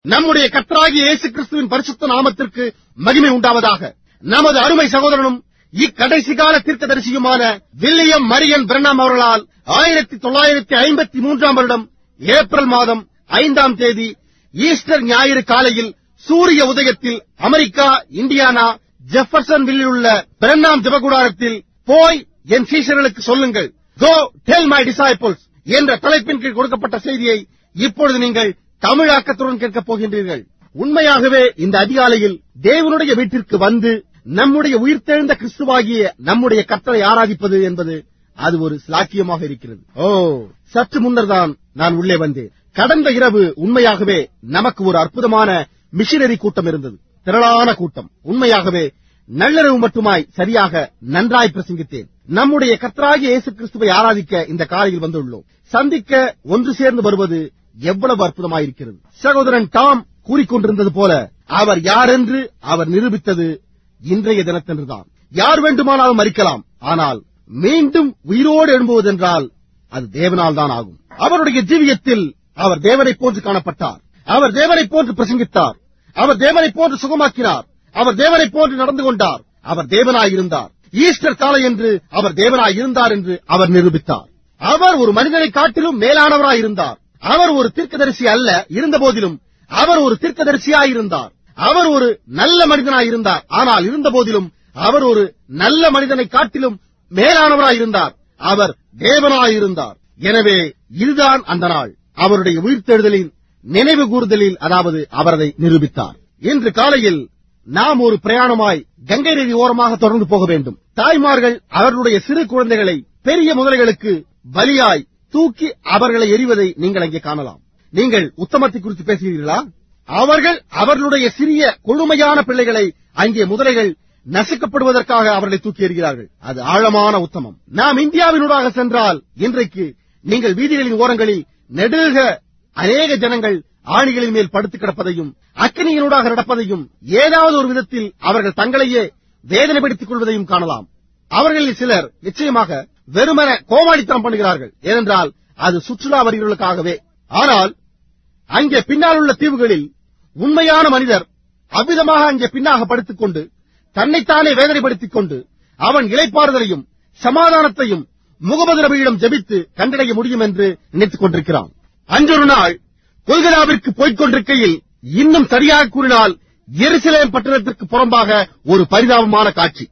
நம்முடைய கர்த்தராகிய இயேசு கிறிஸ்துவின் பரிசுத்த நாமத்திற்கு மகிமை உண்டாவதாக நமது அருமை சகோதரனும் இக்கடைசி கால தீர்க்கதரிசியுமான வில்லியம் மரியன் பிரணாம் அவர்களால் ஆயிரத்தி தொள்ளாயிரத்தி ஐம்பத்தி மூன்றாம் வருடம் ஏப்ரல் மாதம் ஐந்தாம் தேதி ஈஸ்டர் ஞாயிறு காலையில் சூரிய உதயத்தில் அமெரிக்கா இந்தியானா ஜெஃபர்சன்வில்லில் உள்ள பிரணாம் ஜபகுடாரத்தில் போய் என் சீஷர்களுக்கு சொல்லுங்கள் கோ டெல் மை disciples என்ற தலைப்பின் கீழ் கொடுக்கப்பட்ட செய்தியை இப்பொழுது நீங்கள் தமிழாக்கத்துடன் கேட்கப் போகின்றீர்கள் உண்மையாகவே இந்த அதிகாலையில் தேவனுடைய வீட்டிற்கு வந்து நம்முடைய உயிர்த்தெழுந்த கிறிஸ்துவாகிய நம்முடைய கர்த்தரை ஆராதிப்பது என்பது அது ஒரு சிலாக்கியமாக இருக்கிறது ஓ சற்று முன்னர் தான் நான் உள்ளே வந்தேன் கடந்த இரவு உண்மையாகவே நமக்கு ஒரு அற்புதமான மிஷினரி கூட்டம் இருந்தது திரளான கூட்டம் உண்மையாகவே நள்ளிரவு மட்டுமாய் சரியாக நன்றாய் பிரசங்கித்தேன் நம்முடைய கர்த்தராகிய இயேசு கிறிஸ்துவை ஆராதிக்க இந்த காலையில் வந்துள்ளோம் சந்திக்க ஒன்று சேர்ந்து வருவது எவ்வளவு அற்புதமாயிருக்கிறது சகோதரன் டாம் கூறிக்கொண்டிருந்தது போல அவர் யாரென்று அவர் நிரூபித்தது இன்றைய தினத்தன்றுதான் யார் வேண்டுமானாலும் மறிக்கலாம் ஆனால் மீண்டும் உயிரோடு எழும்புவதென்றால் அது தேவனால் தான் ஆகும் அவருடைய ஜீவியத்தில் அவர் தேவனைப் போன்று காணப்பட்டார் அவர் தேவனைப் போன்று பிரசங்கித்தார் அவர் தேவனைப் போன்று சுகமாக்கினார் அவர் தேவனைப் போன்று நடந்து கொண்டார் அவர் தேவனாய் இருந்தார் ஈஸ்டர் காலை என்று அவர் தேவனாய் இருந்தார் என்று அவர் நிரூபித்தார் அவர் ஒரு மனிதனை காட்டிலும் மேலானவராய் இருந்தார் அவர் ஒரு தீர்க்கதரிசி அல்ல இருந்த போதிலும் அவர் ஒரு தீர்க்கதரிசியாய் இருந்தார் அவர் ஒரு நல்ல மனிதனாய் இருந்தார் ஆனால் இருந்த போதிலும் அவர் ஒரு நல்ல மனிதனை காட்டிலும் மேலானவராய் இருந்தார் அவர் தேவனாய் இருந்தார் எனவே இதுதான் அந்த நாள் அவருடைய உயிர்த்தெழுதலின் நினைவு கூறுதலில் அதாவது அவர் அதை நிரூபித்தார் இன்று காலையில் நாம் ஒரு பிரயாணமாய் கங்கை நதி ஓரமாக தொடர்ந்து போக வேண்டும் தாய்மார்கள் அவர்களுடைய சிறு குழந்தைகளை பெரிய முதலைகளுக்கு பலியாய் தூக்கி அவர்களை எறிவதை நீங்கள் அங்கே காணலாம் நீங்கள் உத்தமத்தை குறித்து பேசுகிறீர்களா அவர்கள் அவர்களுடைய சிறிய கொழுமையான பிள்ளைகளை அங்கே முதலைகள் நசுக்கப்படுவதற்காக அவர்களை தூக்கி எறிகிறார்கள் அது ஆழமான உத்தமம் நாம் இந்தியாவினூடாக சென்றால் இன்றைக்கு நீங்கள் வீதிகளின் ஓரங்களில் நெடுக அநேக ஜனங்கள் ஆணிகளின் மேல் படுத்து கிடப்பதையும் அக்கினியினூடாக நடப்பதையும் ஏதாவது ஒரு விதத்தில் அவர்கள் தங்களையே வேதனைப்படுத்திக் கொள்வதையும் காணலாம் அவர்களில் சிலர் நிச்சயமாக வெறுமன கோமாளித்தனம் பண்ணுகிறார்கள் ஏனென்றால் அது சுற்றுலா வருகிறவர்களுக்காகவே ஆனால் அங்கே பின்னால் உள்ள தீவுகளில் உண்மையான மனிதர் அவ்விதமாக அங்கே பின்னாக படுத்துக் கொண்டு தன்னைத்தானே வேதனைப்படுத்திக் கொண்டு அவன் இளைப்பாறுதலையும் சமாதானத்தையும் முகமது நபியிடம் ஜெபித்து கண்டடைய முடியும் என்று நினைத்துக் கொண்டிருக்கிறான் அன்றொரு நாள் கொல்கதாவிற்கு போய்க் கொண்டிருக்கையில் இன்னும் சரியாக கூறினால் எருசலேம் பட்டணத்திற்கு புறம்பாக ஒரு பரிதாபமான காட்சி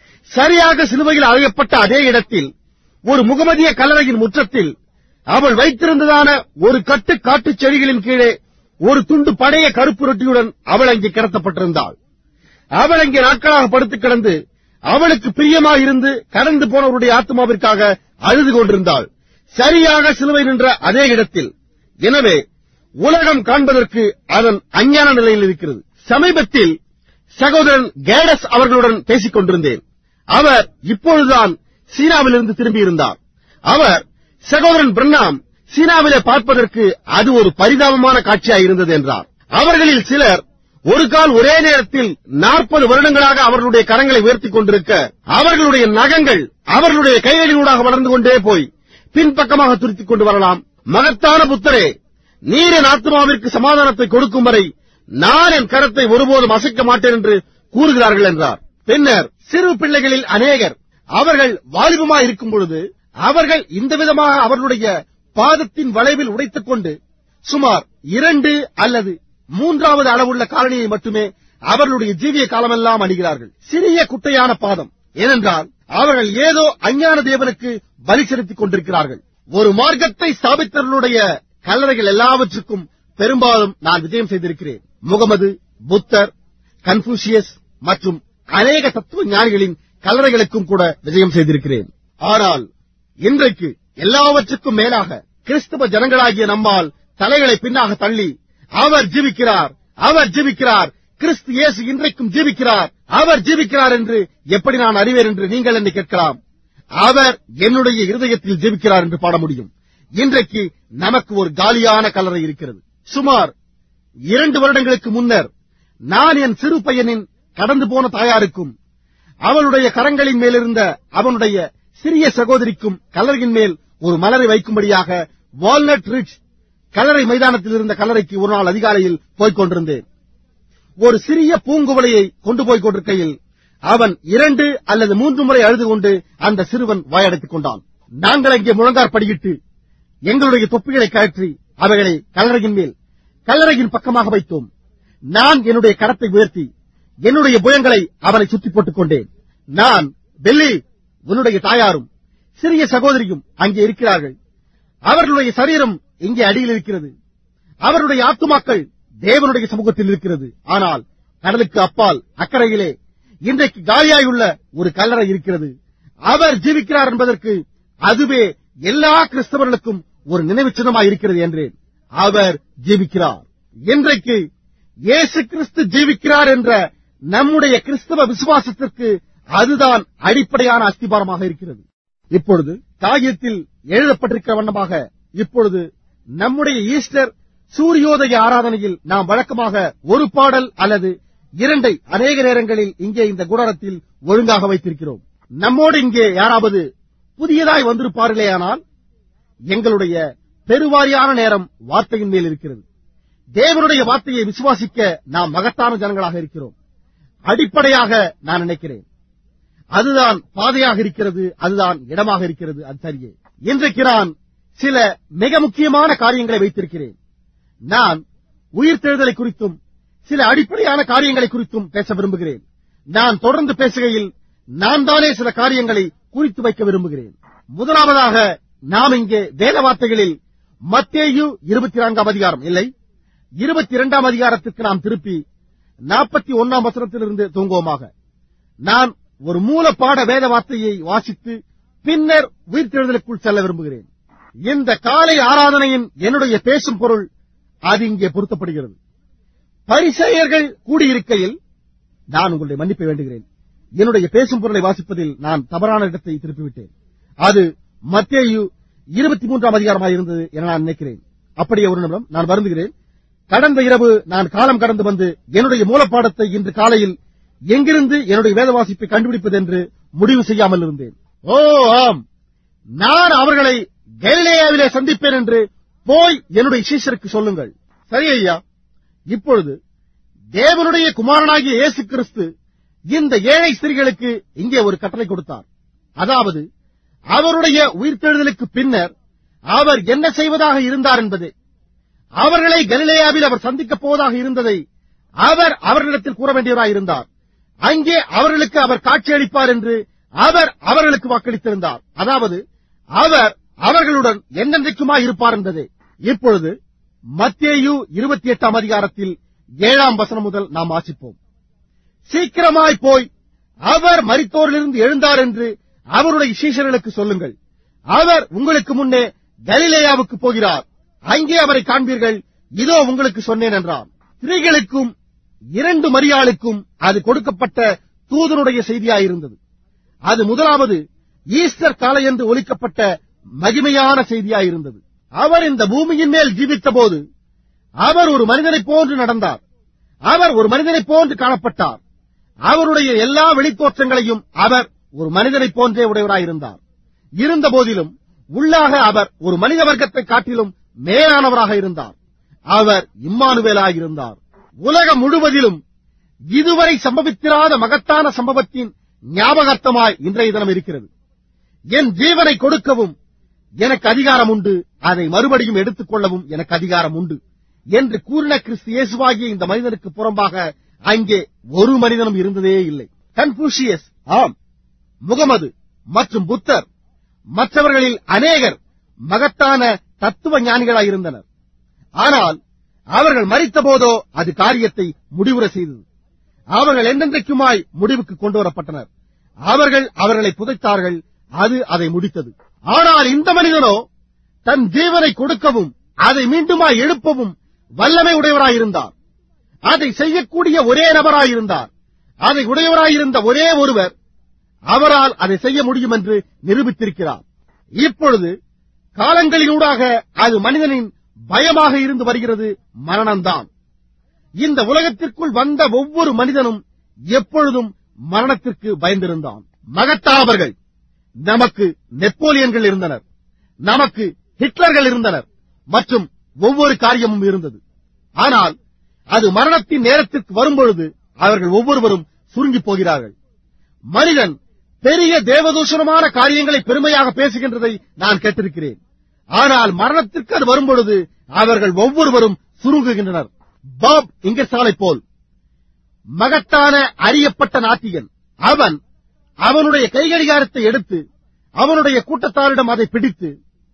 சரியாக சிலுவையில் அழையப்பட்ட அதே இடத்தில் ஒரு முகமதிய கல்லறையின் முற்றத்தில் அவள் வைத்திருந்ததான ஒரு கட்டு காட்டுச் செடிகளின் கீழே ஒரு துண்டு பழைய கருப்பு ரொட்டியுடன் அவள் அங்கே கிடத்தப்பட்டிருந்தாள் அவள் அங்கே நாட்களாக படுத்துக் கிடந்து அவளுக்கு பிரியமாக இருந்து கடந்து போனவருடைய ஆத்மாவிற்காக அழுது கொண்டிருந்தாள் சரியாக சிலுவை நின்ற அதே இடத்தில் எனவே உலகம் காண்பதற்கு அதன் அஞ்ஞான நிலையில் இருக்கிறது சமீபத்தில் சகோதரன் கேடஸ் அவர்களுடன் பேசிக் கொண்டிருந்தேன் அவர் இப்பொழுதுதான் சீனாவிலிருந்து திரும்பியிருந்தார் அவர் சகோதரன் பிரண்ணாம் சீனாவிலே பார்ப்பதற்கு அது ஒரு பரிதாபமான காட்சியாய் இருந்தது என்றார் அவர்களில் சிலர் ஒரு கால் ஒரே நேரத்தில் நாற்பது வருடங்களாக அவர்களுடைய கரங்களை உயர்த்திக் கொண்டிருக்க அவர்களுடைய நகங்கள் அவர்களுடைய கைகளினூடாக வளர்ந்து கொண்டே போய் பின்பக்கமாக துருத்திக் கொண்டு வரலாம் மகத்தான புத்தரே நீர் என் ஆத்மாவிற்கு சமாதானத்தை கொடுக்கும் வரை நான் என் கரத்தை ஒருபோதும் அசைக்க மாட்டேன் என்று கூறுகிறார்கள் என்றார் பின்னர் சிறு பிள்ளைகளில் அநேகர் அவர்கள் வாலிபமாய் இருக்கும் பொழுது அவர்கள் இந்த விதமாக அவர்களுடைய பாதத்தின் வளைவில் உடைத்துக் கொண்டு சுமார் இரண்டு அல்லது மூன்றாவது அளவுள்ள காலணியை மட்டுமே அவர்களுடைய ஜீவிய காலமெல்லாம் அணிகிறார்கள் சிறிய குட்டையான பாதம் ஏனென்றால் அவர்கள் ஏதோ அஞ்ஞான தேவனுக்கு பலி செலுத்திக் கொண்டிருக்கிறார்கள் ஒரு மார்க்கத்தை ஸ்தாபித்தவர்களுடைய கல்லறைகள் எல்லாவற்றுக்கும் பெரும்பாலும் நான் விஜயம் செய்திருக்கிறேன் முகமது புத்தர் கன்பூசியஸ் மற்றும் அநேக தத்துவ ஞானிகளின் கல்லறைகளுக்கும் கூட விஜயம் செய்திருக்கிறேன் ஆனால் இன்றைக்கு எல்லாவற்றுக்கும் மேலாக கிறிஸ்தவ ஜனங்களாகிய நம்மால் தலைகளை பின்னாக தள்ளி அவர் ஜீவிக்கிறார் அவர் ஜீவிக்கிறார் கிறிஸ்து இயேசு இன்றைக்கும் ஜீவிக்கிறார் அவர் ஜீவிக்கிறார் என்று எப்படி நான் அறிவேன் என்று நீங்கள் என்னை கேட்கலாம் அவர் என்னுடைய இருதயத்தில் ஜீவிக்கிறார் என்று பாட முடியும் இன்றைக்கு நமக்கு ஒரு காலியான கல்லறை இருக்கிறது சுமார் இரண்டு வருடங்களுக்கு முன்னர் நான் என் சிறு பையனின் கடந்து போன தாயாருக்கும் அவளுடைய கரங்களின் மேலிருந்த அவனுடைய சிறிய சகோதரிக்கும் கல்லறையின் மேல் ஒரு மலரை வைக்கும்படியாக வால்நட் ரிட்ஜ் கல்லறை மைதானத்தில் இருந்த கல்லறைக்கு ஒரு நாள் அதிகாலையில் போய்க் கொண்டிருந்தேன் ஒரு சிறிய பூங்குவலையை கொண்டு போய் கொண்டிருக்கையில் அவன் இரண்டு அல்லது மூன்று முறை அழுது கொண்டு அந்த சிறுவன் வாயடைத்துக் கொண்டான் நாங்கள் அங்கே முழங்கார் படியிட்டு எங்களுடைய தொப்பிகளை கழற்றி அவைகளை கல்லறையின் மேல் கல்லறையின் பக்கமாக வைத்தோம் நான் என்னுடைய கரத்தை உயர்த்தி என்னுடைய புயங்களை அவனை சுற்றி போட்டுக் கொண்டேன் நான் பெல்லி உன்னுடைய தாயாரும் சிறிய சகோதரியும் அங்கே இருக்கிறார்கள் அவர்களுடைய சரீரம் இங்கே அடியில் இருக்கிறது அவருடைய ஆத்துமாக்கள் தேவனுடைய சமூகத்தில் இருக்கிறது ஆனால் கடலுக்கு அப்பால் அக்கறையிலே இன்றைக்கு காலியாயுள்ள ஒரு கல்லறை இருக்கிறது அவர் ஜீவிக்கிறார் என்பதற்கு அதுவே எல்லா கிறிஸ்தவர்களுக்கும் ஒரு நினைவு சின்னமாய் இருக்கிறது என்றேன் அவர் ஜீவிக்கிறார் இன்றைக்கு இயேசு கிறிஸ்து ஜீவிக்கிறார் என்ற நம்முடைய கிறிஸ்தவ விசுவாசத்திற்கு அதுதான் அடிப்படையான அஸ்திபாரமாக இருக்கிறது இப்பொழுது காகிதத்தில் எழுதப்பட்டிருக்கிற வண்ணமாக இப்பொழுது நம்முடைய ஈஸ்டர் சூரியோதய ஆராதனையில் நாம் வழக்கமாக ஒரு பாடல் அல்லது இரண்டை அநேக நேரங்களில் இங்கே இந்த குடாரத்தில் ஒழுங்காக வைத்திருக்கிறோம் நம்மோடு இங்கே யாராவது புதியதாய் வந்திருப்பார்களேயானால் எங்களுடைய பெருவாரியான நேரம் வார்த்தையின் மேல் இருக்கிறது தேவனுடைய வார்த்தையை விசுவாசிக்க நாம் மகத்தான ஜனங்களாக இருக்கிறோம் அடிப்படையாக நான் நினைக்கிறேன் அதுதான் பாதையாக இருக்கிறது அதுதான் இடமாக இருக்கிறது அது சரியே இன்றைக்கு நான் சில மிக முக்கியமான காரியங்களை வைத்திருக்கிறேன் நான் உயிர்த்தெழுதலை குறித்தும் சில அடிப்படையான காரியங்களை குறித்தும் பேச விரும்புகிறேன் நான் தொடர்ந்து பேசுகையில் நான் தானே சில காரியங்களை குறித்து வைக்க விரும்புகிறேன் முதலாவதாக நாம் இங்கே வேத வார்த்தைகளில் மத்தேயு இருபத்தி நான்காம் அதிகாரம் இல்லை இருபத்தி இரண்டாம் அதிகாரத்திற்கு நாம் திருப்பி நாற்பத்தி ஒன்னாம் வசனத்திலிருந்து தூங்குவோமாக நான் ஒரு மூலப்பாட வேத வார்த்தையை வாசித்து பின்னர் உயிர்த்தெழுதலுக்குள் செல்ல விரும்புகிறேன் இந்த காலை ஆராதனையின் என்னுடைய பேசும் பொருள் அது இங்கே பொருத்தப்படுகிறது பரிசெயர்கள் கூடியிருக்கையில் நான் உங்களுடைய மன்னிப்பை வேண்டுகிறேன் என்னுடைய பேசும் பொருளை வாசிப்பதில் நான் தவறான இடத்தை திருப்பிவிட்டேன் அது மத்தேயு இருபத்தி மூன்றாம் அதிகாரமாக இருந்தது என நான் நினைக்கிறேன் அப்படியே ஒரு நிமிடம் நான் வருந்துகிறேன் கடந்த இரவு நான் காலம் கடந்து வந்து என்னுடைய மூலப்பாடத்தை இன்று காலையில் எங்கிருந்து என்னுடைய வேத வாசிப்பை கண்டுபிடிப்பது என்று முடிவு செய்யாமல் இருந்தேன் ஓ ஆம் நான் அவர்களை கலிலேயாவிலே சந்திப்பேன் என்று போய் என்னுடைய சீஷருக்கு சொல்லுங்கள் சரி ஐயா இப்பொழுது தேவனுடைய குமாரனாகிய இயேசு கிறிஸ்து இந்த ஏழை ஸ்திரீகளுக்கு இங்கே ஒரு கட்டளை கொடுத்தார் அதாவது அவருடைய உயிர்த்தெழுதலுக்கு பின்னர் அவர் என்ன செய்வதாக இருந்தார் என்பது அவர்களை கலிலேயாவில் அவர் சந்திக்கப் போவதாக இருந்ததை அவர் அவர்களிடத்தில் கூற வேண்டியவராய் இருந்தார் அங்கே அவர்களுக்கு அவர் காட்சியளிப்பார் என்று அவர் அவர்களுக்கு வாக்களித்திருந்தார் அதாவது அவர் அவர்களுடன் என்னென்றைக்குமாய் இருப்பார் என்பது இப்பொழுது மத்தேயு இருபத்தி எட்டாம் அதிகாரத்தில் ஏழாம் வசனம் முதல் நாம் வாசிப்போம் சீக்கிரமாய் போய் அவர் மரித்தோரிலிருந்து எழுந்தார் என்று அவருடைய சீஷர்களுக்கு சொல்லுங்கள் அவர் உங்களுக்கு முன்னே கலிலேயாவுக்கு போகிறார் அங்கே அவரை காண்பீர்கள் இதோ உங்களுக்கு சொன்னேன் என்றார் ஸ்திரீகளுக்கும் இரண்டு மரியாளுக்கும் அது கொடுக்கப்பட்ட தூதனுடைய செய்தியாயிருந்தது அது முதலாவது ஈஸ்டர் காலை என்று ஒலிக்கப்பட்ட மகிமையான செய்தியாயிருந்தது அவர் இந்த பூமியின் மேல் ஜீவித்த போது அவர் ஒரு மனிதனைப் போன்று நடந்தார் அவர் ஒரு மனிதனைப் போன்று காணப்பட்டார் அவருடைய எல்லா வெளித்தோற்றங்களையும் அவர் ஒரு மனிதனைப் போன்றே உடையவராயிருந்தார் இருந்த போதிலும் உள்ளாக அவர் ஒரு மனித வர்க்கத்தை காட்டிலும் மேலானவராக இருந்தார் அவர் இம்மானுவேலாயிருந்தார் உலகம் முழுவதிலும் இதுவரை சம்பவித்திராத மகத்தான சம்பவத்தின் ஞாபகார்த்தமாய் இன்றைய தினம் இருக்கிறது என் ஜீவனை கொடுக்கவும் எனக்கு அதிகாரம் உண்டு அதை மறுபடியும் எடுத்துக் கொள்ளவும் எனக்கு அதிகாரம் உண்டு என்று கூறின கிறிஸ்து இயேசுவாகிய இந்த மனிதனுக்கு புறம்பாக அங்கே ஒரு மனிதனும் இருந்ததே இல்லை கன்பூஷியஸ் ஆம் முகமது மற்றும் புத்தர் மற்றவர்களில் அநேகர் மகத்தான தத்துவ ஞானிகளாயிருந்தனர் ஆனால் அவர்கள் மறித்த போதோ அது காரியத்தை முடிவுற செய்தது அவர்கள் என்றென்றைக்குமாய் முடிவுக்கு கொண்டு வரப்பட்டனர் அவர்கள் அவர்களை புதைத்தார்கள் அது அதை முடித்தது ஆனால் இந்த மனிதனோ தன் ஜீவனை கொடுக்கவும் அதை மீண்டுமாய் எழுப்பவும் வல்லமை உடையவராயிருந்தார் அதை செய்யக்கூடிய ஒரே நபராயிருந்தார் அதை உடையவராயிருந்த ஒரே ஒருவர் அவரால் அதை செய்ய முடியும் என்று நிரூபித்திருக்கிறார் இப்பொழுது காலங்களினூடாக அது மனிதனின் பயமாக இருந்து வருகிறது மரணம்தான் இந்த உலகத்திற்குள் வந்த ஒவ்வொரு மனிதனும் எப்பொழுதும் மரணத்திற்கு பயந்திருந்தான் மகத்தானவர்கள் நமக்கு நெப்போலியன்கள் இருந்தனர் நமக்கு ஹிட்லர்கள் இருந்தனர் மற்றும் ஒவ்வொரு காரியமும் இருந்தது ஆனால் அது மரணத்தின் நேரத்திற்கு வரும்பொழுது அவர்கள் ஒவ்வொருவரும் சுருங்கி போகிறார்கள் மனிதன் பெரிய தேவதூஷணமான காரியங்களை பெருமையாக பேசுகின்றதை நான் கேட்டிருக்கிறேன் ஆனால் மரணத்திற்கு அது வரும்பொழுது அவர்கள் ஒவ்வொருவரும் சுருங்குகின்றனர் பாப் இங்கசாலை போல் மகத்தான அறியப்பட்ட நாட்டியன் அவன் அவனுடைய கைகடிகாரத்தை எடுத்து அவனுடைய கூட்டத்தாரிடம் அதை பிடித்து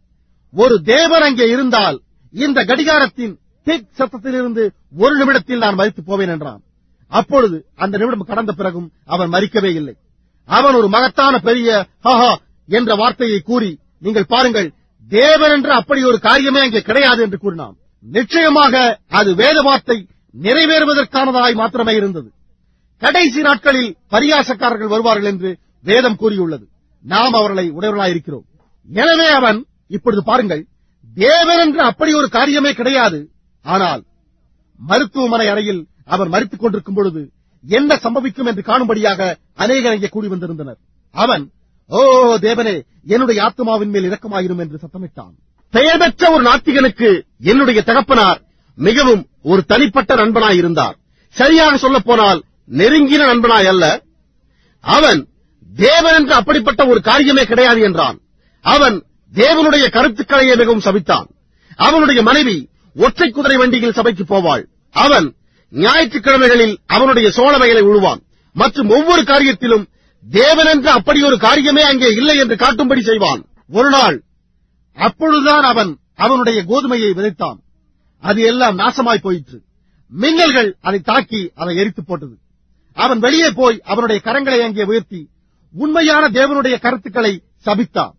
ஒரு தேவன் அங்கே இருந்தால் இந்த கடிகாரத்தின் டிக் சத்தத்திலிருந்து ஒரு நிமிடத்தில் நான் மறித்து போவேன் என்றான் அப்பொழுது அந்த நிமிடம் கடந்த பிறகும் அவன் மறிக்கவே இல்லை அவன் ஒரு மகத்தான பெரிய ஹஹா என்ற வார்த்தையை கூறி நீங்கள் பாருங்கள் தேவன் என்ற அப்படி ஒரு காரியமே அங்கே கிடையாது என்று கூறினான் நிச்சயமாக அது வேத வார்த்தை நிறைவேறுவதற்கானதாய் மாத்திரமே இருந்தது கடைசி நாட்களில் பரியாசக்காரர்கள் வருவார்கள் என்று வேதம் கூறியுள்ளது நாம் அவர்களை உடையவர்களாயிருக்கிறோம் எனவே அவன் இப்பொழுது பாருங்கள் தேவன் என்று அப்படி ஒரு காரியமே கிடையாது ஆனால் மருத்துவமனை அறையில் அவர் மறித்துக் கொண்டிருக்கும் பொழுது என்ன சம்பவிக்கும் என்று காணும்படியாக அநேகர் அங்கே கூடி வந்திருந்தனர் அவன் ஓ தேவனே என்னுடைய ஆத்மாவின் மேல் இரக்கமாயிரும் என்று சத்தமிட்டான் பெயர் பெற்ற ஒரு நாத்திகனுக்கு என்னுடைய தகப்பனார் மிகவும் ஒரு தனிப்பட்ட நண்பனாய் இருந்தார் சரியாக சொல்லப் போனால் நெருங்கின நண்பனாய் அல்ல அவன் தேவன் என்று அப்படிப்பட்ட ஒரு காரியமே கிடையாது என்றான் அவன் தேவனுடைய கருத்துக்களையே மிகவும் சபித்தான் அவனுடைய மனைவி ஒற்றை குதிரை வண்டியில் சபைக்கு போவாள் அவன் ஞாயிற்றுக்கிழமைகளில் அவனுடைய சோழ வயலை உழுவான் மற்றும் ஒவ்வொரு காரியத்திலும் தேவன் என்ற அப்படி ஒரு காரியமே அங்கே இல்லை என்று காட்டும்படி செய்வான் ஒரு நாள் அப்பொழுதுதான் அவன் அவனுடைய கோதுமையை விதைத்தான் அது எல்லாம் நாசமாய் போயிற்று மின்னல்கள் அதை தாக்கி அதை எரித்து போட்டது அவன் வெளியே போய் அவனுடைய கரங்களை அங்கே உயர்த்தி உண்மையான தேவனுடைய கருத்துக்களை சபித்தான்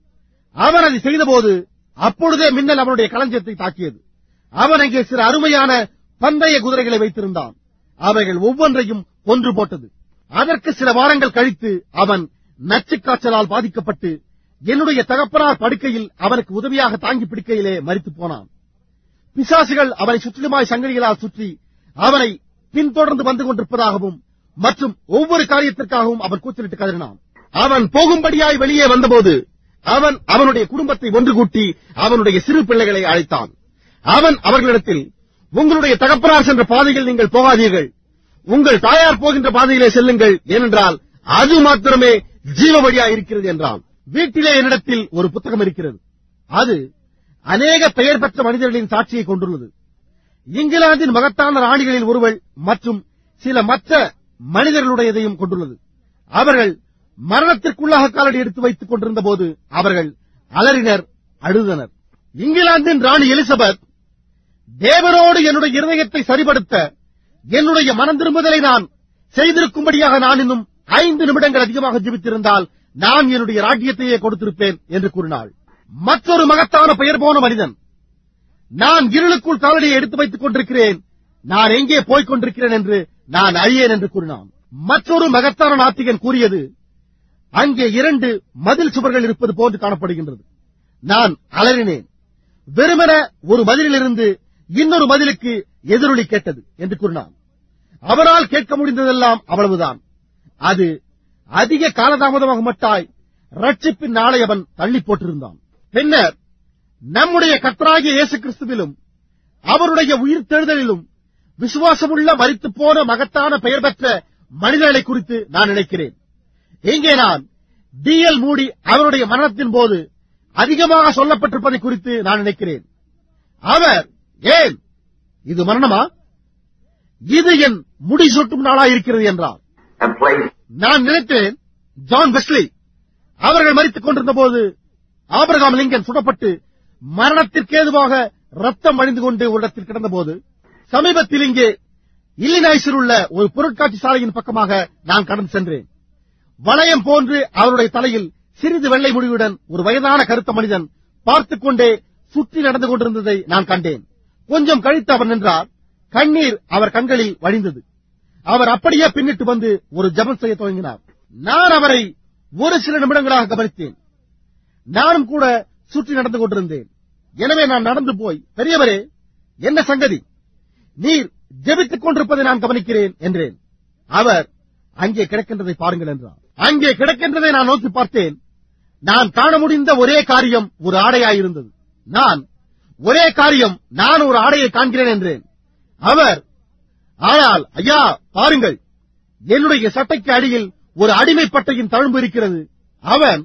அவன் அதை செய்தபோது அப்பொழுதே மின்னல் அவனுடைய களஞ்சியத்தை தாக்கியது அவன் அங்கே சில அருமையான பந்தய குதிரைகளை வைத்திருந்தான் அவைகள் ஒவ்வொன்றையும் கொன்று போட்டது அதற்கு சில வாரங்கள் கழித்து அவன் நச்சுக் காய்ச்சலால் பாதிக்கப்பட்டு என்னுடைய தகப்பனார் படுக்கையில் அவனுக்கு உதவியாக தாங்கி பிடிக்கையிலே மரித்து போனான் பிசாசுகள் அவனை சுற்றிலுமாய் சங்கிலிகளால் சுற்றி அவனை பின்தொடர்ந்து வந்து கொண்டிருப்பதாகவும் மற்றும் ஒவ்வொரு காரியத்திற்காகவும் அவன் கூச்சலிட்டு கதறினான் அவன் போகும்படியாய் வெளியே வந்தபோது அவன் அவனுடைய குடும்பத்தை ஒன்று கூட்டி அவனுடைய சிறு பிள்ளைகளை அழைத்தான் அவன் அவர்களிடத்தில் உங்களுடைய தகப்பனார் சென்ற பாதையில் நீங்கள் போகாதீர்கள் உங்கள் தாயார் போகின்ற பாதையிலே செல்லுங்கள் ஏனென்றால் அது மாத்திரமே ஜீவ வழியா இருக்கிறது என்றான் வீட்டிலே என்னிடத்தில் ஒரு புத்தகம் இருக்கிறது அது அநேக பெயர் பெற்ற மனிதர்களின் சாட்சியை கொண்டுள்ளது இங்கிலாந்தின் மகத்தான ராணிகளில் ஒருவள் மற்றும் சில மற்ற மனிதர்களுடையதையும் கொண்டுள்ளது அவர்கள் மரணத்திற்குள்ளாக காலடி எடுத்து வைத்துக் கொண்டிருந்த போது அவர்கள் அலறினர் அழுதனர் இங்கிலாந்தின் ராணி எலிசபெத் தேவனோடு என்னுடைய இருதயத்தை சரிபடுத்த என்னுடைய மனம் திரும்புதலை நான் செய்திருக்கும்படியாக நான் இன்னும் ஐந்து நிமிடங்கள் அதிகமாக ஜீவித்திருந்தால் நான் என்னுடைய ராஜ்யத்தையே கொடுத்திருப்பேன் என்று கூறினாள் மற்றொரு மகத்தான பெயர் போன மனிதன் நான் இருளுக்குள் காலடியை எடுத்து வைத்துக் கொண்டிருக்கிறேன் நான் எங்கே போய்க் கொண்டிருக்கிறேன் என்று நான் அறியேன் என்று கூறினான் மற்றொரு மகத்தான நாத்திகன் கூறியது அங்கே இரண்டு மதில் சுவர்கள் இருப்பது போன்று காணப்படுகின்றது நான் அலறினேன் வெறுமன ஒரு மதிலிலிருந்து இன்னொரு மதிலுக்கு எதிரொலி கேட்டது என்று கூறினான் அவரால் கேட்க முடிந்ததெல்லாம் அவ்வளவுதான் அது அதிக காலதாமதமாக மட்டாய் ரட்சிப்பின் நாளை அவன் தள்ளி போட்டிருந்தான் பின்னர் நம்முடைய கர்த்தராகிய இயேசு கிறிஸ்துவிலும் அவருடைய உயிர் தேடுதலிலும் விசுவாசமுள்ள மரித்து போன மகத்தான பெயர் பெற்ற மனிதர்களை குறித்து நான் நினைக்கிறேன் இங்கே நான் டி எல் மூடி அவருடைய மரணத்தின் போது அதிகமாக சொல்லப்பட்டிருப்பதை குறித்து நான் நினைக்கிறேன் அவர் ஏன் இது மரணமா இது என் முடி சுட்டும் நாளா இருக்கிறது என்றார் and place நான் நினைத்தேன் ஜான் வெஸ்லி அவர்கள் மரித்துக் கொண்டிருந்த போது ஆபிரகாம் லிங்கன் சுடப்பட்டு மரணத்திற்கேதுவாக ரத்தம் வழிந்து கொண்டு ஒரு இடத்தில் கிடந்தபோது சமீபத்தில் இங்கே இல்லினாய்ஸில் உள்ள ஒரு பொருட்காட்சி சாலையின் பக்கமாக நான் கடந்து சென்றேன் வளையம் போன்று அவருடைய தலையில் சிறிது வெள்ளை முடிவுடன் ஒரு வயதான கருத்த மனிதன் பார்த்துக் கொண்டே சுற்றி நடந்து கொண்டிருந்ததை நான் கண்டேன் கொஞ்சம் கழித்து அவர் நின்றார் கண்ணீர் அவர் கண்களில் வழிந்தது அவர் அப்படியே பின்னிட்டு வந்து ஒரு ஜெபம் செய்ய துவங்கினார் நான் அவரை ஒரு சில நிமிடங்களாக கவனித்தேன் நானும் கூட சுற்றி நடந்து கொண்டிருந்தேன் எனவே நான் நடந்து போய் பெரியவரே என்ன சங்கதி நீர் ஜெபித்துக் கொண்டிருப்பதை நான் கவனிக்கிறேன் என்றேன் அவர் அங்கே கிடக்கின்றதை பாருங்கள் என்றார் அங்கே கிடக்கின்றதை நான் நோக்கி பார்த்தேன் நான் காண முடிந்த ஒரே காரியம் ஒரு ஆடையாயிருந்தது நான் ஒரே காரியம் நான் ஒரு ஆடையை காண்கிறேன் என்றேன் அவர் ஆனால் ஐயா பாருங்கள் என்னுடைய சட்டைக்கு அடியில் ஒரு அடிமைப்பட்டையின் தழும்பு இருக்கிறது அவன்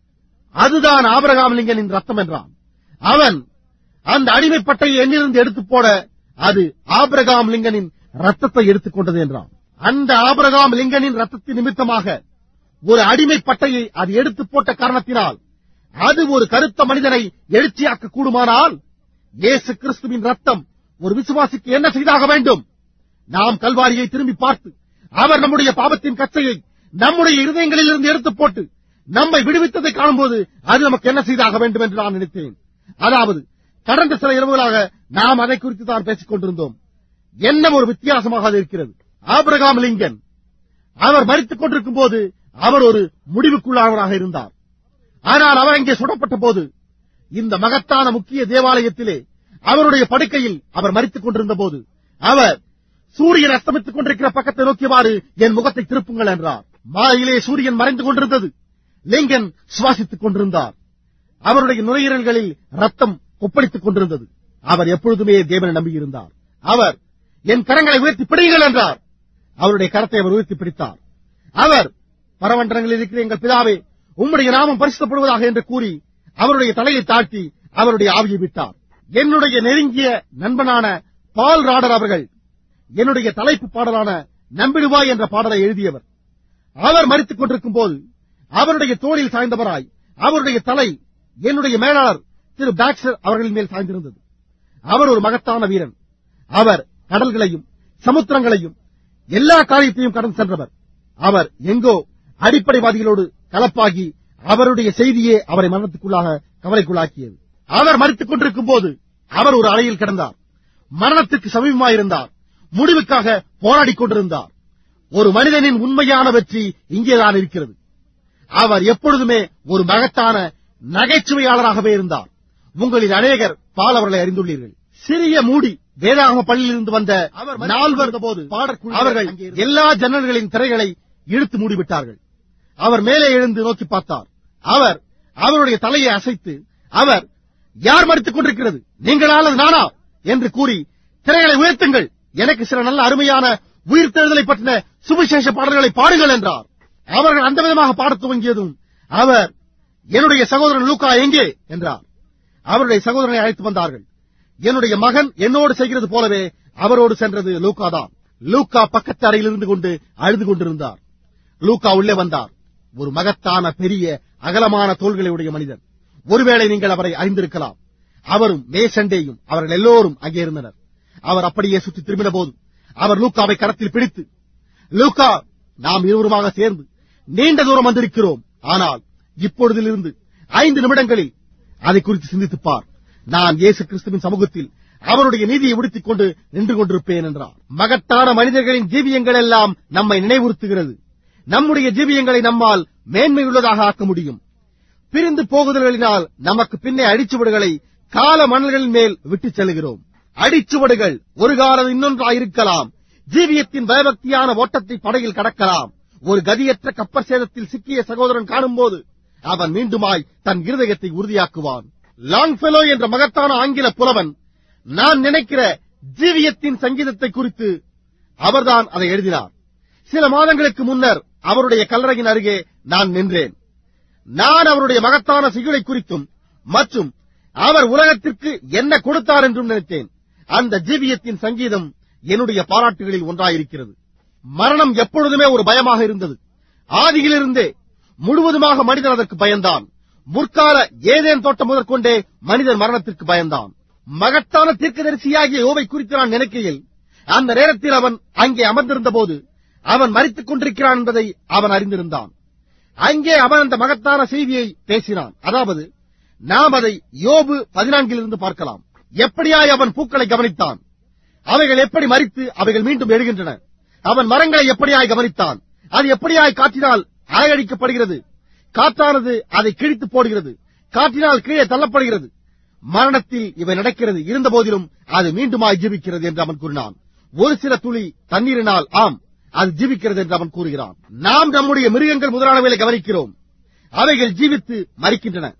அதுதான் ஆபிரகாம் லிங்கனின் ரத்தம் என்றான் அவன் அந்த அடிமைப்பட்டையை என்னிலிருந்து எடுத்துப் போட அது ஆபிரகாம் லிங்கனின் ரத்தத்தை எடுத்துக் கொண்டது என்றான் அந்த ஆபிரகாம் லிங்கனின் ரத்தத்தின் நிமித்தமாக ஒரு அடிமைப்பட்டையை அது எடுத்து போட்ட காரணத்தினால் அது ஒரு கருத்த மனிதனை எழுச்சியாக்க கூடுமானால் இயேசு கிறிஸ்துவின் ரத்தம் ஒரு விசுவாசிக்கு என்ன செய்தாக வேண்டும் நாம் கல்வாரியை திரும்பி பார்த்து அவர் நம்முடைய பாவத்தின் கச்சையை நம்முடைய இருதயங்களில் இருந்து எடுத்து போட்டு நம்மை விடுவித்ததை காணும்போது அது நமக்கு என்ன செய்தாக வேண்டும் என்று நான் நினைத்தேன் அதாவது கடந்த சில இரவுகளாக நாம் அதை குறித்து தான் பேசிக் கொண்டிருந்தோம் என்ன ஒரு வித்தியாசமாக அது இருக்கிறது ஆபிரகாம் லிங்கன் அவர் மறித்துக் கொண்டிருக்கும் போது அவர் ஒரு முடிவுக்குள்ளானவராக இருந்தார் ஆனால் அவர் அங்கே சுடப்பட்ட போது இந்த மகத்தான முக்கிய தேவாலயத்திலே அவருடைய படுக்கையில் அவர் மறித்துக் கொண்டிருந்த போது அவர் சூரியன் அஸ்தமித்துக் கொண்டிருக்கிற பக்கத்தை நோக்கியவாறு என் முகத்தை திருப்புங்கள் என்றார் மாலையிலே சூரியன் மறைந்து கொண்டிருந்தது லிங்கன் சுவாசித்துக் கொண்டிருந்தார் அவருடைய நுரையீரல்களில் ரத்தம் கொப்பளித்துக் கொண்டிருந்தது அவர் எப்பொழுதுமே தேவனை நம்பியிருந்தார் அவர் என் கரங்களை உயர்த்தி பிடியுங்கள் என்றார் அவருடைய கரத்தை அவர் உயர்த்தி பிடித்தார் அவர் பரவண்டரங்களில் இருக்கிற எங்கள் பிதாவே உம்முடைய நாமம் பரிசுத்தப்படுவதாக என்று கூறி அவருடைய தலையை தாழ்த்தி அவருடைய ஆவியை விட்டார் என்னுடைய நெருங்கிய நண்பனான பால் ராடர் அவர்கள் என்னுடைய தலைப்பு பாடலான நம்பிடுவாய் என்ற பாடலை எழுதியவர் அவர் மறித்துக் கொண்டிருக்கும் போது அவருடைய தோளில் சாய்ந்தவராய் அவருடைய தலை என்னுடைய மேலாளர் திரு பாக்ஸர் அவர்களின் மேல் சாய்ந்திருந்தது அவர் ஒரு மகத்தான வீரன் அவர் கடல்களையும் சமுத்திரங்களையும் எல்லா காரியத்தையும் கடந்து சென்றவர் அவர் எங்கோ அடிப்படைவாதிகளோடு கலப்பாகி அவருடைய செய்தியே அவரை மரணத்துக்குள்ளாக கவலைக்குள்ளாக்கியது அவர் மறித்துக் கொண்டிருக்கும் போது அவர் ஒரு அறையில் கிடந்தார் மரணத்துக்கு சமீபமாயிருந்தார் முடிவுக்காக போராடிக் கொண்டிருந்தார் ஒரு மனிதனின் உண்மையான வெற்றி இங்கேதான் இருக்கிறது அவர் எப்பொழுதுமே ஒரு மகத்தான நகைச்சுவையாளராகவே இருந்தார் உங்களில் அநேகர் பால் அவர்களை அறிந்துள்ளீர்கள் சிறிய மூடி வேதாகம பள்ளியிலிருந்து வந்த அவர் நால்வர் போது அவர்கள் எல்லா ஜன்னல்களின் திரைகளை இழுத்து மூடிவிட்டார்கள் அவர் மேலே எழுந்து நோக்கி பார்த்தார் அவர் அவருடைய தலையை அசைத்து அவர் யார் மறித்துக் கொண்டிருக்கிறது நீங்களா அல்லது நானா என்று கூறி திரைகளை உயர்த்துங்கள் எனக்கு சில நல்ல அருமையான உயிர்த்தெழுதலை பற்றின சுவிசேஷ பாடல்களை பாடுங்கள் என்றார் அவர்கள் அந்த விதமாக பாடத் துவங்கியதும் அவர் என்னுடைய சகோதரன் லூக்கா எங்கே என்றார் அவருடைய சகோதரனை அழைத்து வந்தார்கள் என்னுடைய மகன் என்னோடு செய்கிறது போலவே அவரோடு சென்றது லூக்கா தான் லூக்கா பக்கத்து அறையில் இருந்து கொண்டு அழுது கொண்டிருந்தார் லூக்கா உள்ளே வந்தார் ஒரு மகத்தான பெரிய அகலமான தோள்களை உடைய மனிதன் ஒருவேளை நீங்கள் அவரை அறிந்திருக்கலாம் அவரும் மேசண்டேயும் அவர்கள் எல்லோரும் அங்கே இருந்தனர் அவர் அப்படியே சுற்றி திரும்பின போது அவர் லூக்காவை கரத்தில் பிடித்து லூக்கா நாம் இருவருமாக சேர்ந்து நீண்ட தூரம் வந்திருக்கிறோம் ஆனால் இப்பொழுதிலிருந்து ஐந்து நிமிடங்களில் அதை குறித்து சிந்தித்துப் பார் நான் இயேசு கிறிஸ்துவின் சமூகத்தில் அவருடைய நீதியை உடுத்திக் கொண்டு நின்று கொண்டிருப்பேன் என்றார் மகத்தான மனிதர்களின் ஜீவியங்கள் எல்லாம் நம்மை நினைவுறுத்துகிறது நம்முடைய ஜீவியங்களை நம்மால் மேன்மையுள்ளதாக ஆக்க முடியும் பிரிந்து போகுதல்களினால் நமக்கு பின்னே அடிச்சுவடுகளை கால மணல்களின் மேல் விட்டுச் செல்கிறோம் அடிச்சுவடுகள் ஒரு காலம் இன்னொன்றாய் இருக்கலாம் ஜீவியத்தின் பயபக்தியான ஓட்டத்தை படையில் கடக்கலாம் ஒரு கதியற்ற கப்பற் சேதத்தில் சிக்கிய சகோதரன் காணும்போது அவன் மீண்டுமாய் தன் இருதயத்தை உறுதியாக்குவான் லாங்ஃபெலோ என்ற மகத்தான ஆங்கில புலவன் நான் நினைக்கிற ஜீவியத்தின் சங்கீதத்தை குறித்து அவர்தான் அதை எழுதினார் சில மாதங்களுக்கு முன்னர் அவருடைய கல்லறையின் அருகே நான் நின்றேன் நான் அவருடைய மகத்தான சிகிளை குறித்தும் மற்றும் அவர் உலகத்திற்கு என்ன கொடுத்தார் என்றும் நினைத்தேன் அந்த ஜீவியத்தின் சங்கீதம் என்னுடைய பாராட்டுகளில் ஒன்றாயிருக்கிறது மரணம் எப்பொழுதுமே ஒரு பயமாக இருந்தது ஆதியிலிருந்தே முழுவதுமாக மனிதன் அதற்கு பயந்தான் முற்கால ஏதேன் தோட்டம் முதற்கொண்டே மனிதன் மரணத்திற்கு பயந்தான் மகத்தான தீர்க்கதரிசியாகிய யோவை குறித்து நான் நினைக்கையில் அந்த நேரத்தில் அவன் அங்கே அமர்ந்திருந்த போது அவன் மறித்துக் கொண்டிருக்கிறான் என்பதை அவன் அறிந்திருந்தான் அங்கே அவன் அந்த மகத்தான செய்தியை பேசினான் அதாவது நாம் அதை யோபு பதினான்கிலிருந்து பார்க்கலாம் எப்படியாய் அவன் பூக்களை கவனித்தான் அவைகள் எப்படி மறித்து அவைகள் மீண்டும் எழுகின்றன அவன் மரங்களை எப்படியாய் கவனித்தான் அது எப்படியாய் காற்றினால் அலையடிக்கப்படுகிறது காற்றானது அதை கிழித்து போடுகிறது காற்றினால் கீழே தள்ளப்படுகிறது மரணத்தில் இவை நடக்கிறது இருந்த போதிலும் அது மீண்டுமாய் ஜீவிக்கிறது என்று அவன் கூறினான் ஒரு சில துளி தண்ணீரினால் ஆம் அது ஜீவிக்கிறது என்று அவன் கூறுகிறான் நாம் நம்முடைய மிருகங்கள் முதலானவைகளை கவனிக்கிறோம் அவைகள் ஜீவித்து மறிக்கின்றன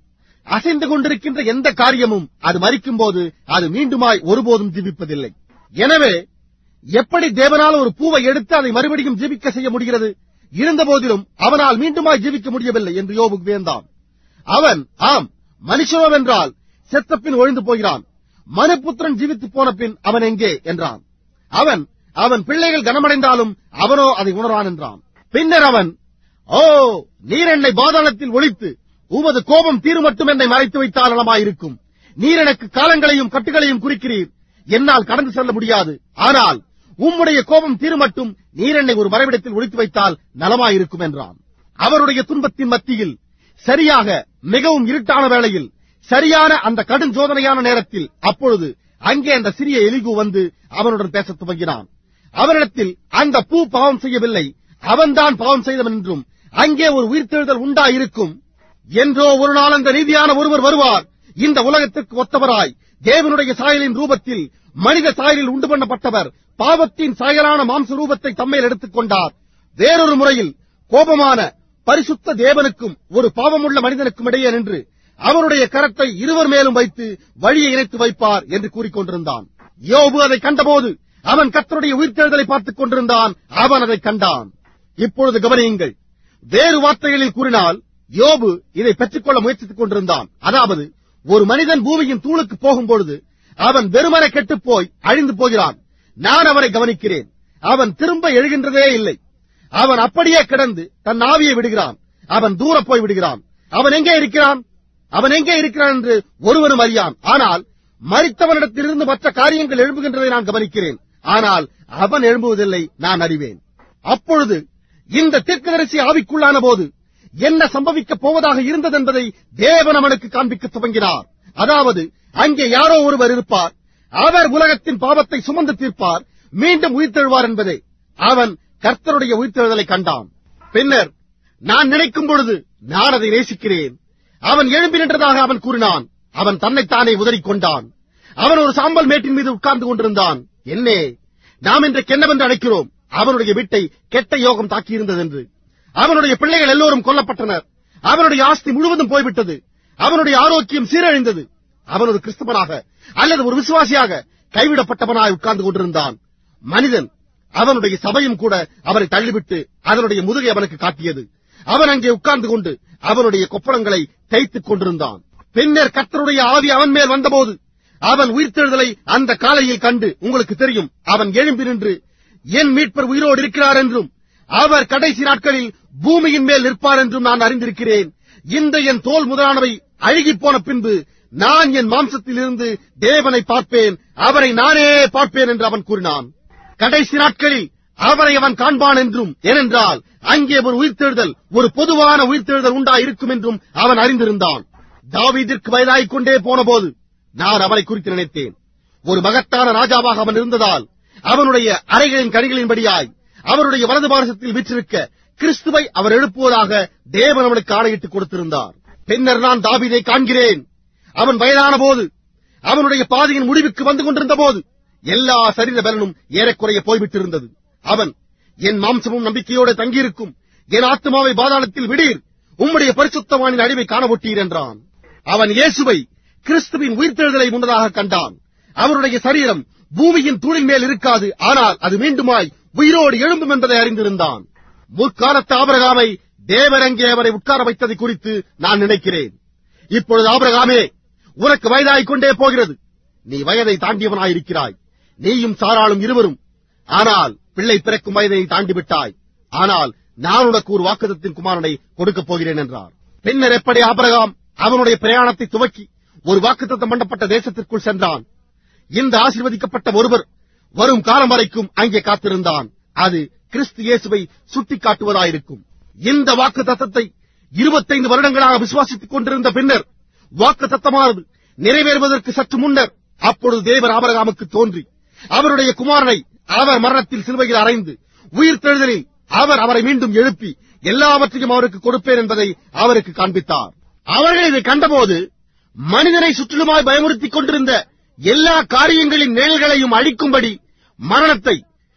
அசைந்து கொண்டிருக்கின்ற எந்த காரியமும் அது மறிக்கும் போது அது மீண்டுமாய் ஒருபோதும் ஜீவிப்பதில்லை எனவே எப்படி தேவனால் ஒரு பூவை எடுத்து அதை மறுபடியும் ஜீவிக்க செய்ய முடிகிறது இருந்த போதிலும் அவனால் மீண்டுமாய் ஜீவிக்க முடியவில்லை என்று யோபு வியந்தான் அவன் ஆம் மனுஷனோ வென்றால் செத்த பின் ஒழிந்து போகிறான் மனுபுத்திரன் ஜீவித்து போன பின் அவன் எங்கே என்றான் அவன் அவன் பிள்ளைகள் கனமடைந்தாலும் அவனோ அதை உணரான் என்றான் பின்னர் அவன் ஓ நீர் என்னை பாதாளத்தில் ஒழித்து உமது கோபம் தீரு மட்டும் என்னை மறைத்து வைத்தால் நலமாயிருக்கும் நீர் எனக்கு காலங்களையும் கட்டுகளையும் குறிக்கிறீர் என்னால் கடந்து செல்ல முடியாது ஆனால் உம்முடைய கோபம் தீரு மட்டும் நீர் என்னை ஒரு மறைவிடத்தில் ஒழித்து வைத்தால் நலமாயிருக்கும் என்றான் அவருடைய துன்பத்தின் மத்தியில் சரியாக மிகவும் இருட்டான வேளையில் சரியான அந்த கடும் சோதனையான நேரத்தில் அப்பொழுது அங்கே அந்த சிறிய எலிகு வந்து அவனுடன் பேசத் துவங்கினான் அவனிடத்தில் அந்த பூ பாவம் செய்யவில்லை அவன்தான் பாவம் செய்தவன் என்றும் அங்கே ஒரு உயிர்த்தெழுதல் உண்டாயிருக்கும் என்றோ ஒரு நாள் அந்த நீதியான ஒருவர் வருவார் இந்த உலகத்திற்கு ஒத்தவராய் தேவனுடைய சாயலின் ரூபத்தில் மனித சாயலில் உண்டு பண்ணப்பட்டவர் பாவத்தின் சாயலான மாம்ச ரூபத்தை தம்மேல் எடுத்துக் கொண்டார் வேறொரு முறையில் கோபமான பரிசுத்த தேவனுக்கும் ஒரு பாவமுள்ள மனிதனுக்கும் இடையே நின்று அவருடைய கரத்தை இருவர் மேலும் வைத்து வழியை இணைத்து வைப்பார் என்று கூறிக்கொண்டிருந்தான் யோபு அதை கண்டபோது அவன் கர்த்தருடைய உயிர்த்தெழுதலை பார்த்துக் கொண்டிருந்தான் அவன் அதை கண்டான் இப்பொழுது கவனியுங்கள் வேறு வார்த்தைகளில் கூறினால் யோபு இதை பெற்றுக்கொள்ள முயற்சித்துக் கொண்டிருந்தான் அதாவது ஒரு மனிதன் பூமியின் தூளுக்கு போகும்பொழுது அவன் வெறுமனை கெட்டுப் போய் அழிந்து போகிறான் நான் அவனை கவனிக்கிறேன் அவன் திரும்ப எழுகின்றதே இல்லை அவன் அப்படியே கிடந்து தன் ஆவியை விடுகிறான் அவன் தூர போய் விடுகிறான் அவன் எங்கே இருக்கிறான் அவன் எங்கே இருக்கிறான் என்று ஒருவனும் அறியான் ஆனால் மறித்தவனிடத்திலிருந்து மற்ற காரியங்கள் எழும்புகின்றதை நான் கவனிக்கிறேன் ஆனால் அவன் எழும்புவதில்லை நான் அறிவேன் அப்பொழுது இந்த தீர்க்கதரிசி ஆவிக்குள்ளான போது என்ன சம்பவிக்கப் போவதாக இருந்தது என்பதை தேவன் அவனுக்கு காண்பிக்க துவங்கினார் அதாவது அங்கே யாரோ ஒருவர் இருப்பார் அவர் உலகத்தின் பாவத்தை சுமந்து தீர்ப்பார் மீண்டும் உயிர்த்தெழுவார் என்பதே அவன் கர்த்தருடைய உயிர்த்தெழுதலை கண்டான் பின்னர் நான் நினைக்கும் பொழுது நான் அதை நேசிக்கிறேன் அவன் எழும்பி நின்றதாக அவன் கூறினான் அவன் தன்னைத்தானே உதறிக் கொண்டான் அவன் ஒரு சாம்பல் மேட்டின் மீது உட்கார்ந்து கொண்டிருந்தான் என்னே நாம் இன்றைக்கு என்னவென்று அழைக்கிறோம் அவனுடைய வீட்டை கெட்ட யோகம் தாக்கியிருந்தது என்று அவனுடைய பிள்ளைகள் எல்லோரும் கொல்லப்பட்டனர் அவனுடைய ஆஸ்தி முழுவதும் போய்விட்டது அவனுடைய ஆரோக்கியம் சீரழிந்தது அவன் ஒரு கிறிஸ்தவனாக அல்லது ஒரு விசுவாசியாக கைவிடப்பட்டவனாய் உட்கார்ந்து கொண்டிருந்தான் மனிதன் அவனுடைய சபையும் கூட அவனை தள்ளிவிட்டு அதனுடைய முதுகை அவனுக்கு காட்டியது அவன் அங்கே உட்கார்ந்து கொண்டு அவனுடைய கொப்பளங்களை தைத்துக் கொண்டிருந்தான் பின்னர் கர்த்தருடைய ஆவி அவன் மேல் வந்தபோது அவன் உயிர்த்தெழுதலை அந்த காலையில் கண்டு உங்களுக்கு தெரியும் அவன் எழும்பி நின்று என் மீட்பர் உயிரோடு இருக்கிறார் என்றும் அவர் கடைசி நாட்களில் பூமியின் மேல் நிற்பார் என்றும் நான் அறிந்திருக்கிறேன் இந்த என் தோல் முதலானவை அழுகிப் போன பின்பு நான் என் மாம்சத்திலிருந்து தேவனை பார்ப்பேன் அவரை நானே பார்ப்பேன் என்று அவன் கூறினான் கடைசி நாட்களில் அவரை அவன் காண்பான் என்றும் ஏனென்றால் அங்கே ஒரு உயிர்த்தெழுதல் ஒரு பொதுவான உயிர்த்தெழுதல் உண்டா இருக்கும் என்றும் அவன் அறிந்திருந்தான் தாவீதிற்கு வயதாகிக் கொண்டே போன போது நான் அவனை குறித்து நினைத்தேன் ஒரு மகத்தான ராஜாவாக அவன் இருந்ததால் அவனுடைய அறைகளின் கனிகளின்படியாய் அவருடைய வலது பாரசத்தில் விற்றிருக்க கிறிஸ்துவை அவர் எழுப்புவதாக தேவன் அவனுக்கு ஆணையிட்டுக் கொடுத்திருந்தார் பின்னர் நான் தாவீதை காண்கிறேன் அவன் வயதான போது அவனுடைய பாதையின் முடிவுக்கு வந்து கொண்டிருந்த போது எல்லா சரீர பலனும் ஏறக்குறைய போய்விட்டிருந்தது அவன் என் மாம்சமும் நம்பிக்கையோடு தங்கியிருக்கும் என் ஆத்மாவை பாதாளத்தில் விடீர் உம்முடைய பரிசுத்தவானின் அழிவை காணவொட்டீர் என்றான் அவன் இயேசுவை கிறிஸ்துவின் உயிர்த்தெழுதலை முன்னதாக கண்டான் அவருடைய சரீரம் பூமியின் தூளின் மேல் இருக்காது ஆனால் அது மீண்டுமாய் உயிரோடு எழும்பும் என்பதை அறிந்திருந்தான் முற்காலத்து ஆபரகாமை தேவர் அங்கே அவரை உட்கார வைத்ததை குறித்து நான் நினைக்கிறேன் இப்பொழுது ஆபரகாமே உனக்கு வயதாகிக் கொண்டே போகிறது நீ வயதை தாண்டியவனாயிருக்கிறாய் நீயும் சாராளும் இருவரும் ஆனால் பிள்ளை பிறக்கும் வயதை தாண்டி விட்டாய் ஆனால் நான் உனக்கு ஒரு வாக்குதத்தின் குமாரனை கொடுக்கப் போகிறேன் என்றார் பின்னர் எப்படி ஆபரகாம் அவனுடைய பிரயாணத்தை துவக்கி ஒரு வாக்குத்தத்தம் பண்ணப்பட்ட தேசத்திற்குள் சென்றான் இந்த ஆசீர்வதிக்கப்பட்ட ஒருவர் வரும் காலம் வரைக்கும் அங்கே காத்திருந்தான் அது கிறிஸ்து இயேசுவை சுட்டிக்காட்டுவதாயிருக்கும் இந்த வாக்கு தத்தத்தை இருபத்தைந்து வருடங்களாக விசுவாசித்துக் கொண்டிருந்த பின்னர் வாக்கு தத்தமானது நிறைவேறுவதற்கு சற்று முன்னர் அப்பொழுது தேவர் ஆபரகாமுக்கு தோன்றி அவருடைய குமாரனை அவர் மரணத்தில் சிலுவையில் அறைந்து உயிர் தெழுதலில் அவர் அவரை மீண்டும் எழுப்பி எல்லாவற்றையும் அவருக்கு கொடுப்பேன் என்பதை அவருக்கு காண்பித்தார் அவர்கள் இதை கண்டபோது மனிதனை சுற்றிலுமாய் பயமுறுத்திக் கொண்டிருந்த எல்லா காரியங்களின் நிழல்களையும் அழிக்கும்படி மரணத்தை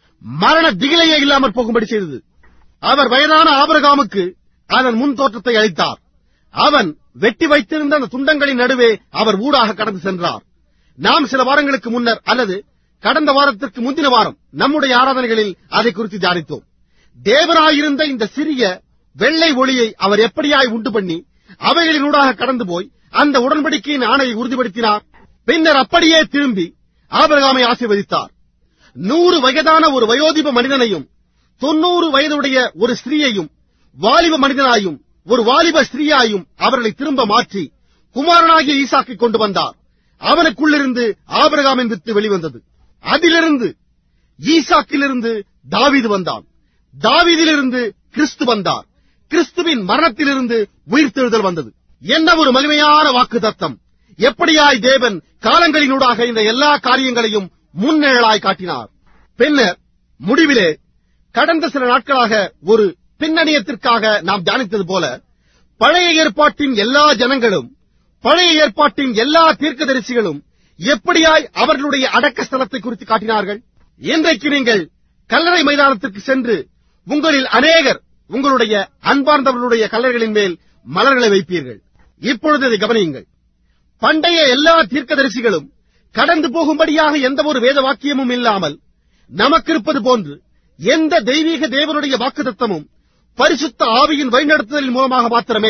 மரண திகிலையே இல்லாமற் போகும்படி செய்தது அவர் வயதான ஆபரகாமுக்கு அதன் முன் தோற்றத்தை அளித்தார் அவன் வெட்டி வைத்திருந்த அந்த துண்டங்களின் நடுவே அவர் ஊடாக கடந்து சென்றார் நாம் சில வாரங்களுக்கு முன்னர் அல்லது கடந்த வாரத்திற்கு முந்தின வாரம் நம்முடைய ஆராதனைகளில் அதை குறித்து தியானித்தோம் தேவனாயிருந்த இந்த சிறிய வெள்ளை ஒளியை அவர் எப்படியாய் உண்டு பண்ணி அவைகளினூடாக கடந்து போய் அந்த உடன்படிக்கையின் ஆணையை உறுதிப்படுத்தினார் பின்னர் அப்படியே திரும்பி ஆபிரகாமை ஆசீர்வதித்தார் நூறு வயதான ஒரு வயோதிப மனிதனையும் தொன்னூறு வயதுடைய ஒரு ஸ்திரீயையும் வாலிப மனிதனாயும் ஒரு வாலிப ஸ்திரீயாயும் அவர்களை திரும்ப மாற்றி குமாரனாகிய ஈசாக்கை கொண்டு வந்தார் அவனுக்குள்ளிருந்து ஆபிரகாமின் வித்து வெளிவந்தது அதிலிருந்து ஈசாக்கிலிருந்து தாவீது வந்தான் தாவீதிலிருந்து கிறிஸ்து வந்தார் கிறிஸ்துவின் மரணத்திலிருந்து உயிர்த்தெழுதல் வந்தது என்ன ஒரு மகிமையான வாக்கு தத்தம் எப்படியாய் தேவன் காலங்களினூடாக இந்த எல்லா காரியங்களையும் முன்னேழலாய் காட்டினார் பின்னர் முடிவிலே கடந்த சில நாட்களாக ஒரு பின்னணியத்திற்காக நாம் தியானித்தது போல பழைய ஏற்பாட்டின் எல்லா ஜனங்களும் பழைய ஏற்பாட்டின் எல்லா தீர்க்கதரிசிகளும் எப்படியாய் அவர்களுடைய அடக்க ஸ்தலத்தை குறித்து காட்டினார்கள் இன்றைக்கு நீங்கள் கல்லறை மைதானத்திற்கு சென்று உங்களில் அநேகர் உங்களுடைய அன்பார்ந்தவர்களுடைய கல்லறைகளின் மேல் மலர்களை வைப்பீர்கள் இப்பொழுது இதை கவனியுங்கள் பண்டைய எல்லா தீர்க்கதரிசிகளும் கடந்து போகும்படியாக எந்த ஒரு வேத வாக்கியமும் இல்லாமல் நமக்கு இருப்பது போன்று எந்த தெய்வீக தேவனுடைய வாக்குத்தத்தமும் பரிசுத்த ஆவியின் வழிநடத்துதலின் மூலமாக மாத்திரமே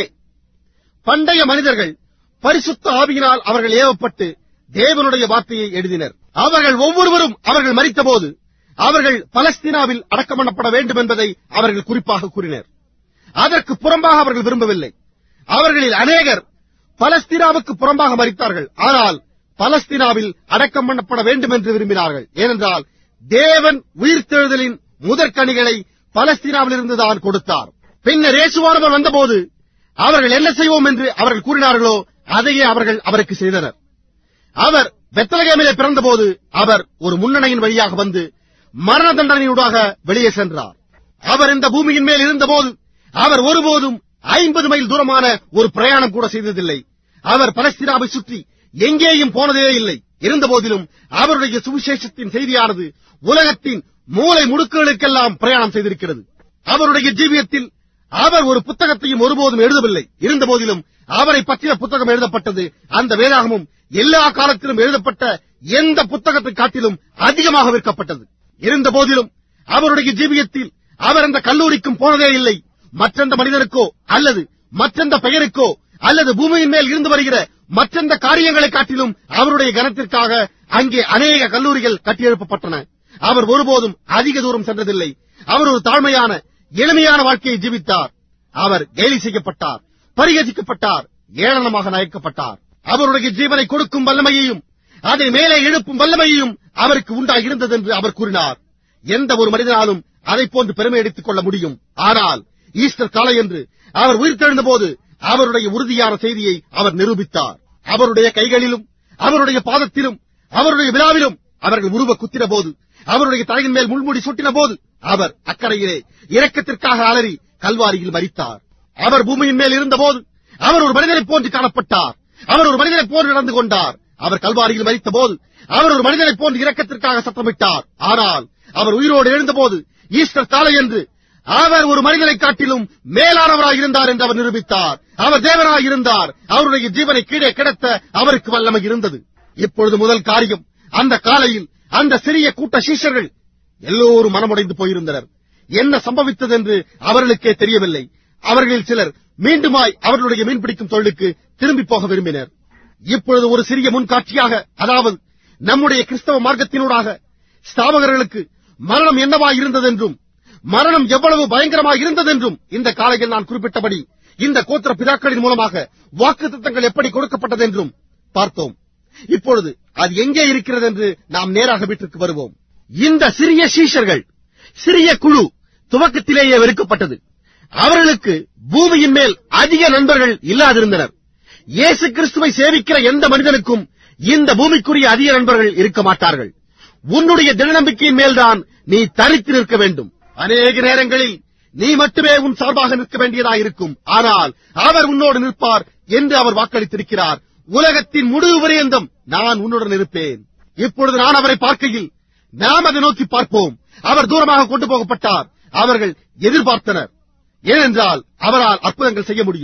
பண்டைய மனிதர்கள் பரிசுத்த ஆவியினால் அவர்கள் ஏவப்பட்டு தேவனுடைய வார்த்தையை எழுதினர் அவர்கள் ஒவ்வொருவரும் அவர்கள் மறித்தபோது அவர்கள் பலஸ்தீனாவில் அடக்கம் பண்ணப்பட வேண்டும் என்பதை அவர்கள் குறிப்பாக கூறினர் அதற்கு புறம்பாக அவர்கள் விரும்பவில்லை அவர்களில் அநேகர் பலஸ்தீனாவுக்கு புறம்பாக மறித்தார்கள் ஆனால் பலஸ்தீனாவில் அடக்கம் பண்ணப்பட வேண்டும் என்று விரும்பினார்கள் ஏனென்றால் தேவன் உயிர்த்தெழுதலின் முதற்கனிகளை பலஸ்தீனாவிலிருந்து தான் கொடுத்தார் பின்னர் இயேசுவானவர் வந்தபோது அவர்கள் என்ன செய்வோம் என்று அவர்கள் கூறினார்களோ அதையே அவர்கள் அவருக்கு செய்தனர் அவர் பெத்தலகேமிலே பிறந்தபோது அவர் ஒரு முன்னணியின் வழியாக வந்து மரண தண்டனையூடாக வெளியே சென்றார் அவர் இந்த பூமியின் மேல் இருந்தபோது அவர் ஒருபோதும் ஐம்பது மைல் தூரமான ஒரு பிரயாணம் கூட செய்ததில்லை அவர் பலஸ்தீனாவை சுற்றி எங்கேயும் போனதே இல்லை இருந்தபோதிலும் அவருடைய சுவிசேஷத்தின் செய்தியானது உலகத்தின் மூலை முடுக்குகளுக்கெல்லாம் பிரயாணம் செய்திருக்கிறது அவருடைய ஜீவியத்தில் அவர் ஒரு புத்தகத்தையும் ஒருபோதும் எழுதவில்லை இருந்தபோதிலும் அவரை பற்றிய புத்தகம் எழுதப்பட்டது அந்த வேதாகமும் எல்லா காலத்திலும் எழுதப்பட்ட எந்த புத்தகத்தை காட்டிலும் அதிகமாக விற்கப்பட்டது இருந்த போதிலும் அவருடைய ஜீவியத்தில் அவர் அந்த கல்லூரிக்கும் போனதே இல்லை மற்றெந்த மனிதனுக்கோ அல்லது மற்றெந்த பெயருக்கோ அல்லது பூமியின் மேல் இருந்து வருகிற மற்றெந்த காரியங்களை காட்டிலும் அவருடைய கனத்திற்காக அங்கே அநேக கல்லூரிகள் கட்டியெழுப்பப்பட்டன அவர் ஒருபோதும் அதிக தூரம் சென்றதில்லை அவர் ஒரு தாழ்மையான எளிமையான வாழ்க்கையை ஜீவித்தார் அவர் கேலி செய்யப்பட்டார் பரிகசிக்கப்பட்டார் ஏளனமாக நயக்கப்பட்டார் அவருடைய ஜீவனை கொடுக்கும் வல்லமையையும் அதை மேலே எழுப்பும் வல்லமையையும் அவருக்கு உண்டாயிருந்தது என்று அவர் கூறினார் எந்த ஒரு மனிதனாலும் அதை போன்று பெருமை எடுத்துக் கொள்ள முடியும் ஆனால் ஈஸ்டர் காலை என்று அவர் உயிர்த்தெழுந்த போது அவருடைய உறுதியான செய்தியை அவர் நிரூபித்தார் அவருடைய கைகளிலும் அவருடைய பாதத்திலும் அவருடைய விழாவிலும் அவர்கள் உருவ குத்தின போது அவருடைய தலையின் மேல் முள்முடி சுட்டின போது அவர் அக்கறையிலே இரக்கத்திற்காக அலறி கல்வாரியில் மரித்தார் அவர் பூமியின் மேல் இருந்தபோது அவர் ஒரு மனிதனைப் போன்று காணப்பட்டார் அவர் ஒரு மனிதனைப் போன்று நடந்து கொண்டார் அவர் கல்வாரியில் மரித்த போது அவர் ஒரு மனிதனைப் போன்று இரக்கத்திற்காக சத்தமிட்டார் ஆனால் அவர் உயிரோடு எழுந்தபோது ஈஸ்டர் காலை என்று அவர் ஒரு மனிதனை காட்டிலும் மேலானவராய் இருந்தார் என்று அவர் நிரூபித்தார் அவர் தேவனாய் இருந்தார் அவருடைய ஜீவனை கீழே கிடத்த அவருக்கு வல்லமை இருந்தது இப்பொழுது முதல் காரியம் அந்த காலையில் அந்த சிறிய கூட்ட சீஷர்கள் எல்லோரும் மனமுடைந்து போயிருந்தனர் என்ன சம்பவித்தது என்று அவர்களுக்கே தெரியவில்லை அவர்களில் சிலர் மீண்டுமாய் அவர்களுடைய மீன்பிடிக்கும் தொழிலுக்கு திரும்பி போக விரும்பினர் இப்பொழுது ஒரு சிறிய முன்காட்சியாக அதாவது நம்முடைய கிறிஸ்தவ மார்க்கத்தினூடாக ஸ்தாபகர்களுக்கு மரணம் என்னவாய் இருந்ததென்றும் மரணம் எவ்வளவு பயங்கரமாய் இருந்ததென்றும் இந்த காலையில் நான் குறிப்பிட்டபடி இந்த கோத்திர பிதாக்களின் மூலமாக வாக்குத்தத்தங்கள் எப்படி கொடுக்கப்பட்டதென்றும் பார்த்தோம் இப்பொழுது அது எங்கே இருக்கிறது என்று நாம் நேராக வீட்டிற்கு வருவோம் இந்த சிறிய சீஷர்கள் சிறிய குழு துவக்கத்திலேயே வெறுக்கப்பட்டது அவர்களுக்கு பூமியின் மேல் அதிக நண்பர்கள் இல்லாதிருந்தனர் இயேசு கிறிஸ்துவை சேவிக்கிற எந்த மனிதனுக்கும் இந்த பூமிக்குரிய அதிக நண்பர்கள் இருக்க மாட்டார்கள் உன்னுடைய தினநம்பிக்கையின் மேல்தான் நீ தரித்து நிற்க வேண்டும் அநேக நேரங்களில் நீ மட்டுமே உன் சார்பாக நிற்க வேண்டியதாயிருக்கும் ஆனால் அவர் உன்னோடு நிற்பார் என்று அவர் வாக்களித்திருக்கிறார் உலகத்தின் முடிவு பரியந்தம் நான் உன்னுடன் இருப்பேன் இப்பொழுது நான் அவரை பார்க்கையில் நாம் அதை நோக்கி பார்ப்போம் அவர் தூரமாக கொண்டு போகப்பட்டார் அவர்கள் எதிர்பார்த்தனர் ஏனென்றால் அவரால் அற்புதங்கள் செய்ய முடியும்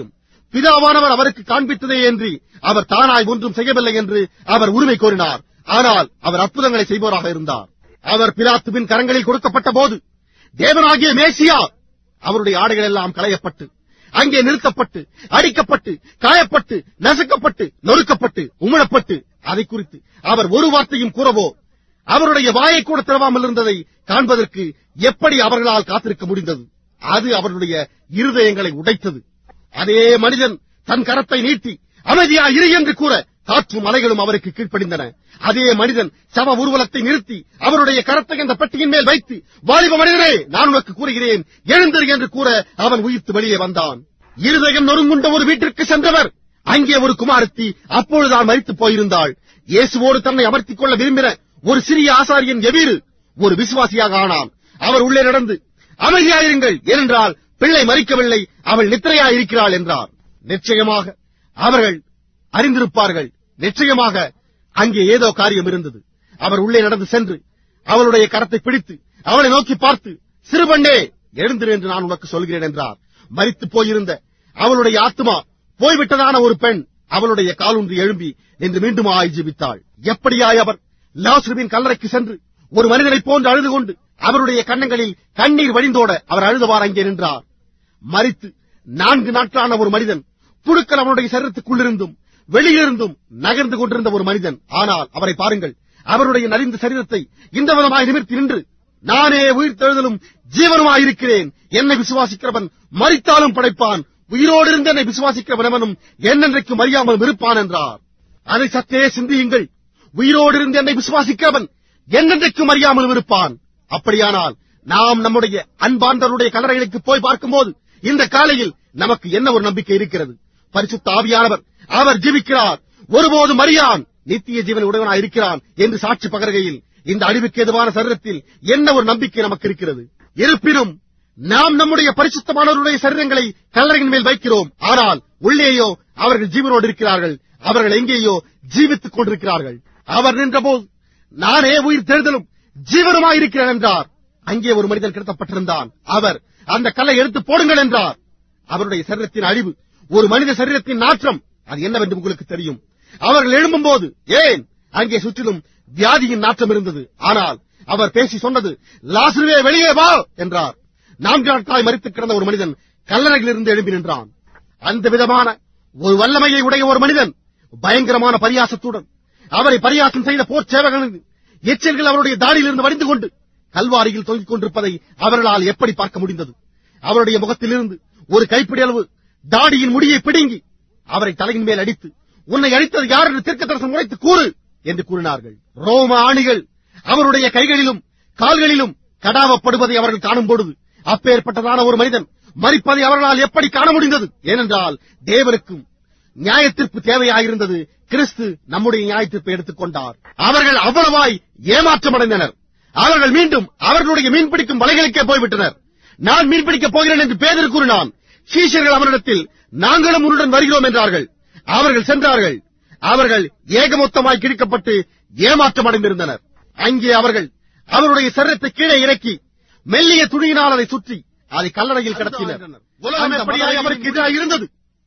பிதாவானவர் அவருக்கு காண்பித்ததே என்று அவர் தானாய் ஒன்றும் செய்யவில்லை என்று அவர் உரிமை கோரினார் ஆனால் அவர் அற்புதங்களை செய்பவராக இருந்தார் அவர் பிலாத்துவின் கரங்களில் கொடுக்கப்பட்ட போது தேவனாகிய மேசியா அவருடைய ஆடைகள் எல்லாம் களையப்பட்டு அங்கே நிறுத்தப்பட்டு அடிக்கப்பட்டு காயப்பட்டு நசுக்கப்பட்டு நொறுக்கப்பட்டு உமிழப்பட்டு அதை குறித்து அவர் ஒரு வார்த்தையும் கூறவோ அவருடைய வாயை கூட திறவாமல் இருந்ததை காண்பதற்கு எப்படி அவர்களால் காத்திருக்க முடிந்தது அது அவர்களுடைய இருதயங்களை உடைத்தது அதே மனிதன் தன் கரத்தை நீட்டி அமைதியா இரு என்று கூற காற்றும் அலைகளும் அவருக்கு கீழ்ப்படிந்தன அதே மனிதன் சவ ஊர்வலத்தை நிறுத்தி அவருடைய கரத்தை அந்த பெட்டியின் மேல் வைத்து வாலிப மனிதனே நான் உனக்கு கூறுகிறேன் எழுந்திரு என்று கூற அவன் உயிர்த்து வெளியே வந்தான் இருதயம் நொறுங்குண்ட ஒரு வீட்டிற்கு சென்றவர் அங்கே ஒரு குமாரத்தி அப்பொழுதுதான் மரித்து போயிருந்தாள் இயேசுவோடு தன்னை அமர்த்திக் கொள்ள விரும்பின ஒரு சிறிய ஆசாரியன் எவீரு ஒரு விசுவாசியாக ஆனான் அவர் உள்ளே நடந்து அமைதியாயிருங்கள் ஏனென்றால் பிள்ளை மறிக்கவில்லை அவள் நித்திரையாயிருக்கிறாள் என்றார் நிச்சயமாக அவர்கள் அறிந்திருப்பார்கள் நிச்சயமாக அங்கே ஏதோ காரியம் இருந்தது அவர் உள்ளே நடந்து சென்று அவளுடைய கரத்தை பிடித்து அவளை நோக்கி பார்த்து சிறுபண்ணே எழுந்திரு என்று நான் உனக்கு சொல்கிறேன் என்றார் மரித்து போயிருந்த அவளுடைய ஆத்மா போய்விட்டதான ஒரு பெண் அவளுடைய காலூன்றி எழும்பி என்று மீண்டும் ஜீவித்தாள் எப்படியாய் அவர் லாசுருவின் கல்லறைக்கு சென்று ஒரு மனிதனைப் போன்று அழுது கொண்டு அவருடைய கன்னங்களில் கண்ணீர் வழிந்தோட அவர் அழுதவார் அங்கே நின்றார் மரித்து நான்கு நாட்களான ஒரு மனிதன் புழுக்கள் அவனுடைய சரீரத்துக்குள்ளிருந்தும் வெளியிலிருந்தும் நகர்ந்து கொண்டிருந்த ஒரு மனிதன் ஆனால் அவரை பாருங்கள் அவருடைய நலிந்த சரீரத்தை இந்த விதமாய் நிமிர்த்தி நின்று நானே உயிர்த்தெழுதலும் ஜீவனுமாயிருக்கிறேன் என்னை விசுவாசிக்கிறவன் மரித்தாலும் படைப்பான் உயிரோடு இருந்து என்னை விசுவாசிக்கிறவனவனும் என்னென்றைக்கும் அறியாமல் இருப்பான் என்றார் அதை சற்றே சிந்தியுங்கள் உயிரோடு இருந்து என்னை விசுவாசிக்கிறவன் என்னென்றைக்கும் அறியாமல் இருப்பான் அப்படியானால் நாம் நம்முடைய அன்பார்ந்தவருடைய கல்லறைகளுக்கு போய் பார்க்கும்போது இந்த காலையில் நமக்கு என்ன ஒரு நம்பிக்கை இருக்கிறது பரிசுத்த ஆவியானவர் அவர் ஜீவிக்கிறார் ஒருபோதும் அறியான் நித்திய ஜீவன் உடையவனாய் இருக்கிறான் என்று சாட்சி பகர்கையில் இந்த அழிவுக்கு எதுவான சரீரத்தில் என்ன ஒரு நம்பிக்கை நமக்கு இருக்கிறது இருப்பினும் நாம் நம்முடைய பரிசுத்தமானவருடைய சரீரங்களை கல்லறையின் மேல் வைக்கிறோம் ஆனால் உள்ளேயோ அவர்கள் ஜீவனோடு இருக்கிறார்கள் அவர்கள் எங்கேயோ ஜீவித்துக் கொண்டிருக்கிறார்கள் அவர் நின்றபோது நானே உயிர் தேர்தலும் ஜீவனுமாயிருக்கிறேன் என்றார் அங்கே ஒரு மனிதன் கிடத்தப்பட்டிருந்தான் அவர் அந்த கல்லை எடுத்து போடுங்கள் என்றார் அவருடைய சரீரத்தின் அழிவு ஒரு மனித சரீரத்தின் நாற்றம் அது என்னவென்று உங்களுக்கு தெரியும் அவர்கள் எழும்பும்போது ஏன் அங்கே சுற்றிலும் வியாதியின் நாற்றம் இருந்தது ஆனால் அவர் பேசி சொன்னது லாசுருவே வெளியே வா என்றார் நான்கு நாட்களாய் மறித்து கிடந்த ஒரு மனிதன் கல்லறையிலிருந்து எழும்பி நின்றான் அந்த விதமான ஒரு வல்லமையை உடைய ஒரு மனிதன் பயங்கரமான பரியாசத்துடன் அவரை பரியாசம் செய்த போர் சேவகனின் எச்சல்கள் அவருடைய தாடியிலிருந்து வடிந்து கொண்டு கல்வாரியில் தொங்கிக் கொண்டிருப்பதை அவர்களால் எப்படி பார்க்க முடிந்தது அவருடைய முகத்திலிருந்து ஒரு கைப்பிடி அளவு தாடியின் முடியை பிடுங்கி அவரை தலையின் மேல் அடித்து உன்னை அடித்தது யார் என்று தீர்க்க தரிசனம் உரைத்து கூறு என்று கூறினார்கள் ரோம ஆணிகள் அவருடைய கைகளிலும் கால்களிலும் கடாவப்படுவதை அவர்கள் காணும் பொழுது அப்பேற்பட்டதான ஒரு மனிதன் மறிப்பதை அவர்களால் எப்படி காண முடிந்தது ஏனென்றால் தேவனுக்கும் நியாயத்திற்பு தேவையாயிருந்தது கிறிஸ்து நம்முடைய நியாயத்திற்பை எடுத்துக் கொண்டார் அவர்கள் அவ்வளவாய் ஏமாற்றமடைந்தனர் அவர்கள் மீண்டும் அவர்களுடைய மீன்பிடிக்கும் வலைகளுக்கே போய்விட்டனர் நான் மீன்பிடிக்கப் போகிறேன் என்று பேதர் கூறினான் சீஷர்கள் அவரிடத்தில் நாங்களும் உன்னுடன் வருகிறோம் என்றார்கள் அவர்கள் சென்றார்கள் அவர்கள் ஏகமொத்தமாய் கிழிக்கப்பட்டு ஏமாற்றமடைந்திருந்தனர் அங்கே அவர்கள் அவருடைய சரீரத்தை கீழே இறக்கி மெல்லிய துணியினால் அதை சுற்றி அதை கல்லறையில் கிடத்தினர் உலகம் எப்படியாய் அவருக்கு எதிராக இருந்தது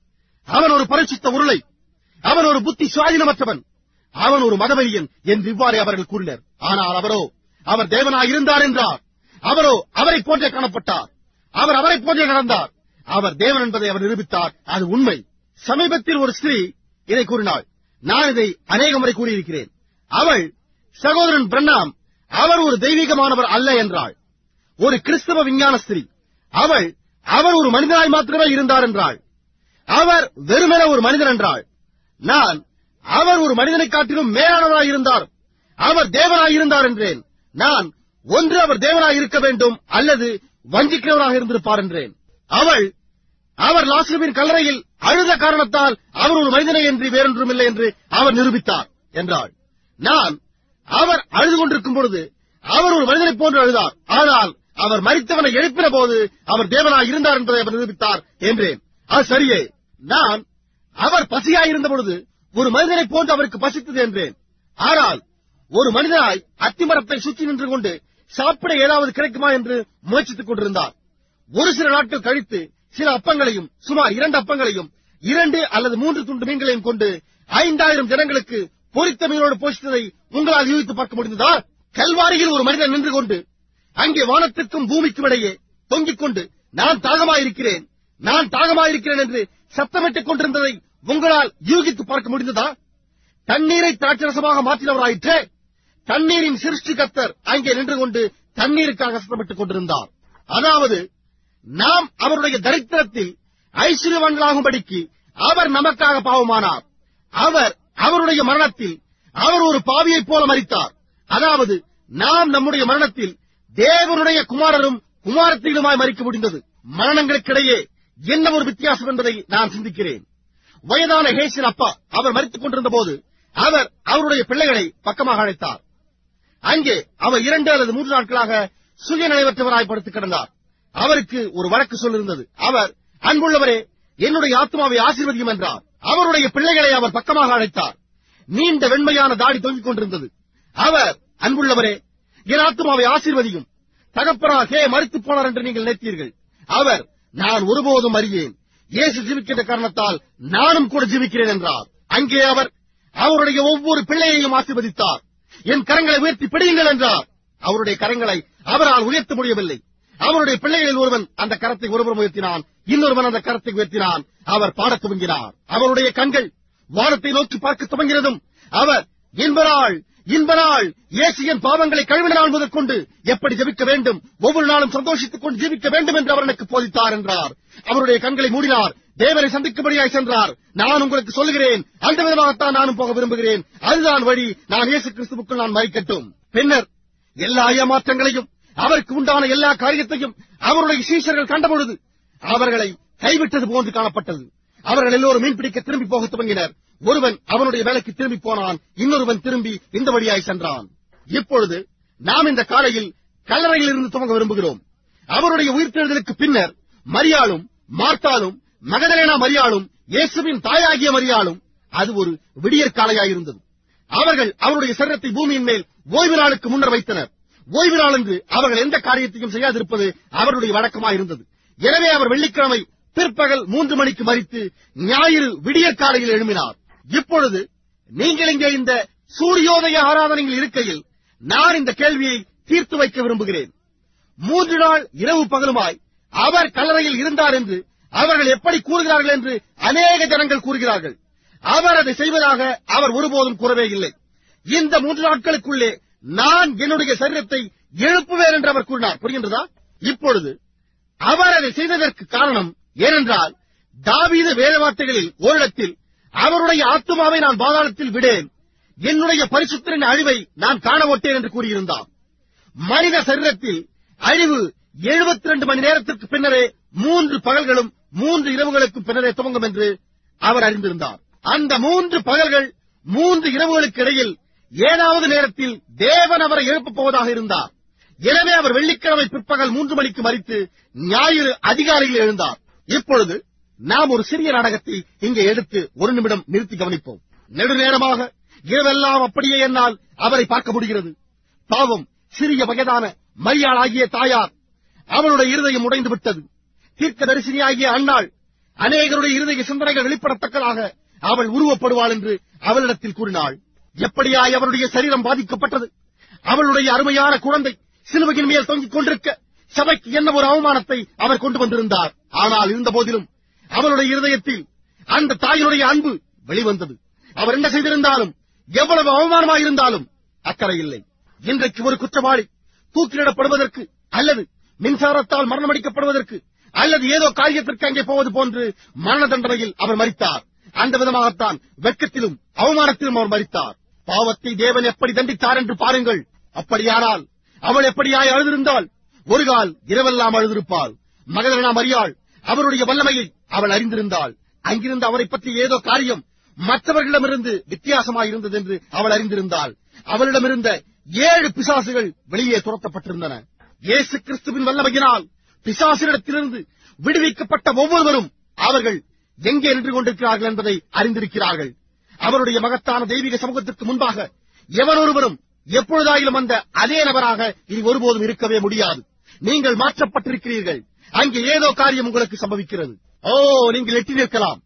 அவன் ஒரு பரிசுத்த உருளை அவன் ஒரு புத்தி சுவாதீனமற்றவன் அவன் ஒரு மதவெறியன் என்று இவ்வாறு அவர்கள் கூறினர் ஆனால் அவரோ அவர் தேவனாய் இருந்தார் என்றார் அவரோ அவரை போன்றே காணப்பட்டார் அவர் அவரை போன்றே நடந்தார் அவர் தேவன் என்பதை அவர் நிரூபித்தார் அது உண்மை சமீபத்தில் ஒரு ஸ்திரீ இதை கூறினாள் நான் இதை அநேக முறை கூறியிருக்கிறேன் அவள் சகோதரன் பிரண்ணாம் அவர் ஒரு தெய்வீகமானவர் அல்ல என்றாள் ஒரு கிறிஸ்தவ விஞ்ஞான ஸ்திரீ அவள் அவர் ஒரு மனிதனாய் மாத்திரமே இருந்தார் என்றாள் அவர் வெறுமென ஒரு மனிதன் என்றாள் நான் அவர் ஒரு மனிதனை காட்டிலும் மேலானவராய் இருந்தார் அவர் தேவனாய் இருந்தார் என்றேன் நான் ஒன்று அவர் தேவனாய் இருக்க வேண்டும் அல்லது வஞ்சிக்கிறவராக இருந்திருப்பார் என்றேன் அவள் அவர் லாசுவின் கல்லறையில் அழுத காரணத்தால் அவர் ஒரு மனிதனை என்று வேறொன்றும் இல்லை என்று அவர் நிரூபித்தார் என்றாள் நான் அவர் அழுது கொண்டிருக்கும் பொழுது அவர் ஒரு மனிதனைப் போன்று அழுதார் ஆனால் அவர் மரித்தவனை எழுப்பின போது அவர் தேவனாய் இருந்தார் என்பதை அவர் நிரூபித்தார் என்றேன் அது சரியே நான் அவர் பசியாயிருந்த பொழுது ஒரு மனிதனைப் போன்று அவருக்கு பசித்தது என்றேன் ஆனால் ஒரு மனிதனாய் அத்திமரத்தை சுற்றி நின்று கொண்டு சாப்பிட ஏதாவது கிடைக்குமா என்று முயற்சித்துக் கொண்டிருந்தார் ஒரு சில நாட்கள் கழித்து சில அப்பங்களையும் சுமார் இரண்டு அப்பங்களையும் இரண்டு அல்லது மூன்று துண்டு மீன்களையும் கொண்டு ஐந்தாயிரம் ஜனங்களுக்கு பொரித்த மீனோடு போஷித்ததை உங்களால் யூகித்து பார்க்க முடிந்ததா கல்வாரியில் ஒரு மனிதன் நின்று கொண்டு அங்கே வானத்திற்கும் பூமிக்கும் இடையே தொங்கிக் கொண்டு நான் தாகமாயிருக்கிறேன் நான் தாகமாயிருக்கிறேன் என்று சத்தமிட்டுக் கொண்டிருந்ததை உங்களால் யூகித்து பார்க்க முடிந்ததா தண்ணீரை திராட்சரசமாக மாற்றினவராயிற்றே தண்ணீரின் சிருஷ்டி கத்தர் அங்கே நின்று கொண்டு தண்ணீருக்காக சத்தமிட்டுக் கொண்டிருந்தார் அதாவது நாம் அவருடைய தரித்திரத்தில் ஐஸ்வர்யவான்களாகும்படிக்கு அவர் நமக்காக பாவமானார் அவர் அவருடைய மரணத்தில் அவர் ஒரு பாவியைப் போல மரித்தார் அதாவது நாம் நம்முடைய மரணத்தில் தேவனுடைய குமாரரும் குமாரத்திலுமாய் மறிக்க முடிந்தது மரணங்களுக்கிடையே என்ன ஒரு வித்தியாசம் என்பதை நான் சிந்திக்கிறேன் வயதான ஹேசின் அப்பா அவர் மறித்துக் கொண்டிருந்த போது அவர் அவருடைய பிள்ளைகளை பக்கமாக அழைத்தார் அங்கே அவர் இரண்டு அல்லது மூன்று நாட்களாக சுய நினைவற்றவராய் படுத்துக் கிடந்தார் அவருக்கு ஒரு வழக்கு சொல்லிருந்தது அவர் அன்புள்ளவரே என்னுடைய ஆத்மாவை ஆசீர்வதியும் என்றார் அவருடைய பிள்ளைகளை அவர் பக்கமாக அழைத்தார் நீண்ட வெண்மையான தாடி தொங்கிக் கொண்டிருந்தது அவர் அன்புள்ளவரே என் ஆத்மாவை ஆசீர்வதியும் தகப்பனார் ஹே மறித்துப் போனார் என்று நீங்கள் நினைத்தீர்கள் அவர் நான் ஒருபோதும் அறியேன் இயேசு ஜீவிக்கின்ற காரணத்தால் நானும் கூட ஜீவிக்கிறேன் என்றார் அங்கே அவர் அவருடைய ஒவ்வொரு பிள்ளையையும் ஆசீர்வதித்தார் என் கரங்களை உயர்த்தி பிடியுங்கள் என்றார் அவருடைய கரங்களை அவரால் உயர்த்த முடியவில்லை அவருடைய பிள்ளைகளில் ஒருவன் அந்த கரத்தை ஒருவரும் உயர்த்தினான் இன்னொருவன் அந்த கரத்தை உயர்த்தினான் அவர் பாடத் துவங்கினார் அவருடைய கண்கள் வானத்தை நோக்கி பார்க்க துவங்கினதும் அவர் இன்பநாள் இன்பநாள் இயேசு என் பாவங்களை கழுவின நாள் முதற்கொண்டு எப்படி ஜெபிக்க வேண்டும் ஒவ்வொரு நாளும் சந்தோஷித்துக் கொண்டு ஜீவிக்க வேண்டும் என்று அவர் எனக்கு போதித்தார் என்றார் அவருடைய கண்களை மூடினார் தேவனை சந்திக்கும்படியாய் சென்றார் நான் உங்களுக்கு சொல்லுகிறேன் அந்த விதமாகத்தான் நானும் போக விரும்புகிறேன் அதுதான் வழி நான் இயேசு கிறிஸ்துவுக்குள் நான் மறிக்கட்டும் பின்னர் எல்லா ஏமாற்றங்களையும் அவருக்கு உண்டான எல்லா காரியத்தையும் அவருடைய சீஷர்கள் கண்டபொழுது அவர்களை கைவிட்டது போன்று காணப்பட்டது அவர்கள் எல்லோரும் மீன்பிடிக்க திரும்பி போக துவங்கினர் ஒருவன் அவனுடைய வேலைக்கு திரும்பி போனான் இன்னொருவன் திரும்பி இந்த வழியாய் சென்றான் இப்பொழுது நாம் இந்த காலையில் கல்லறையில் இருந்து துவங்க விரும்புகிறோம் அவருடைய உயிர்த்தெழுதலுக்கு பின்னர் மரியாளும் மார்த்தாலும் மகதலேனா மரியாளும் இயேசுவின் தாயாகிய மரியாளும் அது ஒரு விடியற் காலையாயிருந்தது அவர்கள் அவருடைய சரீரத்தை பூமியின் மேல் ஓய்வு நாளுக்கு முன்னர் வைத்தனர் ஓய்வு நாள் என்று அவர்கள் எந்த காரியத்தையும் செய்யாதிருப்பது அவருடைய வழக்கமாயிருந்தது எனவே அவர் வெள்ளிக்கிழமை பிற்பகல் மூன்று மணிக்கு மறித்து ஞாயிறு விடியற் காலையில் எழும்பினார் இப்பொழுது நீங்கள் இங்கே இந்த சூரியோதய ஆராதனையில் இருக்கையில் நான் இந்த கேள்வியை தீர்த்து வைக்க விரும்புகிறேன் மூன்று நாள் இரவு பகலுமாய் அவர் கல்லறையில் இருந்தார் என்று அவர்கள் எப்படி கூறுகிறார்கள் என்று அநேக ஜனங்கள் கூறுகிறார்கள் அவர் அதை செய்வதாக அவர் ஒருபோதும் கூறவே இல்லை இந்த மூன்று நாட்களுக்குள்ளே நான் என்னுடைய சரீரத்தை எழுப்புவேன் என்று அவர் கூறினார் புரிகின்றதா இப்பொழுது அவர் அதை செய்ததற்கு காரணம் ஏனென்றால் தாவீது வேத வார்த்தைகளில் ஓரிடத்தில் அவருடைய ஆத்துமாவை நான் பாதாளத்தில் விடேன் என்னுடைய பரிசுத்தரின் அழிவை நான் காண ஒட்டேன் என்று கூறியிருந்தார் மனித சரீரத்தில் அழிவு 72 மணி நேரத்திற்கு பின்னரே மூன்று பகல்களும் மூன்று இரவுகளுக்கும் பின்னரே துவங்கும் என்று அவர் அறிந்திருந்தார் அந்த மூன்று பகல்கள் மூன்று இரவுகளுக்கு இடையில் ஏழாவது நேரத்தில் தேவன் அவரை எழுப்பப் போவதாக இருந்தார் எனவே அவர் வெள்ளிக்கிழமை பிற்பகல் மூன்று மணிக்கு மறித்து ஞாயிறு அதிகாலையில் எழுந்தார் இப்பொழுது நாம் ஒரு சிறிய நாடகத்தை இங்கே எடுத்து ஒரு நிமிடம் நிறுத்தி கவனிப்போம் நெடுநேரமாக இரவெல்லாம் அப்படியே என்னால் அவரை பார்க்க முடிகிறது பாவம் சிறிய வயதான மரியாளாகிய தாயார் அவளுடைய இருதயம் உடைந்து விட்டது தீர்க்க தரிசினியாகிய அன்னாள் அநேகருடைய இருதய சிந்தனைகள் வெளிப்படத்தக்கதாக அவள் உருவப்படுவாள் என்று அவளிடத்தில் கூறினாள் எப்படியாய் அவருடைய சரீரம் பாதிக்கப்பட்டது அவளுடைய அருமையான குழந்தை சிலுவையின் மேல் தொங்கிக் கொண்டிருக்க சபைக்கு என்ன ஒரு அவமானத்தை அவர் கொண்டு வந்திருந்தார் ஆனால் இருந்த போதிலும் அவளுடைய இருதயத்தில் அந்த தாயினுடைய அன்பு வெளிவந்தது அவர் என்ன செய்திருந்தாலும் எவ்வளவு அவமானமாயிருந்தாலும் அக்கறை இல்லை இன்றைக்கு ஒரு குற்றவாளி தூக்கிலிடப்படுவதற்கு அல்லது மின்சாரத்தால் மரணமடிக்கப்படுவதற்கு அல்லது ஏதோ காரியத்திற்கு அங்கே போவது போன்று மரண தண்டனையில் அவர் மரித்தார் அந்த விதமாகத்தான் வெட்கத்திலும் அவமானத்திலும் அவர் மரித்தார் பாவத்தை தேவன் எப்படி தண்டித்தார் என்று பாருங்கள் அப்படியானால் அவள் எப்படியாய் அழுதிருந்தாள் ஒரு கால் இரவெல்லாம் அழுதிருப்பாள் மகதனா மரியாள் அவருடைய வல்லமையை அவள் அறிந்திருந்தாள் அங்கிருந்து அவரை பற்றி ஏதோ காரியம் மற்றவர்களிடமிருந்து வித்தியாசமாயிருந்தது என்று அவள் அறிந்திருந்தாள் அவளிடமிருந்த ஏழு பிசாசுகள் வெளியே துரத்தப்பட்டிருந்தன இயேசு கிறிஸ்துவின் வல்லமையினால் பிசாசினிடத்திலிருந்து விடுவிக்கப்பட்ட ஒவ்வொருவரும் அவர்கள் எங்கே நின்று கொண்டிருக்கிறார்கள் என்பதை அறிந்திருக்கிறார்கள் அவருடைய மகத்தான தெய்வீக சமூகத்திற்கு முன்பாக எவனொருவரும் எப்பொழுதாயிலும் அந்த அதே நபராக இனி ஒருபோதும் இருக்கவே முடியாது நீங்கள் மாற்றப்பட்டிருக்கிறீர்கள் அங்கே ஏதோ காரியம் உங்களுக்கு சம்பவிக்கிறது ஓ நீங்கள் எட்டி நிற்கலாம்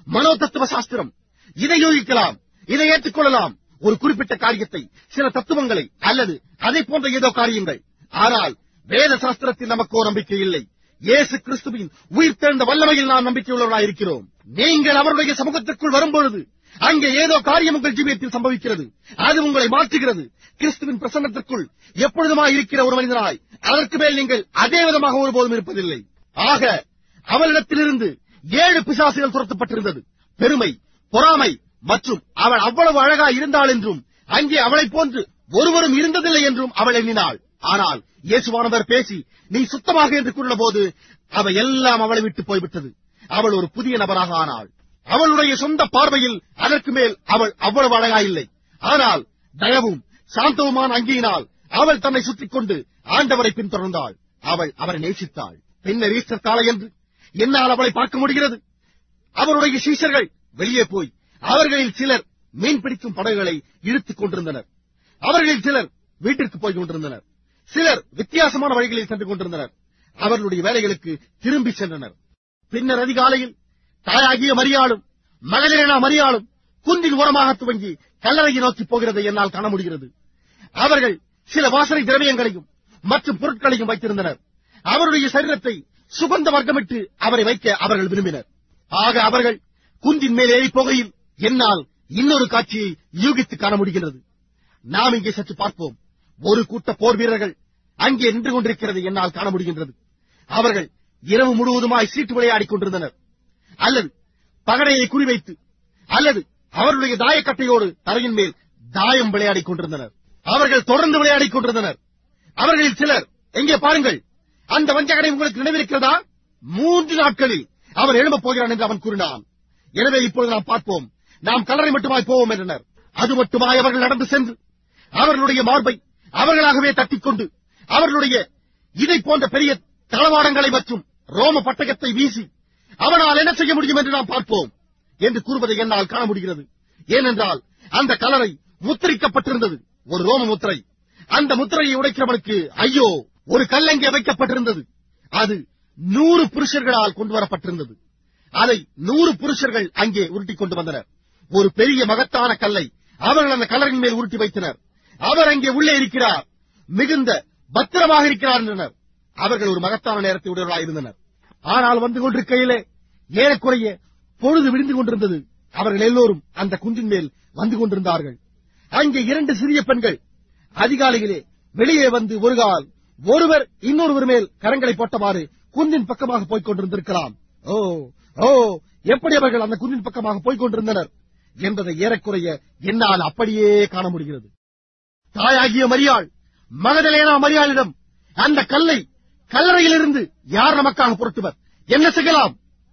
மனோதத்துவ சாஸ்திரம் இதை யூகிக்கலாம் இதை ஏற்றுக்கொள்ளலாம் ஒரு குறிப்பிட்ட காரியத்தை சில தத்துவங்களை அல்லது அதை போன்ற ஏதோ காரியங்கள் ஆனால் வேத சாஸ்திரத்தில் நமக்கு ஒரு நம்பிக்கை இல்லை இயேசு கிறிஸ்துவின் உயிர் தெழுந்த வல்லமையில் நாம் நம்பிக்கையுள்ளவர்களாக இருக்கிறோம் நீங்கள் அவருடைய சமூகத்திற்குள் வரும்பொழுது அங்கே ஏதோ காரியம் உங்கள் ஜீவியத்தில் சம்பவிக்கிறது அது உங்களை மாற்றுகிறது கிறிஸ்துவின் பிரசன்னத்திற்குள் எப்பொழுதுமாய் இருக்கிற ஒரு மனிதனாய் அதற்கு மேல் நீங்கள் அதே விதமாக ஒருபோதும் இருப்பதில்லை ஆக அவளிடத்திலிருந்து ஏழு பிசாசுகள் துரத்தப்பட்டிருந்தது பெருமை பொறாமை மற்றும் அவள் அவ்வளவு அழகா இருந்தாள் என்றும் அங்கே அவளைப் போன்று ஒருவரும் இருந்ததில்லை என்றும் அவள் எண்ணினாள் ஆனால் இயேசுவானவர் பேசி நீ சுத்தமாக என்று கூறினபோது அவை எல்லாம் அவளை விட்டு போய்விட்டது அவள் ஒரு புதிய நபராக ஆனாள் அவளுடைய சொந்த பார்வையில் அதற்கு மேல் அவள் அவ்வளவு அழகா இல்லை ஆனால் தயவும் சாந்தவுமான அங்கியினால் அவள் தன்னை சுற்றிக் கொண்டு ஆண்டவரை பின்தொடர்ந்தாள் அவள் அவரை நேசித்தாள் பின்னர் ஈஸ்டர் காலையன்று என்னால் அவளை பார்க்க முடிகிறது அவருடைய சீஷர்கள் வெளியே போய் அவர்களில் சிலர் மீன் பிடிக்கும் படகுகளை இழுத்துக் கொண்டிருந்தனர் அவர்களில் சிலர் வீட்டிற்கு போய் கொண்டிருந்தனர் சிலர் வித்தியாசமான வழிகளில் சென்று கொண்டிருந்தனர் அவர்களுடைய வேலைகளுக்கு திரும்பி சென்றனர் பின்னர் அதிகாலையில் தாயாகிய மரியாளும் மகளிரனா மரியாளும் குன்றின் ஓரமாக துவங்கி கல்லறையை நோக்கி போகிறதை என்னால் காண முடிகிறது அவர்கள் சில வாசனை திரவியங்களையும் மற்றும் பொருட்களையும் வைத்திருந்தனர் அவருடைய சரீரத்தை சுகந்த வர்க்கமிட்டு அவரை வைக்க அவர்கள் விரும்பினர் ஆக அவர்கள் குன்றின் மேல் ஏறி போகையில் என்னால் இன்னொரு காட்சியை யூகித்து காண முடிகிறது நாம் இங்கே சற்று பார்ப்போம் ஒரு கூட்ட போர் வீரர்கள் அங்கே நின்று கொண்டிருக்கிறதை என்னால் காண முடிகின்றது அவர்கள் இரவு முழுவதுமாய் சீட்டு விளையாடிக் கொண்டிருந்தனர் அல்லது பகடையை குறிவைத்து அல்லது அவர்களுடைய தாயக்கட்டையோடு தரையின் மேல் தாயம் விளையாடிக் கொண்டிருந்தனர் அவர்கள் தொடர்ந்து விளையாடிக் கொண்டிருந்தனர் அவர்களில் சிலர் எங்கே பாருங்கள் அந்த வஞ்சகனை உங்களுக்கு நினைவிருக்கிறதா மூன்று நாட்களில் அவன் எழும்பப் போகிறான் என்று அவன் கூறினான் எனவே இப்பொழுது நாம் பார்ப்போம் நாம் கல்லறை மட்டுமாய் போவோம் என்றனர் அது மட்டுமாய் அவர்கள் நடந்து சென்று அவர்களுடைய மார்பை அவர்களாகவே தட்டிக்கொண்டு அவர்களுடைய இதை போன்ற பெரிய தளவாடங்களை மற்றும் ரோம பட்டயத்தை வீசி அவனால் என்ன செய்ய முடியும் என்று நாம் பார்ப்போம் என்று கூறுவதை என்னால் காண முடிகிறது ஏனென்றால் அந்த கலரை முத்திரிக்கப்பட்டிருந்தது ஒரு ரோம முத்திரை அந்த முத்திரையை உடைக்கிறவனுக்கு ஐயோ ஒரு கல்லங்கே வைக்கப்பட்டிருந்தது அது நூறு புருஷர்களால் கொண்டு வரப்பட்டிருந்தது அதை நூறு புருஷர்கள் அங்கே உருட்டிக் கொண்டு வந்தனர் ஒரு பெரிய மகத்தான கல்லை அவர்கள் அந்த கல்லறின் மேல் உருட்டி வைத்தனர் அவர் அங்கே உள்ளே இருக்கிறார் மிகுந்த பத்திரமாக இருக்கிறார் என்றனர் அவர்கள் ஒரு மகத்தான நேரத்தை உடையவர்களாக இருந்தனர் ஆனால் வந்து கொண்டிருக்கையிலே ஏறக்குறைய பொழுது விடிந்து கொண்டிருந்தது அவர்கள் எல்லோரும் அந்த குன்றின் மேல் வந்து கொண்டிருந்தார்கள் அங்கே இரண்டு சிறிய பெண்கள் அதிகாலையிலே வெளியே வந்து ஒரு கால் ஒருவர் இன்னொருவர் மேல் கரங்களை போட்டவாறு குன்றின் பக்கமாக போய்க் கொண்டிருந்திருக்கலாம் ஓ ஓ எப்படி அவர்கள் அந்த குன்றின் பக்கமாக போய்க் கொண்டிருந்தனர் என்பதை ஏறக்குறைய என்னால் அப்படியே காண முடிகிறது தாயாகிய மரியாள் மகதலேனா மரியாளிடம் அந்த கல்லை கல்லறையிலிருந்து யார் நமக்காக புரட்டுவர் என்ன செய்யலாம்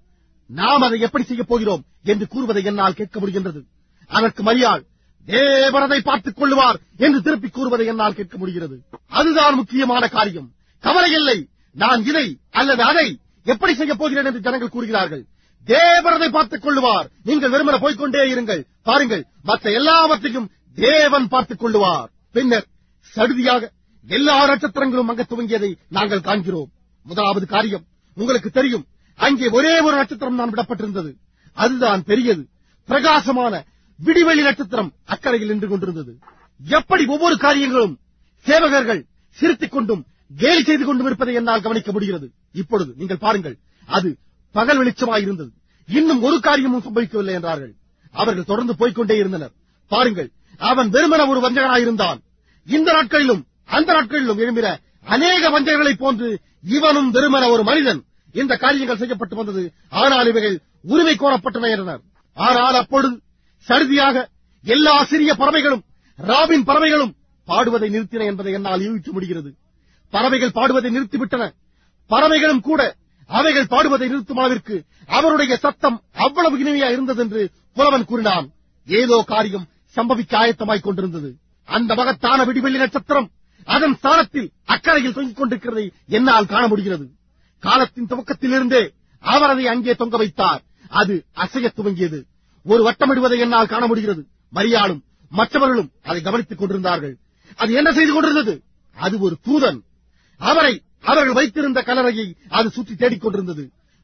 நாம் அதை எப்படி செய்யப் போகிறோம் என்று கூறுவதை என்னால் கேட்க முடிகின்றது அதற்கு மரியாள் தேவரதை பார்த்துக் கொள்ளுவார் என்று திருப்பி கூறுவதை என்னால் கேட்க முடிகிறது அதுதான் முக்கியமான காரியம் கவலை இல்லை நான் இதை அல்லது அதை எப்படி செய்யப் போகிறேன் என்று ஜனங்கள் கூறுகிறார்கள் தேவரதை பார்த்துக் கொள்ளுவார் நீங்கள் வெறுமன போய்க்கொண்டே இருங்கள் பாருங்கள் மற்ற எல்லாவற்றையும் தேவன் பார்த்துக் கொள்ளுவார் பின்னர் சடுதியாக எல்லா நட்சத்திரங்களும் அங்க துவங்கியதை நாங்கள் காண்கிறோம் முதலாவது காரியம் உங்களுக்கு தெரியும் அங்கே ஒரே ஒரு நட்சத்திரம் தான் விடப்பட்டிருந்தது அதுதான் பெரியது பிரகாசமான விடிவெளி நட்சத்திரம் அக்கறையில் நின்று கொண்டிருந்தது எப்படி ஒவ்வொரு காரியங்களும் சேவகர்கள் சிரித்துக் கொண்டும் கேலி செய்து கொண்டும் இருப்பதை என்னால் கவனிக்க முடிகிறது இப்பொழுது நீங்கள் பாருங்கள் அது பகல் வெளிச்சமாயிருந்தது இன்னும் ஒரு காரியமும் சம்பவிக்கவில்லை என்றார்கள் அவர்கள் தொடர்ந்து போய்க்கொண்டே இருந்தனர் பாருங்கள் அவன் வெறுமன ஒரு வஞ்சகனாயிருந்தான் இந்த நாட்களிலும் அந்த நாட்களிலும் எழும்பின அநேக வஞ்சகர்களைப் போன்று இவனும் வெறுமன ஒரு மனிதன் இந்த காரியங்கள் செய்யப்பட்டு வந்தது ஆனால் இவைகள் உரிமை கோரப்பட்டன என்றனர் ஆனால் அப்பொழுது சடுதியாக எல்லா சிறிய பறவைகளும் ராபின் பறவைகளும் பாடுவதை நிறுத்தின என்பதை என்னால் யூகிக்க முடிகிறது பறவைகள் பாடுவதை நிறுத்திவிட்டன பறவைகளும் கூட அவைகள் பாடுவதை நிறுத்தும் அளவிற்கு அவருடைய சத்தம் அவ்வளவு இனிமையா இருந்தது என்று புலவன் கூறினான் ஏதோ காரியம் சம்பவிக்க ஆயத்தமாய்க் கொண்டிருந்தது அந்த மகத்தான விடிவெள்ளி நட்சத்திரம் அதன் ஸ்தானத்தில் அக்கறையில் தொங்கிக் கொண்டிருக்கிறதை என்னால் காண முடிகிறது காலத்தின் துவக்கத்திலிருந்தே அவர் அதை அங்கே தொங்க வைத்தார் அது அசையத் துவங்கியது ஒரு வட்டமிடுவதை என்னால் காண முடிகிறது மரியாளும் மற்றவர்களும் அதை கவனித்துக் கொண்டிருந்தார்கள் அது என்ன செய்து கொண்டிருந்தது அது ஒரு தூதன் அவரை அவர்கள் வைத்திருந்த கலரையை அது சுற்றி தேடிக் கொண்டிருந்தது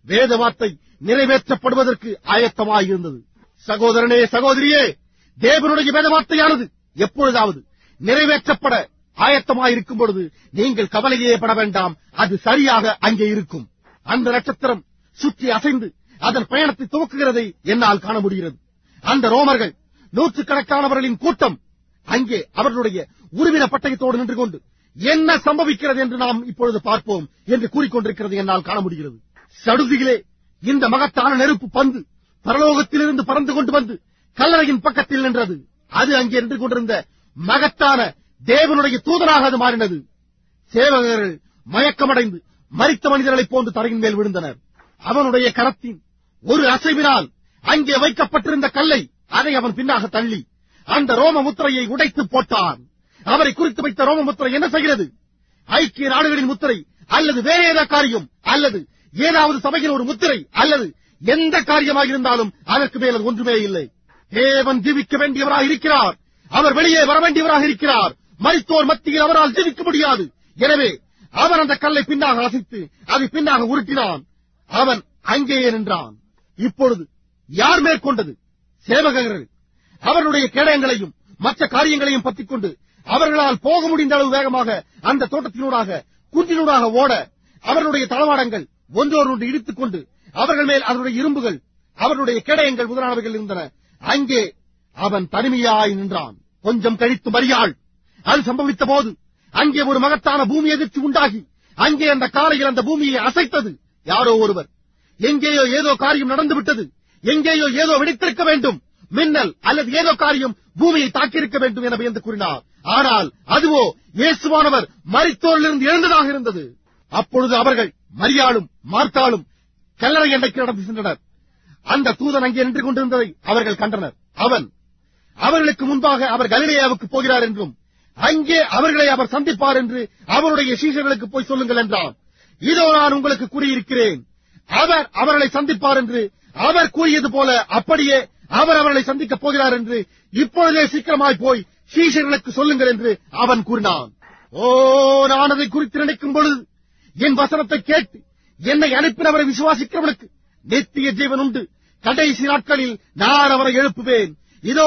வேத வார்த்தை நிறைவேற்றப்படுவதற்கு ஆயத்தமாயிருந்தது சகோதரனே சகோதரியே தேவனுடைய வேத வார்த்தையானது எப்பொழுதாவது நிறைவேற்றப்பட ஆயத்தமாயிருக்கும் பொழுது நீங்கள் கவலையே பட வேண்டாம் அது சரியாக அங்கே இருக்கும் அந்த நட்சத்திரம் சுற்றி அசைந்து அதன் பயணத்தை துவக்குகிறதை என்னால் காண முடிகிறது அந்த ரோமர்கள் நூற்றுக்கணக்கானவர்களின் கூட்டம் அங்கே அவர்களுடைய உருவின பட்டயத்தோடு நின்று கொண்டு என்ன சம்பவிக்கிறது என்று நாம் இப்பொழுது பார்ப்போம் என்று கூறிக்கொண்டிருக்கிறது என்னால் காண முடிகிறது சடுதியிலே இந்த மகத்தான நெருப்பு பந்து பரலோகத்திலிருந்து பறந்து கொண்டு வந்து கல்லறையின் பக்கத்தில் நின்றது அது அங்கே நின்று கொண்டிருந்த மகத்தான தேவனுடைய தூதனாக அது மாறினது சேவகர்கள் மயக்கமடைந்து மரித்த மனிதர்களைப் போன்று தரையின் மேல் விழுந்தனர் அவனுடைய கரத்தின் ஒரு அசைவினால் அங்கே வைக்கப்பட்டிருந்த கல்லை அதை அவன் பின்னாக தள்ளி அந்த ரோம முத்திரையை உடைத்து போட்டான் அவரை குறித்து வைத்த ரோம முத்திரை என்ன செய்கிறது ஐக்கிய நாடுகளின் முத்திரை அல்லது வேற ஏதோ காரியம் அல்லது ஏதாவது சபையின் ஒரு முத்திரை அல்லது எந்த காரியமாக இருந்தாலும் அதற்கு மேல் அது ஒன்றுமே இல்லை தேவன் ஜீவிக்க வேண்டியவராக இருக்கிறார் அவர் வெளியே வர வேண்டியவராக இருக்கிறார் மரித்தோர் மத்தியில் அவரால் ஜீவிக்க முடியாது எனவே அவன் அந்த கல்லை பின்னாக அசைத்து அதை பின்னாக உருட்டினான் அவன் அங்கேயே நின்றான் இப்பொழுது யார் மேற்கொண்டது சேவகர்கள் அவர்களுடைய கேடயங்களையும் மற்ற காரியங்களையும் பற்றிக் கொண்டு அவர்களால் போக முடிந்த அளவு வேகமாக அந்த தோட்டத்தினூடாக குன்றினூடாக ஓட அவர்களுடைய தளவாடங்கள் ஒன்றோடு இடித்துக் கொண்டு அவர்கள் மேல் அவருடைய இரும்புகள் அவர்களுடைய கேடயங்கள் முதலானவைகள் இருந்தன அங்கே அவன் தனிமையாய் நின்றான் கொஞ்சம் கழித்து மரியாள் அது சம்பவித்த போது அங்கே ஒரு மகத்தான பூமி எதிர்ச்சி உண்டாகி அங்கே அந்த காலையில் அந்த பூமியை அசைத்தது யாரோ ஒருவர் எங்கேயோ ஏதோ காரியம் நடந்து விட்டது எங்கேயோ ஏதோ வெடித்திருக்க வேண்டும் மின்னல் அல்லது ஏதோ காரியம் பூமியை தாக்கியிருக்க வேண்டும் என வியந்து கூறினார் ஆனால் அதுவோ இயேசுவானவர் மரித்தோரிலிருந்து எழுந்ததாக இருந்தது அப்பொழுது அவர்கள் மரியாளும் மார்த்தாளும் கல்லறை எண்டைக்கு நடந்து சென்றனர் அந்த தூதன் அங்கே நின்று கொண்டிருந்ததை அவர்கள் கண்டனர் அவன் அவர்களுக்கு முன்பாக அவர் கலிலேயாவுக்கு போகிறார் என்றும் அங்கே அவர்களை அவர் சந்திப்பார் என்று அவருடைய சீஷர்களுக்கு போய் சொல்லுங்கள் என்றான் இதோ நான் உங்களுக்கு கூறியிருக்கிறேன் அவர் அவர்களை சந்திப்பார் என்று அவர் கூறியது போல அப்படியே அவர் அவர்களை சந்திக்கப் போகிறார் என்று இப்பொழுதே சீக்கிரமாய் போய் சீஷர்களுக்கு சொல்லுங்கள் என்று அவன் கூறினான் ஓ நான் அதை குறித்து நினைக்கும் பொழுது என் வசனத்தை கேட்டு என்னை அனுப்பினவரை விசுவாசிக்கிறவனுக்கு நித்திய ஜீவன் உண்டு கடைசி நாட்களில் நான் அவரை எழுப்புவேன் இதோ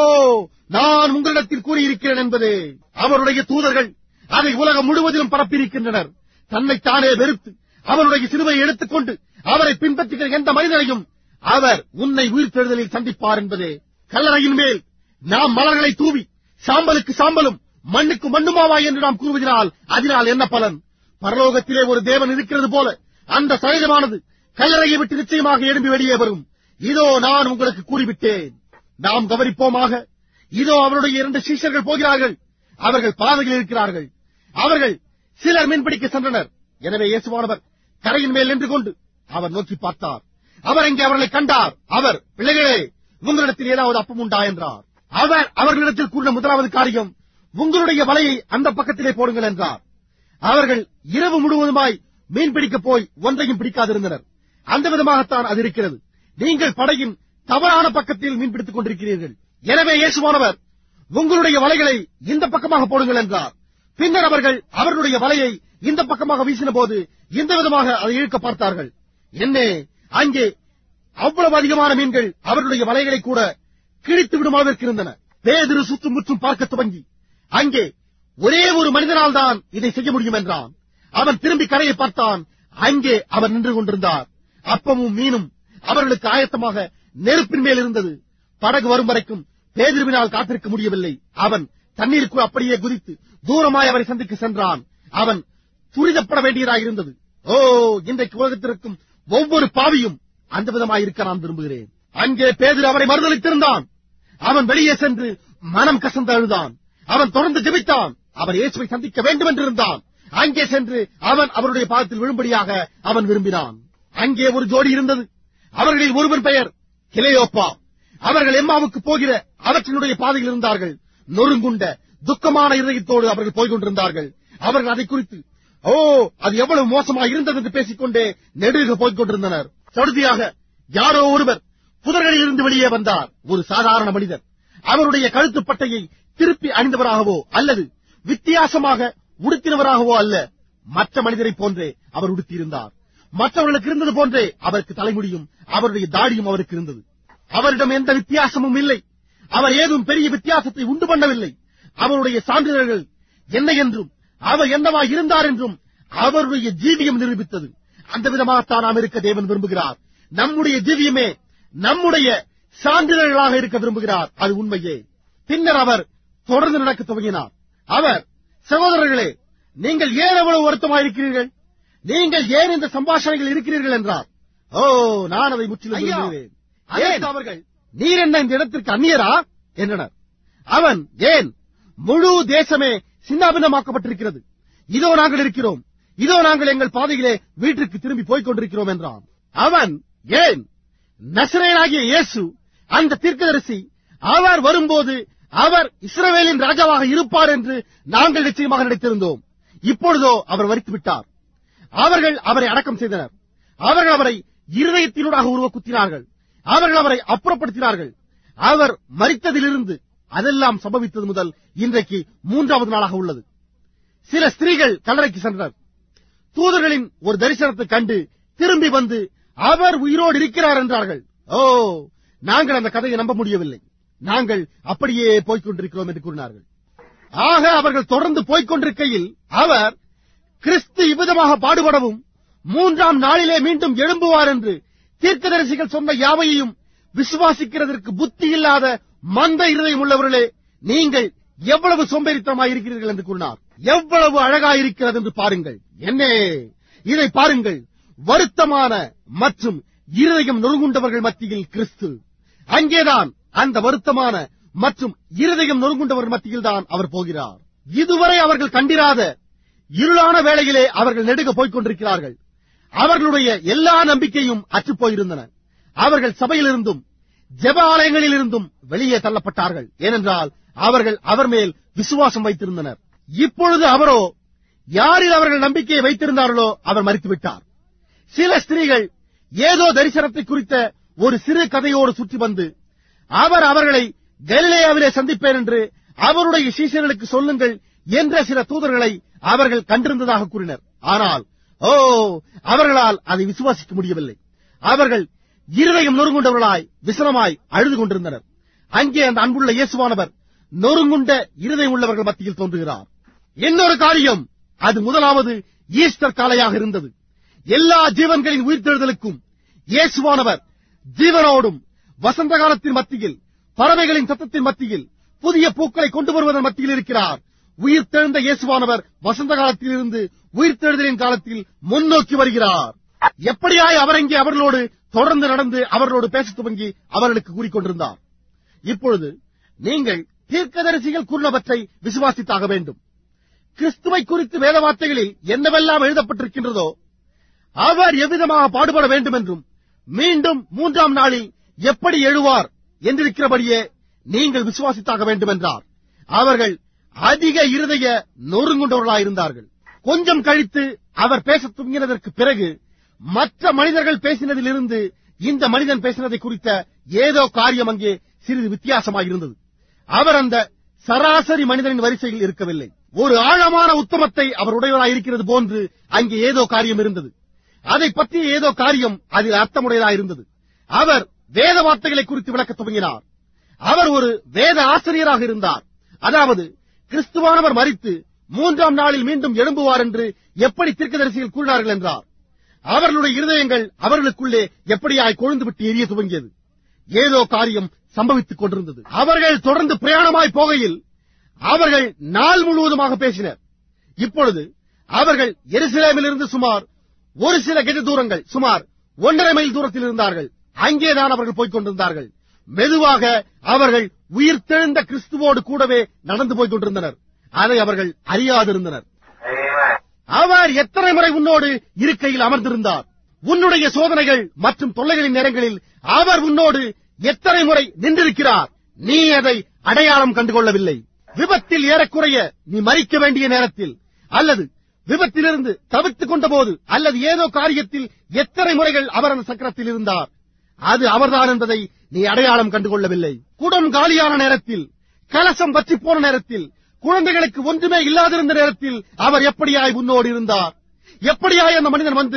நான் உங்களிடத்தில் கூறியிருக்கிறேன் என்பதே அவருடைய தூதர்கள் அதை உலகம் முழுவதிலும் பரப்பியிருக்கின்றனர் தன்னைத்தானே வெறுத்து அவருடைய சிறுவையை எடுத்துக்கொண்டு அவரை பின்பற்றுகிற எந்த மனிதனையும் அவர் உன்னை உயிர்த்தெழுதலில் சந்திப்பார் என்பதே கல்லறையின் மேல் நாம் மலர்களை தூவி சாம்பலுக்கு சாம்பலும் மண்ணுக்கு மண்ணுமாவா என்று நாம் கூறுவதனால் அதனால் என்ன பலன் பரலோகத்திலே ஒரு தேவன் இருக்கிறது போல அந்த சகஜமானது கல்லறையை விட்டு நிச்சயமாக எழும்பி வெளியே வரும் இதோ நான் உங்களுக்கு கூறிவிட்டேன் நாம் கவனிப்போமாக இதோ அவருடைய இரண்டு சீஷர்கள் போகிறார்கள் அவர்கள் பாதையில் இருக்கிறார்கள் அவர்கள் சிலர் மீன்பிடிக்க சென்றனர் எனவே இயேசுவானவர் கரையின் மேல் நின்று கொண்டு அவர் நோக்கி பார்த்தார் அவர் இங்கே அவர்களை கண்டார் அவர் பிள்ளைகளே உங்களிடத்தில் ஏதாவது அப்பம் உண்டா என்றார் அவர் அவர்களிடத்தில் கூறின முதலாவது காரியம் உங்களுடைய வலையை அந்த பக்கத்திலே போடுங்கள் என்றார் அவர்கள் இரவு முழுவதுமாய் மீன் பிடிக்கப் போய் ஒன்றையும் பிடிக்காதிருந்தனர் அந்த விதமாகத்தான் அது இருக்கிறது நீங்கள் படையின் தவறான பக்கத்தில் மீன் பிடித்துக் கொண்டிருக்கிறீர்கள் எனவே இயேசுவானவர் உங்களுடைய வலைகளை இந்த பக்கமாக போடுங்கள் என்றார் பின்னர் அவர்கள் அவர்களுடைய வலையை இந்த பக்கமாக வீசின போது இந்த விதமாக அதை இழுக்க பார்த்தார்கள் என்னே அங்கே அவ்வளவு அதிகமான மீன்கள் அவர்களுடைய வலைகளை கூட கிழித்து விடும் அளவிற்கு இருந்தன பேதிரு சுற்றும் முற்றும் பார்க்க துவங்கி அங்கே ஒரே ஒரு மனிதனால் தான் இதை செய்ய முடியும் என்றான் அவன் திரும்பி கரையை பார்த்தான் அங்கே அவர் நின்று கொண்டிருந்தார் அப்பமும் மீனும் அவர்களுக்கு ஆயத்தமாக நெருப்பின் மேல் இருந்தது படகு வரும் வரைக்கும் பேதிருவினால் காத்திருக்க முடியவில்லை அவன் தண்ணீருக்குள் அப்படியே குதித்து தூரமாய் அவரை சந்திக்க சென்றான் அவன் துரிதப்பட வேண்டியதாக இருந்தது ஓ இன்றைக்கு உலகத்திற்கும் ஒவ்வொரு பாவியும் அந்த விதமாய் இருக்க நான் விரும்புகிறேன் அங்கே பேதிரு அவரை மறுதளித்திருந்தான் அவன் வெளியே சென்று மனம் கசந்து அழுதான் அவன் தொடர்ந்து ஜெபித்தான் அவன் இயேசுவை சந்திக்க வேண்டும் என்றிருந்தான் அங்கே சென்று அவன் அவருடைய பாதத்தில் விழும்படியாக அவன் விரும்பினான் அங்கே ஒரு ஜோடி இருந்தது அவர்களில் ஒருவன் பெயர் கிளையோப்பா அவர்கள் எம்மாவுக்கு போகிற அவற்றினுடைய பாதையில் இருந்தார்கள் நொறுங்குண்ட துக்கமான இதயத்தோடு அவர்கள் போய்க் கொண்டிருந்தார்கள் அவர்கள் அதை குறித்து ஓ அது எவ்வளவு மோசமாக இருந்தது என்று பேசிக்கொண்டே நெடுக போய்க் கொண்டிருந்தனர் சடுதியாக யாரோ ஒருவர் புதர்களில் இருந்து வெளியே வந்தார் ஒரு சாதாரண மனிதர் அவருடைய கழுத்துப்பட்டையை திருப்பி அணிந்தவராகவோ அல்லது வித்தியாசமாக உடுத்தினவராகவோ அல்ல மற்ற மனிதரைப் போன்றே அவர் உடுத்தியிருந்தார் மற்றவர்களுக்கு இருந்தது போன்றே அவருக்கு தலைமுடியும் அவருடைய தாடியும் அவருக்கு இருந்தது அவரிடம் எந்த வித்தியாசமும் இல்லை அவர் ஏதும் பெரிய வித்தியாசத்தை உண்டு பண்ணவில்லை அவருடைய சான்றிதழ்கள் என்ன என்றும் அவர் என்னவாய் இருந்தார் என்றும் அவருடைய ஜீவியம் நிரூபித்தது அந்த விதமாகத்தான் நாம் இருக்க தேவன் விரும்புகிறார் நம்முடைய ஜீவியமே நம்முடைய சான்றிதழ்களாக இருக்க விரும்புகிறார் அது உண்மையே பின்னர் அவர் தொடர்ந்து நடக்க துவங்கினார் அவர் சகோதரர்களே நீங்கள் ஏன் அவ்வளவு வருத்தமாயிருக்கிறீர்கள் நீங்கள் ஏன் இந்த சம்பாஷணைகள் இருக்கிறீர்கள் என்றார் ஓ நான் அதை முற்றிலும் ஐயா, விரும்புகிறேன் ஏன்? அதற்கு அவர்கள் நீர் என்ன இந்த இடத்திற்கு அந்நியரா என்றனர் அவன் ஏன் முழு தேசமே சின்னாபின்னமாக்கப்பட்டிருக்கிறது இதோ நாங்கள் இருக்கிறோம் இதோ நாங்கள் எங்கள் பாதையிலே வீட்டிற்கு திரும்பி போய்க் கொண்டிருக்கிறோம் என்றான் அவன் ஏன் நசரேனாகிய இயேசு அந்த தீர்க்கதரிசி அவர் வரும்போது அவர் இஸ்ரவேலின் ராஜாவாக இருப்பார் என்று நாங்கள் நிச்சயமாக நினைத்திருந்தோம் இப்பொழுதோ அவர் மரித்து விட்டார் அவர்கள் அவரை அடக்கம் செய்தனர் அவர்கள் அவரை இருதயத்தினூடாக உருவ குத்தினார்கள் அவர்கள் அவரை அப்புறப்படுத்தினார்கள் அவர் மரித்ததிலிருந்து அதெல்லாம் சம்பவித்தது முதல் இன்றைக்கு மூன்றாவது நாளாக உள்ளது சில ஸ்திரீகள் கல்லறைக்கு சென்றனர் தூதர்களின் ஒரு தரிசனத்தை கண்டு திரும்பி வந்து அவர் உயிரோடு இருக்கிறார் என்றார்கள் ஓ நாங்கள் அந்த கதையை நம்ப முடியவில்லை நாங்கள் அப்படியே போய்க் கொண்டிருக்கிறோம் என்று கூறினார்கள் ஆக அவர்கள் தொடர்ந்து போய்க் கொண்டிருக்கையில் அவர் கிறிஸ்து இவ்விதமாக பாடுபடவும் மூன்றாம் நாளிலே மீண்டும் எழும்புவார் என்று தீர்க்கதரிசிகள் சொன்ன யாவையையும் விசுவாசிக்கிறதற்கு புத்தி இல்லாத மந்த இருதயம் உள்ளவர்களே நீங்கள் எவ்வளவு சோம்பேறித்தனமாய் இருக்கிறீர்கள் என்று கூறினார் எவ்வளவு அழகாயிருக்கிறது என்று பாருங்கள் என்னே இதை பாருங்கள் வருத்தமான மற்றும் இருதயம் நொறுங்குண்டவர்கள் மத்தியில் கிறிஸ்து அங்கேதான் அந்த வருத்தமான மற்றும் இருதயம் நொறுங்குண்டவர்கள் மத்தியில் தான் அவர் போகிறார் இதுவரை அவர்கள் கண்டிராத இருளான வேளையிலே அவர்கள் நெடுக போய்க் கொண்டிருக்கிறார்கள் அவர்களுடைய எல்லா நம்பிக்கையும் அற்றுப் போயிருந்தன அவர்கள் சபையிலிருந்தும் ஜெப ஆலயங்களிலிருந்தும் வெளியே தள்ளப்பட்டார்கள் ஏனென்றால் அவர்கள் அவர் மேல் விசுவாசம் வைத்திருந்தனர் இப்பொழுது அவரோ யாரில் அவர்கள் நம்பிக்கையை வைத்திருந்தார்களோ அவர் மறித்துவிட்டார் சில ஸ்திரீகள் ஏதோ தரிசனத்தை குறித்த ஒரு சிறு கதையோடு சுற்றி வந்து அவர் அவர்களை கலிலேயாவிலே சந்திப்பேன் என்று அவருடைய சீசர்களுக்கு சொல்லுங்கள் என்ற சில தூதர்களை அவர்கள் கண்டிருந்ததாக கூறினர் ஆனால் ஓ அவர்களால் அதை விசுவாசிக்க முடியவில்லை அவர்கள் இருதயம் நொறுங்குண்டவர்களாய் விசனமாய் அழுது கொண்டிருந்தனர் அங்கே அந்த அன்புள்ள இயேசுவானவர் நொறுங்குண்ட இருதயம் உள்ளவர்கள் மத்தியில் தோன்றுகிறார் இன்னொரு காரியம் அது முதலாவது ஈஸ்டர் காலையாக இருந்தது எல்லா ஜீவன்களின் உயிர்த்தெழுதலுக்கும் இயேசுவானவர் ஜீவனோடும் வசந்த காலத்தின் மத்தியில் பறவைகளின் சத்தத்தின் மத்தியில் புதிய பூக்களை கொண்டு வருவதன் மத்தியில் இருக்கிறார் உயிர்த்தெழுந்த இயேசுவானவர் வசந்த காலத்தில் இருந்து உயிர்த்தெழுதலின் காலத்தில் முன்னோக்கி வருகிறார் எப்படியாய் அவர் இங்கே அவர்களோடு தொடர்ந்து நடந்து அவர்களோடு பேசத் துவங்கி அவர்களுக்கு கூறிக்கொண்டிருந்தார் இப்பொழுது நீங்கள் தீர்க்கதரிசிகள் கூறினவற்றை விசுவாசித்தாக வேண்டும் கிறிஸ்துவை குறித்து வேத வார்த்தைகளில் என்னவெல்லாம் எழுதப்பட்டிருக்கின்றதோ அவர் எவ்விதமாக பாடுபட வேண்டும் என்றும் மீண்டும் மூன்றாம் நாளில் எப்படி எழுவார் என்றிருக்கிறபடியே நீங்கள் விசுவாசித்தாக வேண்டும் என்றார் அவர்கள் அதிக இருதய நொறுங்குண்டவர்களாயிருந்தார்கள் கொஞ்சம் கழித்து அவர் பேசத் துவங்கினதற்கு பிறகு மற்ற மனிதர்கள் பேசினதிலிருந்து இந்த மனிதன் பேசினதை குறித்த ஏதோ காரியம் அங்கே சிறிது வித்தியாசமாயிருந்தது அவர் அந்த சராசரி மனிதனின் வரிசையில் இருக்கவில்லை ஒரு ஆழமான உத்தமத்தை அவர் உடையவராயிருக்கிறது போன்று அங்கே ஏதோ காரியம் இருந்தது அதை பற்றிய ஏதோ காரியம் அதில் அர்த்தமுடையதாயிருந்தது அவர் வேத வார்த்தைகளை குறித்து விளக்கத் துவங்கினார் அவர் ஒரு வேத ஆசிரியராக இருந்தார் அதாவது கிறிஸ்துவானவர் மரித்து மூன்றாம் நாளில் மீண்டும் எழும்புவார் என்று எப்படி தீர்க்கதரிசிகள் கூறினார்கள் என்றார் அவர்களுடைய இருதயங்கள் அவர்களுக்குள்ளே எப்படியாய் கொழுந்து விட்டு எரிய துவங்கியது ஏதோ காரியம் சம்பவித்துக் கொண்டிருந்தது அவர்கள் தொடர்ந்து பிரயாணமாய் போகையில் அவர்கள் நாள் முழுவதுமாக பேசினர் இப்பொழுது அவர்கள் எருசலேமிலிருந்து சுமார் ஒரு சில கெஜ தூரங்கள் சுமார் ஒன்றரை மைல் தூரத்தில் இருந்தார்கள் அங்கேதான் அவர்கள் போய்க் கொண்டிருந்தார்கள் மெதுவாக அவர்கள் உயிர்த்தெழுந்த கிறிஸ்துவோடு கூடவே நடந்து போய்க் கொண்டிருந்தனர் அதை அவர்கள் அறியாதிருந்தனர் அவர் எத்தனை முறை உன்னோடு இருக்கையில் அமர்ந்திருந்தார் உன்னுடைய சோதனைகள் மற்றும் தொல்லைகளின் நேரங்களில் அவர் உன்னோடு எத்தனை முறை நின்றிருக்கிறார் நீ அதை அடையாளம் கண்டுகொள்ளவில்லை விபத்தில் ஏறக்குறைய நீ மறிக்க வேண்டிய நேரத்தில் அல்லது விபத்திலிருந்து தவித்துக் கொண்டபோது அல்லது ஏதோ காரியத்தில் எத்தனை முறைகள் அவர் அந்த சக்கரத்தில் இருந்தார் அது அவர்தான் என்பதை நீ அடையாளம் கண்டுகொள்ளவில்லை குடம் காலியான நேரத்தில் கலசம் பற்றி போன நேரத்தில் குழந்தைகளுக்கு ஒன்றுமே இல்லாதிருந்த நேரத்தில் அவர் எப்படியாய் உன்னோடு இருந்தார் எப்படியாய் அந்த மனிதன் வந்து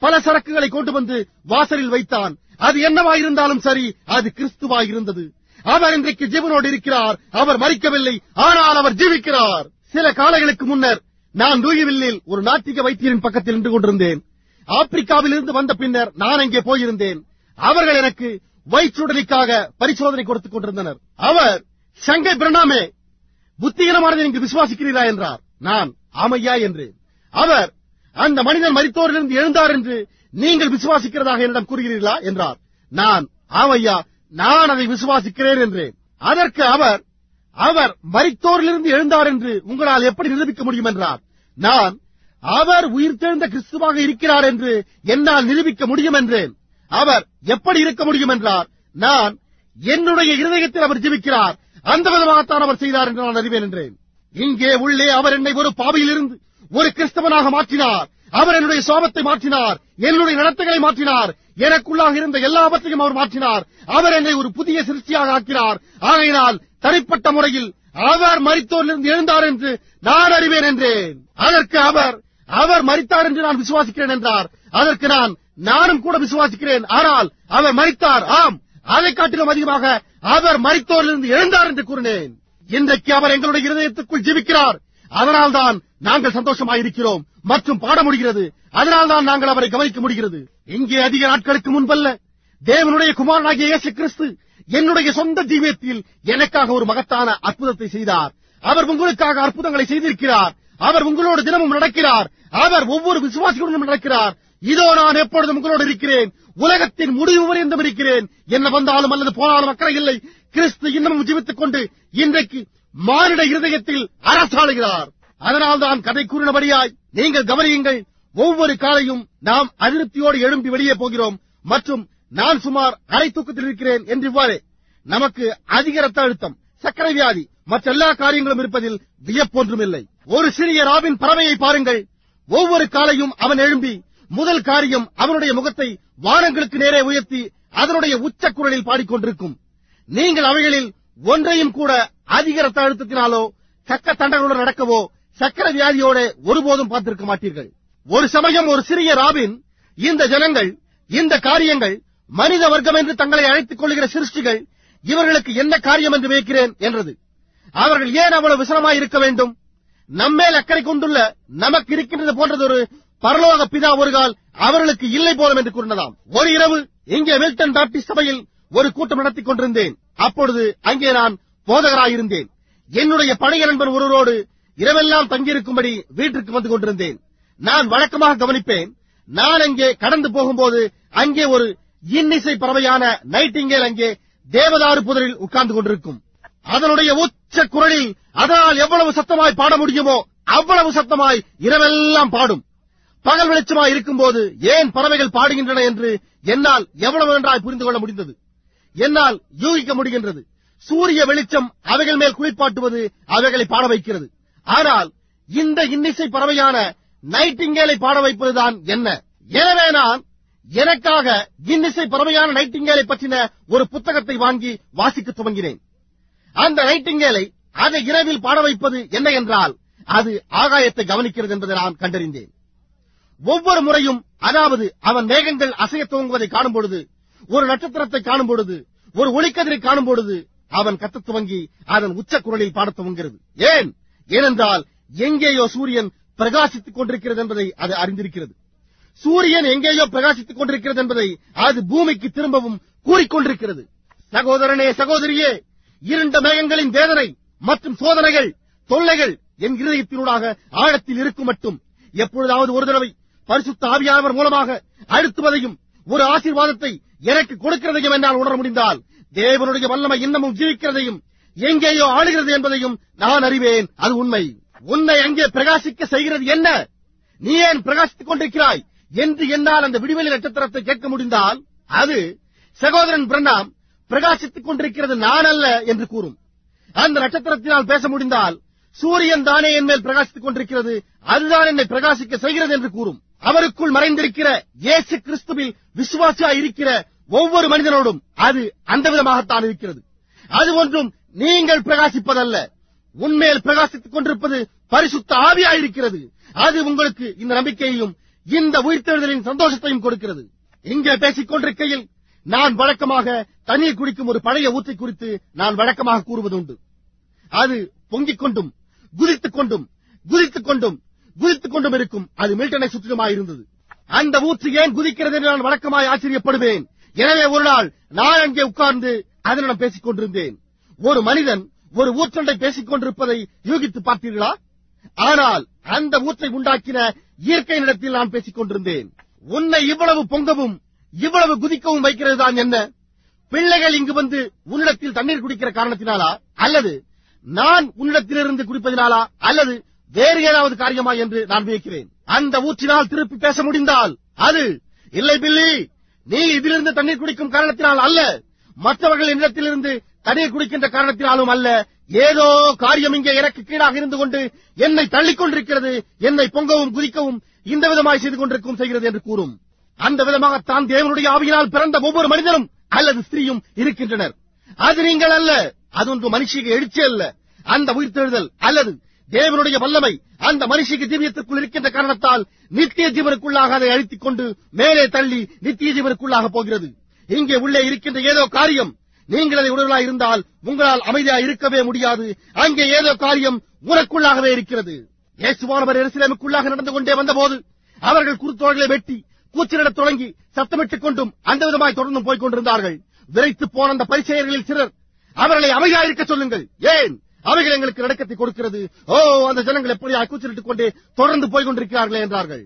பல சரக்குகளை கொண்டு வந்து வாசலில் வைத்தான் அது என்னவாயிருந்தாலும் சரி அது கிறிஸ்துவாயிருந்தது அவர் இன்றைக்கு ஜீவனோடு இருக்கிறார் அவர் மறிக்கவில்லை ஆனால் அவர் ஜீவிக்கிறார் சில காலங்களுக்கு முன்னர் நான் லூயிவில்லில் ஒரு நாட்டிக வைத்தியரின் பக்கத்தில் நின்று கொண்டிருந்தேன் ஆப்பிரிக்காவில் இருந்து வந்த பின்னர் நான் அங்கே போயிருந்தேன் அவர்கள் எனக்கு வயிற்றுடலுக்காக பரிசோதனை கொடுத்துக் கொண்டிருந்தனர் அவர் சங்கை பிரணாமே புத்திகரமானதை நீங்கள் விசுவாசிக்கிறீரா என்றார் நான் ஆமையா என்று அவர் அந்த மனிதன் மரித்தோரிலிருந்து எழுந்தார் என்று நீங்கள் விசுவாசிக்கிறதாக என்னிடம் கூறுகிறீர்களா என்றார் நான் ஆமையா நான் அதை விசுவாசிக்கிறேன் என்றேன் அதற்கு அவர் அவர் மரித்தோரிலிருந்து எழுந்தார் என்று உங்களால் எப்படி நிரூபிக்க முடியும் என்றார் நான் அவர் உயிர்த்தெழுந்த கிறிஸ்துவாக இருக்கிறார் என்று என்னால் நிரூபிக்க முடியும் என்றேன் அவர் எப்படி இருக்க முடியும் என்றார் நான் என்னுடைய இருதயத்தில் அவர் ஜீவிக்கிறார் அந்த விதமாகத்தான் அவர் செய்தார் என்று நான் அறிவேன் என்றேன் இங்கே உள்ளே அவர் என்னை ஒரு பாவியிலிருந்து ஒரு கிறிஸ்தவனாக மாற்றினார் அவர் என்னுடைய சோபத்தை மாற்றினார் என்னுடைய நடத்தைகளை மாற்றினார் எனக்குள்ளாக இருந்த எல்லாவற்றையும் அவர் மாற்றினார் அவர் என்னை ஒரு புதிய சிருஷ்டியாக ஆக்கினார் ஆகையினால் தனிப்பட்ட முறையில் அவர் மரித்தோரிலிருந்து எழுந்தார் என்று நான் அறிவேன் என்றேன் அதற்கு அவர் அவர் மரித்தார் என்று நான் விசுவாசிக்கிறேன் என்றார் அதற்கு நான் நானும் கூட விசுவாசிக்கிறேன் ஆனால் அவர் மரித்தார் ஆம் அதை காட்டிலும் அதிகமாக அவர் மரித்தோரிலிருந்து எழுந்தார் என்று கூறினேன் இன்றைக்கு அவர் எங்களுடைய இருதயத்துக்குள் ஜீவிக்கிறார் அதனால்தான் நாங்கள் சந்தோஷமாயிருக்கிறோம் மற்றும் பாட முடிகிறது அதனால்தான் நாங்கள் அவரை கவனிக்க முடிகிறது இங்கே அதிக நாட்களுக்கு முன்பல்ல தேவனுடைய குமாரனாகிய இயேசு கிறிஸ்து என்னுடைய சொந்த ஜீவியத்தில் எனக்காக ஒரு மகத்தான அற்புதத்தை செய்தார் அவர் உங்களுக்காக அற்புதங்களை செய்திருக்கிறார் அவர் உங்களோடு தினமும் நடக்கிறார் அவர் ஒவ்வொரு விசுவாசிகளுடன் நடக்கிறார் இதோ நான் எப்பொழுதும் உங்களோடு இருக்கிறேன் உலகத்தின் முடிவு வரை இருந்தும் இருக்கிறேன் என்ன வந்தாலும் அல்லது போனாலும் அக்கறை இல்லை கிறிஸ்து இன்னமும் ஜீவித்துக் கொண்டு இன்றைக்கு மானிட இருதயத்தில் அரசாளுகிறார் அதனால்தான் கதை கூறினபடியாய் நீங்கள் கவனியுங்கள் ஒவ்வொரு காலையும் நாம் அதிருப்தியோடு எழும்பி வெளியே போகிறோம் மற்றும் நான் சுமார் அரை தூக்கத்தில் இருக்கிறேன் என்று இவ்வாறு நமக்கு அதிக ரத்த அழுத்தம் சர்க்கரை வியாதி மற்ற எல்லா காரியங்களும் இருப்பதில் வியப்பொன்றுமில்லை ஒரு சிறிய ராவின் பறவையை பாருங்கள் ஒவ்வொரு காலையும் அவன் எழும்பி முதல் காரியம் அவனுடைய முகத்தை வானங்களுக்கு நேரே உயர்த்தி அதனுடைய உச்ச குரலில் பாடிக்கொண்டிருக்கும் நீங்கள் அவைகளில் ஒன்றையும் கூட அதிக ரத்த அழுத்தத்தினாலோ சக்க தண்டங்களுடன் நடக்கவோ சக்கர வியாதியோட ஒருபோதும் பார்த்திருக்க மாட்டீர்கள் ஒரு சமயம் ஒரு சிறிய ராபின் இந்த ஜனங்கள் இந்த காரியங்கள் மனித வர்க்கம் என்று தங்களை அழைத்துக் கொள்கிற சிருஷ்டிகள் இவர்களுக்கு என்ன காரியம் என்று வைக்கிறேன் என்றது அவர்கள் ஏன் அவ்வளவு விசனமாய் இருக்க வேண்டும் நம்மேல் அக்கறை கொண்டுள்ள நமக்கு இருக்கின்றது போன்றதொரு பரலோக பிதா ஒரு கால் அவர்களுக்கு இல்லை போலும் என்று கூறினதாம் ஒரு இரவு இங்கே மில்டன் பாப்டிஸ்ட் சபையில் ஒரு கூட்டம் நடத்திக் கொண்டிருந்தேன் அப்பொழுது அங்கே நான் போதகராயிருந்தேன் என்னுடைய பழைய நண்பன் ஒருவரோடு இரவெல்லாம் தங்கியிருக்கும்படி வீட்டிற்கு வந்து கொண்டிருந்தேன் நான் வழக்கமாக கவனிப்பேன் நான் அங்கே கடந்து போகும்போது அங்கே ஒரு இன்னிசை பறவையான நைட்டிங்கேல் அங்கே தேவதாரு புதரில் உட்கார்ந்து கொண்டிருக்கும் அதனுடைய உச்ச குரலில் அதனால் எவ்வளவு சத்தமாய் பாட முடியுமோ அவ்வளவு சத்தமாய் இரவெல்லாம் பாடும் பகல் வெளிச்சமாய் இருக்கும்போது ஏன் பறவைகள் பாடுகின்றன என்று என்னால் எவ்வளவு நன்றாய் புரிந்து கொள்ள முடிந்தது என்னால் யூகிக்க முடிகின்றது சூரிய வெளிச்சம் அவைகள் மேல் குளிப்பாட்டுவது அவைகளை பாட வைக்கிறது ஆனால் இந்த இன்னிசை பறவையான நைட்டிங்கேலை பாட வைப்பதுதான் என்ன எனவே நான் எனக்காக இன்னிசை பறவையான நைட்டிங்கேலை பற்றின ஒரு புத்தகத்தை வாங்கி வாசிக்க துவங்கினேன் அந்த நைட்டிங்கேலை அதை இரவில் பாட வைப்பது என்ன என்றால் அது ஆகாயத்தை கவனிக்கிறது என்பதை நான் கண்டறிந்தேன் ஒவ்வொரு முறையும் அதாவது அவன் மேகங்கள் அசைய துவங்குவதை காணும் பொழுது ஒரு நட்சத்திரத்தை காணும் பொழுது ஒரு ஒளிக்கதிரை காணும் பொழுது அவன் கத்தத் துவங்கி அதன் உச்ச குரலில் பாடத் துவங்கிறது ஏன் ஏனென்றால் எங்கேயோ சூரியன் பிரகாசித்துக் கொண்டிருக்கிறது என்பதை அது அறிந்திருக்கிறது சூரியன் எங்கேயோ பிரகாசித்துக் கொண்டிருக்கிறது என்பதை அது பூமிக்கு திரும்பவும் கூறிக்கொண்டிருக்கிறது சகோதரனே சகோதரியே இருண்ட மேகங்களின் வேதனை மற்றும் சோதனைகள் தொல்லைகள் என் இருதயத்தினூடாக ஆழத்தில் இருக்கும் மட்டும் எப்பொழுதாவது ஒரு தடவை பரிசுத்த ஆவியானவர் மூலமாக அழுத்துவதையும் ஒரு ஆசீர்வாதத்தை எனக்கு கொடுக்கிறதையும் என்னால் உணர முடிந்தால் தேவனுடைய வல்லமை இன்னமும் ஜீவிக்கிறதையும் எங்கேயோ ஆளுகிறது என்பதையும் நான் அறிவேன் அது உண்மை உன்னை அங்கே பிரகாசிக்க செய்கிறது என்ன நீ ஏன் பிரகாசித்துக் கொண்டிருக்கிறாய் என்று என்னால் அந்த விடுவெளி நட்சத்திரத்தை கேட்க முடிந்தால் அது சகோதரன் பிரண்ணாம் பிரகாசித்துக் கொண்டிருக்கிறது நான் அல்ல என்று கூறும் அந்த நட்சத்திரத்தினால் பேச முடிந்தால் சூரியன் தானே என் மேல் பிரகாசித்துக் கொண்டிருக்கிறது அதுதான் என்னை பிரகாசிக்க செய்கிறது என்று கூறும் அவருக்குள் மறைந்திருக்கிற இயேசு கிறிஸ்துவில் விசுவாசியாய் இருக்கிற ஒவ்வொரு மனிதனோடும் அது அந்த விதமாகத்தான் இருக்கிறது அது ஒன்றும் நீங்கள் பிரகாசிப்பதல்ல உன்மேல் பிரகாசித்துக் கொண்டிருப்பது பரிசுத்த ஆவியாயிருக்கிறது அது உங்களுக்கு இந்த நம்பிக்கையையும் இந்த உயிர்த்தெழுதலின் சந்தோஷத்தையும் கொடுக்கிறது இங்கே பேசிக் கொண்டிருக்கையில் நான் வழக்கமாக தண்ணீர் குடிக்கும் ஒரு பழைய ஊற்றை குறித்து நான் வழக்கமாக கூறுவதுண்டு அது பொங்கிக் கொண்டும் குதித்துக் கொண்டும் குதித்துக் கொண்டும் குதித்துக் கொண்டும் இருக்கும் அது மில்டனை சுற்றிலுமாயிருந்தது அந்த ஊற்று ஏன் குதிக்கிறது என்று நான் வழக்கமாய் ஆச்சரியப்படுவேன் எனவே ஒரு நாள் நான் அங்கே உட்கார்ந்து அதனிடம் பேசிக் கொண்டிருந்தேன் ஒரு மனிதன் ஒரு ஊற்றண்டை பேசிக் கொண்டிருப்பதை யூகித்து பார்த்தீர்களா ஆனால் அந்த ஊற்றை உண்டாக்கின இயற்கை இடத்தில் நான் பேசிக் கொண்டிருந்தேன் உன்னை இவ்வளவு பொங்கவும் இவ்வளவு குதிக்கவும் வைக்கிறது தான் என்ன பிள்ளைகள் இங்கு வந்து உன்னிடத்தில் தண்ணீர் குடிக்கிற காரணத்தினாலா அல்லது நான் உன்னிடத்திலிருந்து குடிப்பதினாலா அல்லது வேறு ஏதாவது காரியமா என்று நான் வியக்கிறேன் அந்த ஊற்றினால் திருப்பி பேச முடிந்தால் அது இல்லை பில்லி நீ இதிலிருந்து தண்ணீர் குடிக்கும் காரணத்தினால் அல்ல மற்றவர்கள் என்னிடத்திலிருந்து தண்ணீர் குடிக்கின்ற காரணத்தினாலும் அல்ல ஏதோ காரியம் இங்கே எனக்கு கீழாக இருந்து கொண்டு என்னை தள்ளிக் கொண்டிருக்கிறது என்னை பொங்கவும் குதிக்கவும் இந்த விதமாய் செய்து கொண்டிருக்கும் செய்கிறது என்று கூறும் அந்த விதமாகத்தான் தேவனுடைய ஆவியினால் பிறந்த ஒவ்வொரு மனிதனும் அல்லது ஸ்திரீயும் இருக்கின்றனர் அது நீங்கள் அல்ல அது ஒன்று மனுஷிக்கு எழுச்சி அல்ல அந்த உயிர்த்தெழுதல் அல்லது தேவனுடைய வல்லமை அந்த மனுஷிக்கு ஜீவியத்திற்குள் இருக்கின்ற காரணத்தால் நித்திய ஜீவனுக்குள்ளாக அதை அழித்துக் கொண்டு மேலே தள்ளி நித்திய ஜீவனுக்குள்ளாக போகிறது இங்கே உள்ளே இருக்கின்ற ஏதோ காரியம் நீங்கள் அதை உணர்வலாய் இருந்தால் உங்களால் அமைதியா இருக்கவே முடியாது அங்கே ஏதோ காரியம் உனக்குள்ளாகவே இருக்கிறது இயேசுவானவர் எருசலேமுக்குள்ளாக நடந்து கொண்டே வந்தபோது அவர்கள் குருத்தோள்களை வெட்டி கூச்சலிடத் தொடங்கி சத்தமிட்டுக் கொண்டும் அந்த விதமாய் தொடர்ந்தும் போய்க் கொண்டிருந்தார்கள் விரைத்து போன அந்த பரிச்செயர்களில் சிலர் அவர்களை அமைதியாயிருக்க சொல்லுங்கள் ஏன் அவைகள் எங்களுக்கு நடக்கத்தை கொடுக்கிறது ஓ அந்த ஜனங்கள் எப்படியா கூச்சலிட்டுக் கொண்டே தொடர்ந்து போய்க் கொண்டிருக்கிறார்களே என்றார்கள்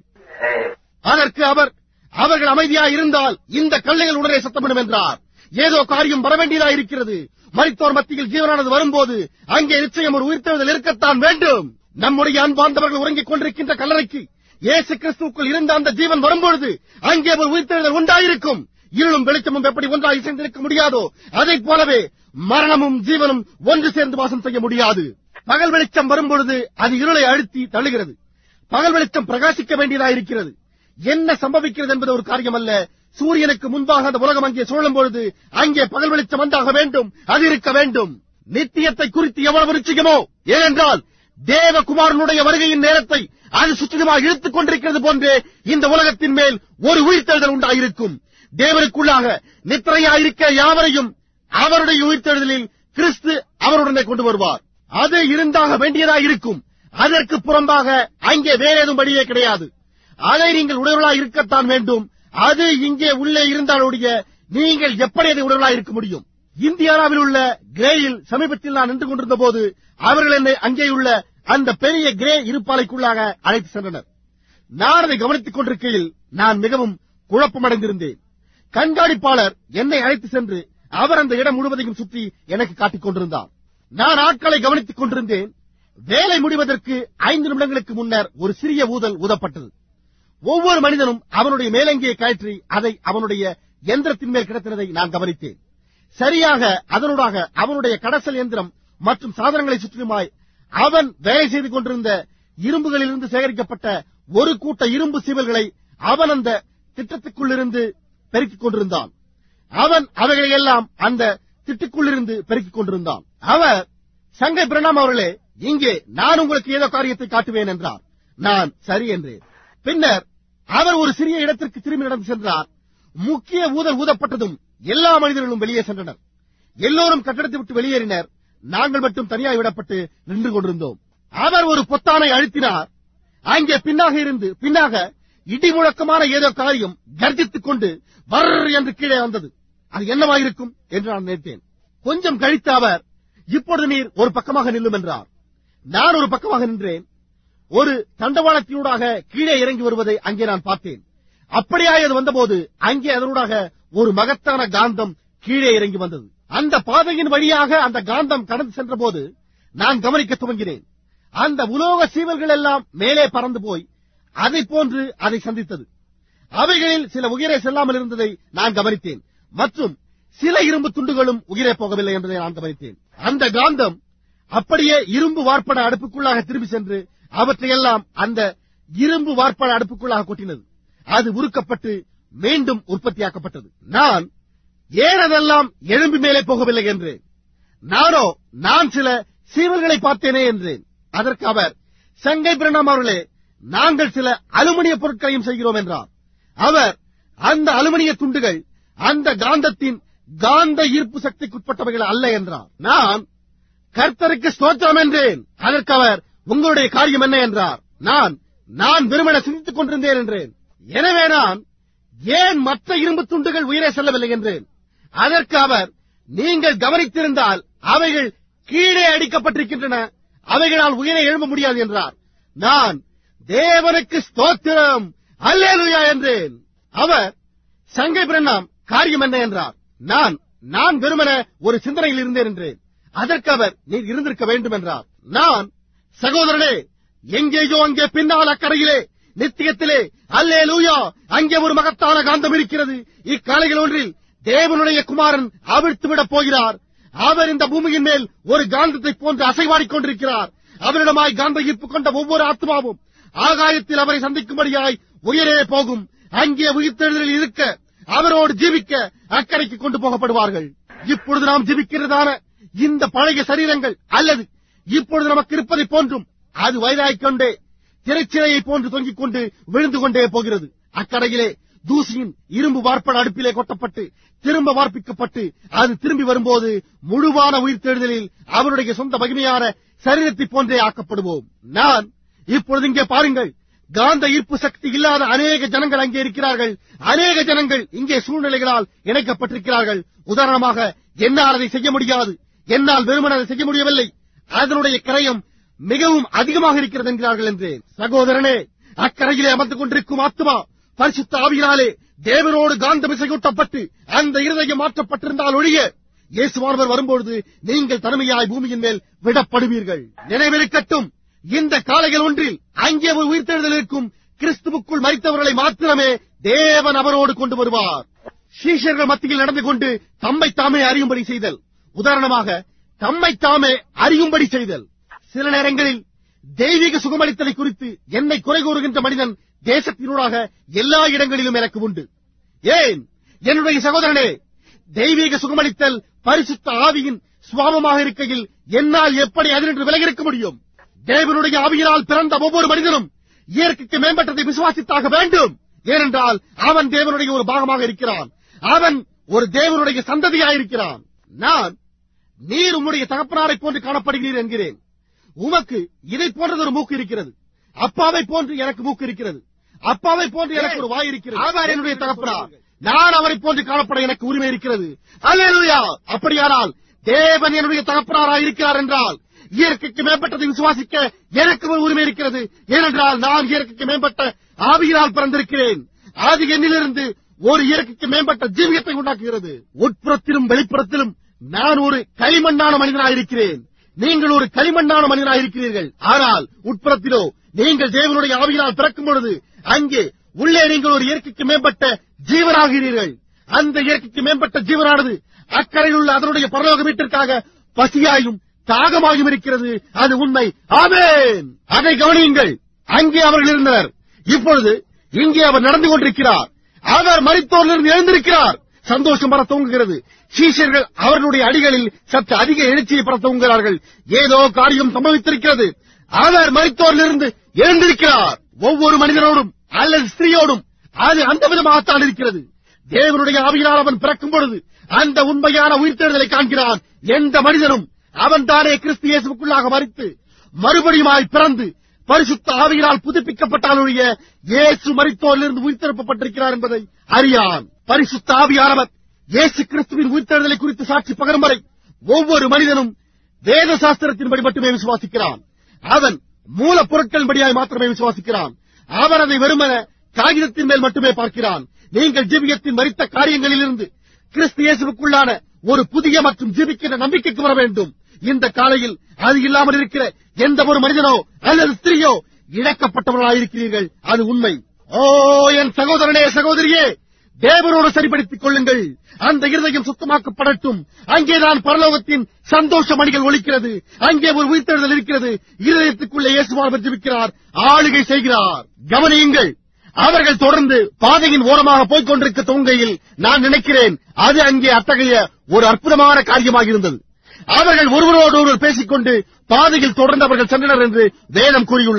அதற்கு அவர் அவர்கள் அமைதியா இருந்தால் இந்த கல்லைகள் உடனே சத்தமிடும் என்றார் ஏதோ காரியம் வரவேண்டியதா இருக்கிறது மரித்தோர் மத்தியில் ஜீவனானது வரும்போது அங்கே நிச்சயம் ஒரு உயிர்த்தெழுதல் இருக்கத்தான் வேண்டும் நம்முடைய அன்பார்ந்தவர்கள் உறங்கிக் கொண்டிருக்கின்ற கல்லறைக்கு இயேசு கிறிஸ்துவுக்குள் இருந்த அந்த ஜீவன் வரும்பொழுது அங்கே ஒரு உயிர்த்தெழுதல் உண்டாயிருக்கும் இருளும் வெளிச்சமும் எப்படி ஒன்றாக சேர்ந்திருக்க முடியாதோ அதைப் போலவே மரணமும் ஜீவனும் ஒன்று சேர்ந்து வாசம் செய்ய முடியாது பகல் வெளிச்சம் வரும்பொழுது அது இருளை அழுத்தி தள்ளுகிறது பகல் வெளிச்சம் பிரகாசிக்க வேண்டியதாயிருக்கிறது என்ன சம்பவிக்கிறது என்பது ஒரு காரியம் அல்ல சூரியனுக்கு முன்பாக அந்த உலகம் அங்கே சுழலும் பொழுது அங்கே பகல் வெளிச்சம் வந்தாக வேண்டும் அது இருக்க வேண்டும் நித்தியத்தை குறித்து எவ்வளவு நிச்சயமோ ஏனென்றால் தேவகுமாரனுடைய வருகையின் நேரத்தை அது சுற்றிலுமாக இழுத்துக் கொண்டிருக்கிறது போன்றே இந்த உலகத்தின் மேல் ஒரு உயிர்த்தெழுதல் உண்டாயிருக்கும் தேவனுக்குள்ளாக நித்திரையாயிருக்க யாவரையும் அவருடைய உயிர்த்தெழுதலில் கிறிஸ்து அவருடனே கொண்டு வருவார் அது இருந்தாக வேண்டியதாயிருக்கும் அதற்கு புறம்பாக அங்கே வேற ஏதும் வழியே கிடையாது அதை நீங்கள் உடல்களாய் இருக்கத்தான் வேண்டும் அது இங்கே உள்ளே இருந்தாலுடைய நீங்கள் எப்படி அதை உடல்களாய் இருக்க முடியும் இந்தியானாவில் உள்ள கிரேயில் சமீபத்தில் நான் நின்று கொண்டிருந்த போது அவர்கள் என்னை அங்கேயுள்ள அந்த பெரிய கிரே இருப்பாலைக்குள்ளாக அழைத்து சென்றனர் நான் அதை கவனித்துக் கொண்டிருக்கையில் நான் மிகவும் குழப்பமடைந்திருந்தேன் கண்காணிப்பாளர் என்னை அழைத்து சென்று அவர் அந்த இடம் முழுவதையும் சுற்றி எனக்கு காட்டிக் கொண்டிருந்தார் நான் ஆட்களை கவனித்துக் கொண்டிருந்தேன் வேலை முடிவதற்கு ஐந்து நிமிடங்களுக்கு முன்னர் ஒரு சிறிய ஊதல் ஊதப்பட்டது ஒவ்வொரு மனிதனும் அவனுடைய மேலங்கியை கழற்றி அதை அவனுடைய எந்திரத்தின் மேல் கிடத்தினதை நான் கவனித்தேன் சரியாக அதனூடாக அவனுடைய கடசல் எந்திரம் மற்றும் சாதனங்களை சுற்றிலுமாய் அவன் வேலை செய்து கொண்டிருந்த இரும்புகளிலிருந்து சேகரிக்கப்பட்ட ஒரு கூட்ட இரும்பு சீவல்களை அவன் அந்த திட்டத்துக்குள்ளிருந்து பெருக்கிக் கொண்டிருந்தான் அவன் அவைகளை எல்லாம் அந்த திட்டுக்குள்ளிருந்து பெருக்கிக் கொண்டிருந்தான் அவர் சங்கை பிரணாம் அவர்களே இங்கே நான் உங்களுக்கு ஏதோ காரியத்தை காட்டுவேன் என்றார் நான் சரி என்றேன் பின்னர் அவர் ஒரு சிறிய இடத்திற்கு திரும்பி நடந்து சென்றார் முக்கிய ஊதல் ஊதப்பட்டதும் எல்லா மனிதர்களும் வெளியே சென்றனர் எல்லோரும் கட்டடத்தை விட்டு வெளியேறினர் நாங்கள் மட்டும் தனியாய் விடப்பட்டு நின்று கொண்டிருந்தோம் அவர் ஒரு பொத்தானை அழுத்தினார் அங்கே பின்னாக இருந்து பின்னாக இடி முழக்கமான ஏதோ காரியம் கர்ஜித்துக் கொண்டு வர் என்று கீழே வந்தது அது என்னவாயிருக்கும் என்று நான் நினைத்தேன் கொஞ்சம் கழித்து அவர் இப்பொழுது நீர் ஒரு பக்கமாக நில்லும் என்றார் நான் ஒரு பக்கமாக நின்றேன் ஒரு தண்டவாளத்தினூடாக கீழே இறங்கி வருவதை அங்கே நான் பார்த்தேன் அப்படியாய் அது வந்தபோது அங்கே அதனூடாக ஒரு மகத்தான காந்தம் கீழே இறங்கி வந்தது அந்த பாதையின் வழியாக அந்த காந்தம் கடந்து சென்ற போது நான் கவனிக்க துவங்கினேன் அந்த உலோக சீவல்கள் எல்லாம் மேலே பறந்து போய் அதை போன்று அதை சந்தித்தது அவைகளில் சில உயிரை செல்லாமல் இருந்ததை நான் கவனித்தேன் மற்றும் சில இரும்பு துண்டுகளும் உயிரே போகவில்லை என்பதை நான் கவனித்தேன் அந்த காந்தம் அப்படியே இரும்பு வார்ப்பட அடுப்புக்குள்ளாக திரும்பி சென்று அவற்றையெல்லாம் அந்த இரும்பு வார்ப்பட அடுப்புக்குள்ளாக கொட்டினது அது உருக்கப்பட்டு மீண்டும் உற்பத்தியாக்கப்பட்டது நான் ஏன் அதெல்லாம் எழும்பி மேலே போகவில்லை என்றேன் நானோ நான் சில சீவல்களை பார்த்தேனே என்றேன் அதற்கு அவர் சங்கை பிரணாம் அவர்களே நாங்கள் சில அலுமினிய பொருட்களையும் செய்கிறோம் என்றார் அவர் அந்த அலுமினிய துண்டுகள் அந்த காந்தத்தின் காந்த ஈர்ப்பு சக்திக்குட்பட்டவைகள் அல்ல என்றார் நான் கர்த்தருக்கு ஸ்தோத்திரம் என்றேன் அதற்கு அவர் உங்களுடைய காரியம் என்ன என்றார் நான் நான் வெறுமன சிந்தித்துக் கொண்டிருந்தேன் என்றேன் எனவே நான் ஏன் மற்ற இரும்பு துண்டுகள் உயிரே செல்லவில்லை என்றேன் அதற்கு அவர் நீங்கள் கவனித்திருந்தால் அவைகள் கீழே அடிக்கப்பட்டிருக்கின்றன அவைகளால் உயிரை எழும்ப முடியாது என்றார் நான் தேவனுக்கு ஸ்தோத்திரம் அல்லேலுயா என்றேன் அவர் சங்கை பிரண்ணாம் காரியம் என்ன என்றார் நான் நான் வெறுமன ஒரு சிந்தனையில் இருந்தேன் என்றேன் அதற்கு அவர் நீர் இருந்திருக்க வேண்டும் என்றார் நான் சகோதரனே எங்கேயோ அங்கே பின்னால் அக்கறையிலே நித்தியத்திலே அல்லே லூயா அங்கே ஒரு மகத்தான காந்தம் இருக்கிறது இக்காலைகள் ஒன்றில் தேவனுடைய குமாரன் அவிழ்த்து விடப் போகிறார் அவர் இந்த பூமியின் மேல் ஒரு காந்தத்தை போன்று அசைவாடிக் கொண்டிருக்கிறார் அவரிடமாய் காந்த ஈர்ப்பு கொண்ட ஒவ்வொரு ஆத்மாவும் ஆகாயத்தில் அவரை சந்திக்கும்படியாய் உயரே போகும் அங்கே உயிர்த்தெழுதலில் இருக்க அவரோடு ஜீவிக்க அக்கறைக்கு கொண்டு போகப்படுவார்கள் இப்பொழுது நாம் ஜீவிக்கிறதான இந்த பழைய சரீரங்கள் அல்லது இப்பொழுது நமக்கு இருப்பதைப் போன்றும் அது வயதாகிக் கொண்டே திரைச்சிலையை போன்று தொங்கிக் கொண்டு விழுந்து கொண்டே போகிறது அக்கடையிலே தூசியின் இரும்பு வார்ப்பட அடுப்பிலே கொட்டப்பட்டு திரும்ப வார்ப்பிக்கப்பட்டு அது திரும்பி வரும்போது முழுவான உயிர்த்தெழுதலில் அவருடைய சொந்த மகிமையான சரீரத்தைப் போன்றே ஆக்கப்படுவோம் நான் இப்பொழுது இங்கே பாருங்கள் காந்த ஈர்ப்பு சக்தி இல்லாத அநேக ஜனங்கள் அங்கே இருக்கிறார்கள் அநேக ஜனங்கள் இங்கே சூழ்நிலைகளால் இணைக்கப்பட்டிருக்கிறார்கள் உதாரணமாக என்னால் அதை செய்ய முடியாது என்னால் வெறுமன அதை செய்ய முடியவில்லை அதனுடைய கிரயம் மிகவும் அதிகமாக இருக்கிறது என்கிறார்கள் என்றேன் சகோதரனே அக்கரையிலே அமர்ந்து கொண்டிருக்கும் ஆத்மா பரிசுத்த ஆவியினாலே தேவனோடு காந்த விசையூட்டப்பட்டு அந்த இருதயம் மாற்றப்பட்டிருந்தால் ஒழிய இயேசுவானவர் வரும்பொழுது நீங்கள் தனிமையாய் பூமியின் மேல் விடப்படுவீர்கள் நினைவிருக்கட்டும் இந்த காலைகள் ஒன்றில் அங்கே ஒரு உயிர்த்தெழுதல் இருக்கும் கிறிஸ்துவுக்குள் மறித்தவர்களை மாத்திரமே தேவன் அவரோடு கொண்டு வருவார் சீஷர்கள் மத்தியில் நடந்து கொண்டு தம்மை தாமே அறியும்படி செய்தல் உதாரணமாக தம்மை தாமே அறியும்படி செய்தல் சில நேரங்களில் தெய்வீக சுகமளித்தலை குறித்து என்னை குறை கூறுகின்ற மனிதன் தேசத்தினூடாக எல்லா இடங்களிலும் எனக்கு உண்டு ஏன் என்னுடைய சகோதரனே தெய்வீக சுகமளித்தல் பரிசுத்த ஆவியின் சுவாபமாக இருக்கையில் என்னால் எப்படி அதினின்று விலகி இருக்க முடியும் தேவனுடைய ஆவியினால் பிறந்த ஒவ்வொரு மனிதனும் இயற்கைக்கு மேம்பட்டதை விசுவாசித்தாக வேண்டும் ஏனென்றால் அவன் தேவனுடைய ஒரு பாகமாக இருக்கிறான் அவன் ஒரு தேவனுடைய சந்ததியாயிருக்கிறான் நான் நீர் உம்முடைய தகப்பனாரைப் போன்று காணப்படுகிறீர் என்கிறேன் உமக்கு இதை போன்றது ஒரு மூக்கு இருக்கிறது அப்பாவை போன்று எனக்கு மூக்கு இருக்கிறது அப்பாவை போன்று எனக்கு ஒரு வாய் இருக்கிறது அவர் என்னுடைய தகப்பனார் நான் அவரை போன்று காணப்பட எனக்கு உரிமை இருக்கிறது அல்லேலூயா அப்படியானால் தேவன் என்னுடைய தகப்பனாராய் இருக்கிறார் என்றால் இயற்கைக்கு மேம்பட்டதை விசுவாசிக்க எனக்கு ஒரு உரிமை இருக்கிறது ஏனென்றால் நான் இயற்கைக்கு மேம்பட்ட ஆவியினால் பிறந்திருக்கிறேன் அது என்னிலிருந்து ஒரு இயற்கைக்கு மேம்பட்ட ஜீவியத்தை உண்டாக்குகிறது உட்புறத்திலும் வெளிப்புறத்திலும் நான் ஒரு களிமண்ணான மனிதனாயிருக்கிறேன் நீங்கள் ஒரு களிமண்ணான மனிதனாயிருக்கிறீர்கள் ஆனால் உட்புறத்திலோ நீங்கள் தேவனுடைய ஆவியினால் பிறக்கும் பொழுது அங்கே உள்ளே நீங்கள் ஒரு இயற்கைக்கு மேம்பட்ட ஜீவனாகிறீர்கள் அந்த இயற்கைக்கு மேம்பட்ட ஜீவனானது அக்கறையில் உள்ள அதனுடைய பரலோக வீட்டிற்காக பசியாயும் தாகமாயும் இருக்கிறது அது உண்மை ஆமென் அதை கவனியுங்கள் அங்கே அவர்கள் இருந்தனர் இப்பொழுது இங்கே அவர் நடந்து கொண்டிருக்கிறார் அவர் மரித்தோரிலிருந்து எழுந்திருக்கிறார் சந்தோஷம் பெற துவங்குகிறது சீஷர்கள் அவர்களுடைய அடிகளில் சற்று அதிக எழுச்சியை பெற துவங்குகிறார்கள் ஏதோ காரியம் சம்பவித்திருக்கிறது அவர் மரித்தோரிலிருந்து எழுந்திருக்கிறார் ஒவ்வொரு மனிதனோடும் அல்லது ஸ்திரீயோடும் அது அந்த விதமாகத்தான் இருக்கிறது தேவனுடைய ஆவியினால் அவன் பிறக்கும் பொழுது அந்த உண்மையான உயிர்த்தெழுதலை காண்கிறான் எந்த மனிதனும் அவன் தானே கிறிஸ்து இயேசுக்குள்ளாக மறித்து மறுபடியுமாய் பிறந்து பரிசுத்த ஆவியினால் புதுப்பிக்கப்பட்டாலுடைய இயேசு மரித்தோரிலிருந்து உயிர்த்தெழுப்பப்பட்டிருக்கிறார் என்பதை அறியான் பரிசுத்த ஆவியானவர் இயேசு கிறிஸ்துவின் உயிர்த்தெழுதலை குறித்து சாட்சி பகரும் வரை ஒவ்வொரு மனிதனும் வேத சாஸ்திரத்தின்படி மட்டுமே விசுவாசிக்கிறான் அவன் மூலப்பொருட்களின்படியாய் மாத்திரமே விசுவாசிக்கிறான் அவன் அதை வெறுமன காகிதத்தின் மேல் மட்டுமே பார்க்கிறான் நீங்கள் ஜீவியத்தின் மறித்த காரியங்களிலிருந்து கிறிஸ்து இயேசுவுக்குள்ளான ஒரு புதிய மற்றும் ஜீவிக்கிற நம்பிக்கைக்கு வர வேண்டும் இந்த காலையில் அது இல்லாமல் இருக்கிற எந்த ஒரு மனிதனோ அல்லது ஸ்திரீயோ இழக்கப்பட்டவர்களாயிருக்கிறீர்கள் அது உண்மை ஓ என் சகோதரனே சகோதரியே தேவனோடு சரிப்படுத்திக் கொள்ளுங்கள் அந்த இருதயம் சுத்தமாக்கப்படட்டும் அங்கேதான் பரலோகத்தின் சந்தோஷ மணிகள் ஒலிக்கிறது அங்கே ஒரு உயிர்த்தெழுதல் இருக்கிறது இருதயத்துக்குள்ளே இயேசுவானவர் ஜெபிக்கிறார் ஆளுகை செய்கிறார் கவனியுங்கள் அவர்கள் தொடர்ந்து பாதையின் ஓரமாக போய்க் கொண்டிருக்க துவங்கையில் நான் நினைக்கிறேன் அது அங்கே அத்தகைய ஒரு அற்புதமான காரியமாக இருந்தது அவர்கள் ஒருவரோடு ஒருவர் பேசிக்கொண்டு பாதையில் தொடர்ந்து அவர்கள் சென்றனர் என்று வேதம் கூறியுள்ளது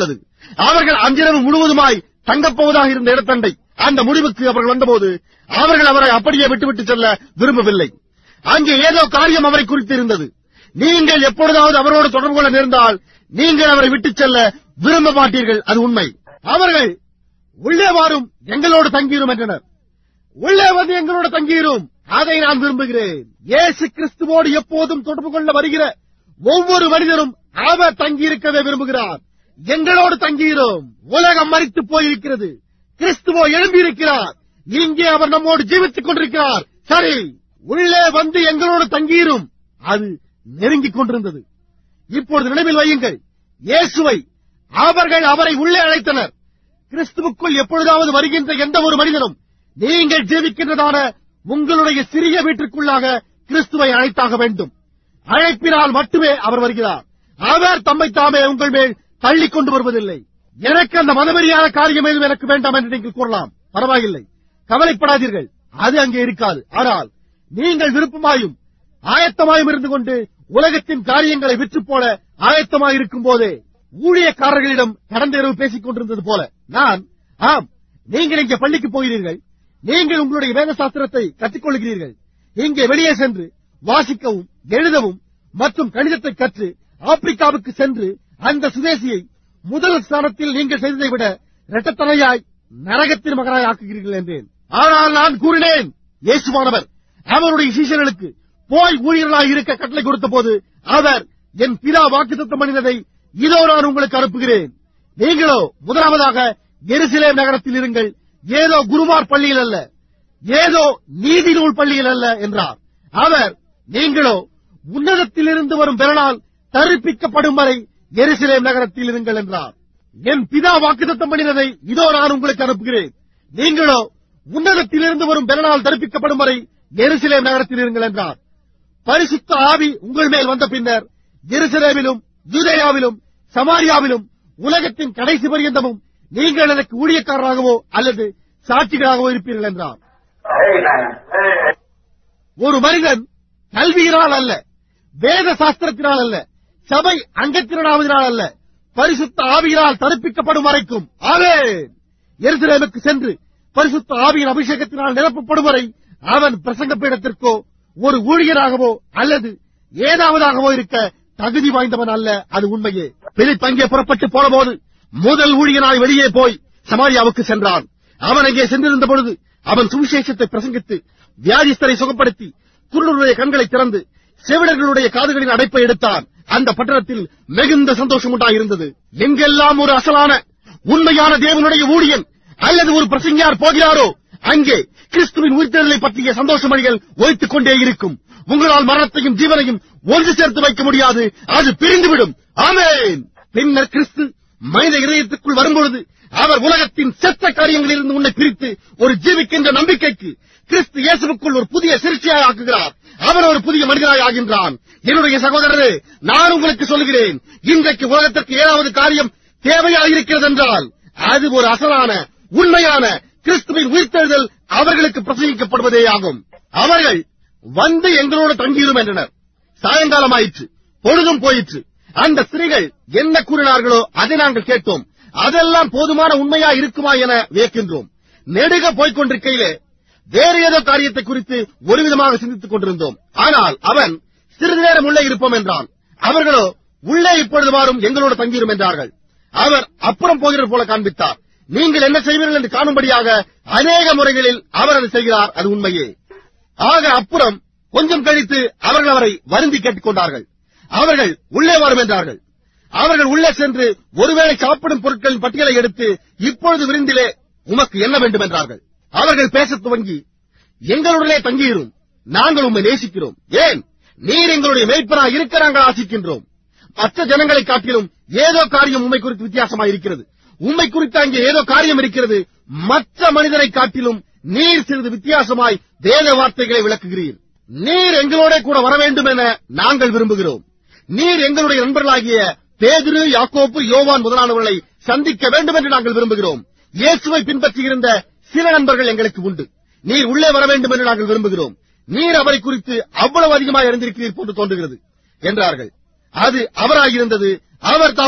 அவர்கள் அன்றிரவு முழுவதுமாய் தங்கப்போவதாக இருந்த இடத்தண்டை அந்த முடிவுக்கு அவர்கள் வந்தபோது அவர்கள் அவரை அப்படியே விட்டுவிட்டு செல்ல விரும்பவில்லை அங்கே ஏதோ காரியம் அவரை குறித்து இருந்தது நீங்கள் எப்பொழுதாவது அவரோடு தொடர்பு கொள்ள நேர்ந்தால் நீங்கள் அவரை விட்டுச் செல்ல விரும்ப மாட்டீர்கள் அது உண்மை அவர்கள் உள்ளே வாரும் எங்களோடு தங்கியிரும் என்றனர் உள்ளே வந்து எங்களோடு தங்கியிரும் அதை நான் விரும்புகிறேன் இயேசு கிறிஸ்துவோடு எப்போதும் தொடர்பு கொள்ள வருகிற ஒவ்வொரு மனிதரும் அவர் தங்கியிருக்கவே விரும்புகிறார் எங்களோடு தங்கியிரும் உலகம் மறித்து போயிருக்கிறது கிறிஸ்துவோ எழும்பியிருக்கிறார் இங்கே அவர் நம்மோடு ஜீவித்துக் கொண்டிருக்கிறார் சரி உள்ளே வந்து எங்களோடு தங்கியிரும் அது நெருங்கிக் கொண்டிருந்தது இப்பொழுது நினைவில் வையுங்கள் இயேசுவை அவர்கள் அவரை உள்ளே அழைத்தனர் கிறிஸ்துவுக்குள் எப்பொழுதாவது வருகின்ற எந்த ஒரு மனிதனும் நீங்கள் ஜீவிக்கின்றதான உங்களுடைய சிறிய வீட்டிற்குள்ளாக கிறிஸ்துவை அழைத்தாக வேண்டும் அழைப்பினால் மட்டுமே அவர் வருகிறார் அவர் தம்மை தாமே உங்கள் மேல் தள்ளிக் கொண்டு வருவதில்லை எனக்கு அந்த மதவெறியான காரியம் எதுவும் எனக்கு வேண்டாம் என்று நீங்கள் கூறலாம் பரவாயில்லை கவலைப்படாதீர்கள் அது அங்கே இருக்காது ஆனால் நீங்கள் விருப்பமாயும் ஆயத்தமாயும் இருந்து கொண்டு உலகத்தின் காரியங்களை விற்று போல ஆயத்தமாய் இருக்கும் போதே ஊழியக்காரர்களிடம் கடந்த இரவு பேசிக் கொண்டிருந்தது போல நான் ஆம் நீங்கள் இங்கே பள்ளிக்கு போகிறீர்கள் நீங்கள் உங்களுடைய வேத சாஸ்திரத்தை கற்றுக்கொள்கிறீர்கள் இங்கே வெளியே சென்று வாசிக்கவும் எழுதவும் மற்றும் கணிதத்தை கற்று ஆப்பிரிக்காவுக்கு சென்று அந்த சுதேசியை முதல் ஸ்தானத்தில் நீங்கள் செய்ததை விட இரட்டத்தனையாய் நரகத்தின் மகனாய் ஆக்குகிறீர்கள் என்றேன் ஆனால் நான் கூறினேன் இயேசுவானவர் அவருடைய சீசர்களுக்கு போய் ஊழியர்களாய் இருக்க கட்டளை கொடுத்த போது அவர் என் பிதா வாக்குத்தத்தம் பண்ணினதை இதோ நான் உங்களுக்கு அனுப்புகிறேன் நீங்களோ முதலாவதாக எருசலேம் நகரத்தில் இருங்கள் ஏதோ குருவார் பள்ளியில் அல்ல ஏதோ நீதி நூல் பள்ளியில் அல்ல என்றார் அவர் நீங்களோ உன்னதத்திலிருந்து வரும் பெறனால் தரிப்பிக்கப்படும் வரை எருசலேம் நகரத்தில் இருங்கள் என்றார் என் பிதா வாக்குத்தத்தம் பண்ணினதை இதோ நான் உங்களுக்கு அனுப்புகிறேன் நீங்களோ உன்னதத்திலிருந்து வரும் பெறனால் தரிப்பிக்கப்படும் வரை எருசலேம் நகரத்தில் இருங்கள் என்றார் பரிசுத்த ஆவி உங்கள் மேல் வந்த பின்னர் எருசலேமிலும் யூதேயாவிலும் சமாரியாவிலும் உலகத்தின் கடைசி பரியந்தமும் நீங்கள் எனக்கு ஊழியக்காரராகவோ அல்லது சாட்சிகளாகவோ இருப்பீர்கள் என்றார் Amen. ஒரு மனிதன் கல்வியினால் அல்ல வேத சாஸ்திரத்தினால் அல்ல சபை அங்கத்தினாவதினால் அல்ல பரிசுத்த ஆவியினால் தரிப்பிக்கப்படும் வரைக்கும் ஆவே எருசலேமுக்கு சென்று பரிசுத்த ஆவியின் அபிஷேகத்தினால் நிரப்பப்படும் வரை அவன் பிரசங்க பீடத்திற்கோ ஒரு ஊழியராகவோ அல்லது ஏதாவதாகவோ இருக்க தகுதி வாய்ந்தவன் அல்ல அது உண்மையே பிலிப் அங்கே புறப்பட்டு போனபோது முதல் ஊழியனாய் வெளியே போய் சமாரியாவுக்கு சென்றான் அவன் அங்கே சென்றிருந்த பொழுது அவன் சுவிசேஷத்தை பிரசங்கித்து வியாதிஸ்தரை சுகப்படுத்தி குருடருடைய கண்களை திறந்து செவிடர்களுடைய காதுகளின் அடைப்பை எடுத்தான் அந்த பட்டணத்தில் மிகுந்த சந்தோஷம் உண்டாயிருந்தது எங்கெல்லாம் ஒரு அசலான உண்மையான தேவனுடைய ஊழியன் அல்லது ஒரு பிரசங்கியார் போகிறாரோ அங்கே கிறிஸ்துவின் உயிர்த்தெழுதலை பற்றிய சந்தோஷ மொழிகள் ஒழித்துக் கொண்டே இருக்கும் உங்களால் மரணத்தையும் ஜீவனையும் ஒன்று சேர்த்து வைக்க முடியாது அது பிரிந்துவிடும் ஆமென் பின்னர் கிறிஸ்து மனித இதயத்துக்குள் வரும்பொழுது அவர் உலகத்தின் செத்த காரியங்களிலிருந்து உன்னை பிரித்து ஒரு ஜீவிக்கின்ற நம்பிக்கைக்கு கிறிஸ்து இயேசுவுக்குள் ஒரு புதிய சிகிச்சையாய் ஆக்குகிறார் அவர் ஒரு புதிய மனிதனாய் ஆகின்றான் என்னுடைய சகோதரரே நான் உங்களுக்கு சொல்கிறேன் இன்றைக்கு உலகத்திற்கு ஏதாவது காரியம் தேவையாயிருக்கிறது என்றால் அது ஒரு அசலான உண்மையான கிறிஸ்துவின் உயிர்த்தெழுதல் அவர்களுக்கு பிரசங்கிக்கப்படுவதே ஆகும் அவர்கள் வந்து எங்களோடு தங்கியிரும் என்றனர் சாயங்காலம் ஆயிற்று பொழுதும் போயிற்று அந்த ஸ்திரீகள் என்ன கூறினார்களோ அதை நாங்கள் கேட்டோம் அதெல்லாம் போதுமான உண்மையா இருக்குமா என வியக்கின்றோம் நெடுக போய்க் கொண்டிருக்கையிலே வேறு ஏதோ காரியத்தை குறித்து ஒரு விதமாக சிந்தித்துக் கொண்டிருந்தோம் ஆனால் அவன் சிறிது நேரம் உள்ளே இருப்போம் என்றான் அவர்களோ உள்ளே இப்பொழுது வாரும் எங்களோடு தங்கியிரும் என்றார்கள் அவர் அப்புறம் போகிறது போல காண்பித்தார் நீங்கள் என்ன செய்வீர்கள் என்று காணும்படியாக அநேக முறைகளில் அவர் அதை செய்கிறார் அது உண்மையே ஆக அப்புறம் கொஞ்சம் கழித்து அவர்கள் அவரை வருந்தி கேட்டுக் கொண்டார்கள் அவர்கள் உள்ளே வரும் என்றார்கள் அவர்கள் உள்ளே சென்று ஒருவேளை சாப்பிடும் பொருட்களின் பட்டியலை எடுத்து இப்பொழுது விருந்திலே உமக்கு என்ன வேண்டும் என்றார்கள் அவர்கள் பேசத் துவங்கி எங்களுடனே தங்கியிரும் நாங்கள் உம்மை நேசிக்கிறோம் ஏன் நீர் எங்களுடைய மேய்ப்பனாய் இருக்க நாங்கள் ஆசிக்கின்றோம் மற்ற ஜனங்களை காட்டிலும் ஏதோ காரியம் உண்மை குறித்து வித்தியாசமாய் இருக்கிறது உண்மை குறித்து அங்கே ஏதோ காரியம் இருக்கிறது மற்ற மனிதரை காட்டிலும் நீர் சிறிது வித்தியாசமாய் வேத வார்த்தைகளை விளக்குகிறீர் நீர் எங்களோட கூட வர வேண்டும் என நாங்கள் விரும்புகிறோம் நீர் எங்களுடைய நண்பர்களாகிய பேதுரு யாக்கோப்பு யோவான் முதலானவர்களை சந்திக்க வேண்டும் என்று நாங்கள் விரும்புகிறோம் இயேசுவை பின்பற்றியிருந்த சில நண்பர்கள் எங்களுக்கு உண்டு நீர் உள்ளே வர வேண்டும் என்று நாங்கள் விரும்புகிறோம் நீர் அவரை குறித்து அவ்வளவு அதிகமாக அறிந்திருக்கிறீர் போன்று தோன்றுகிறது என்றார்கள் அது அவராயிருந்தது அவர் தாமே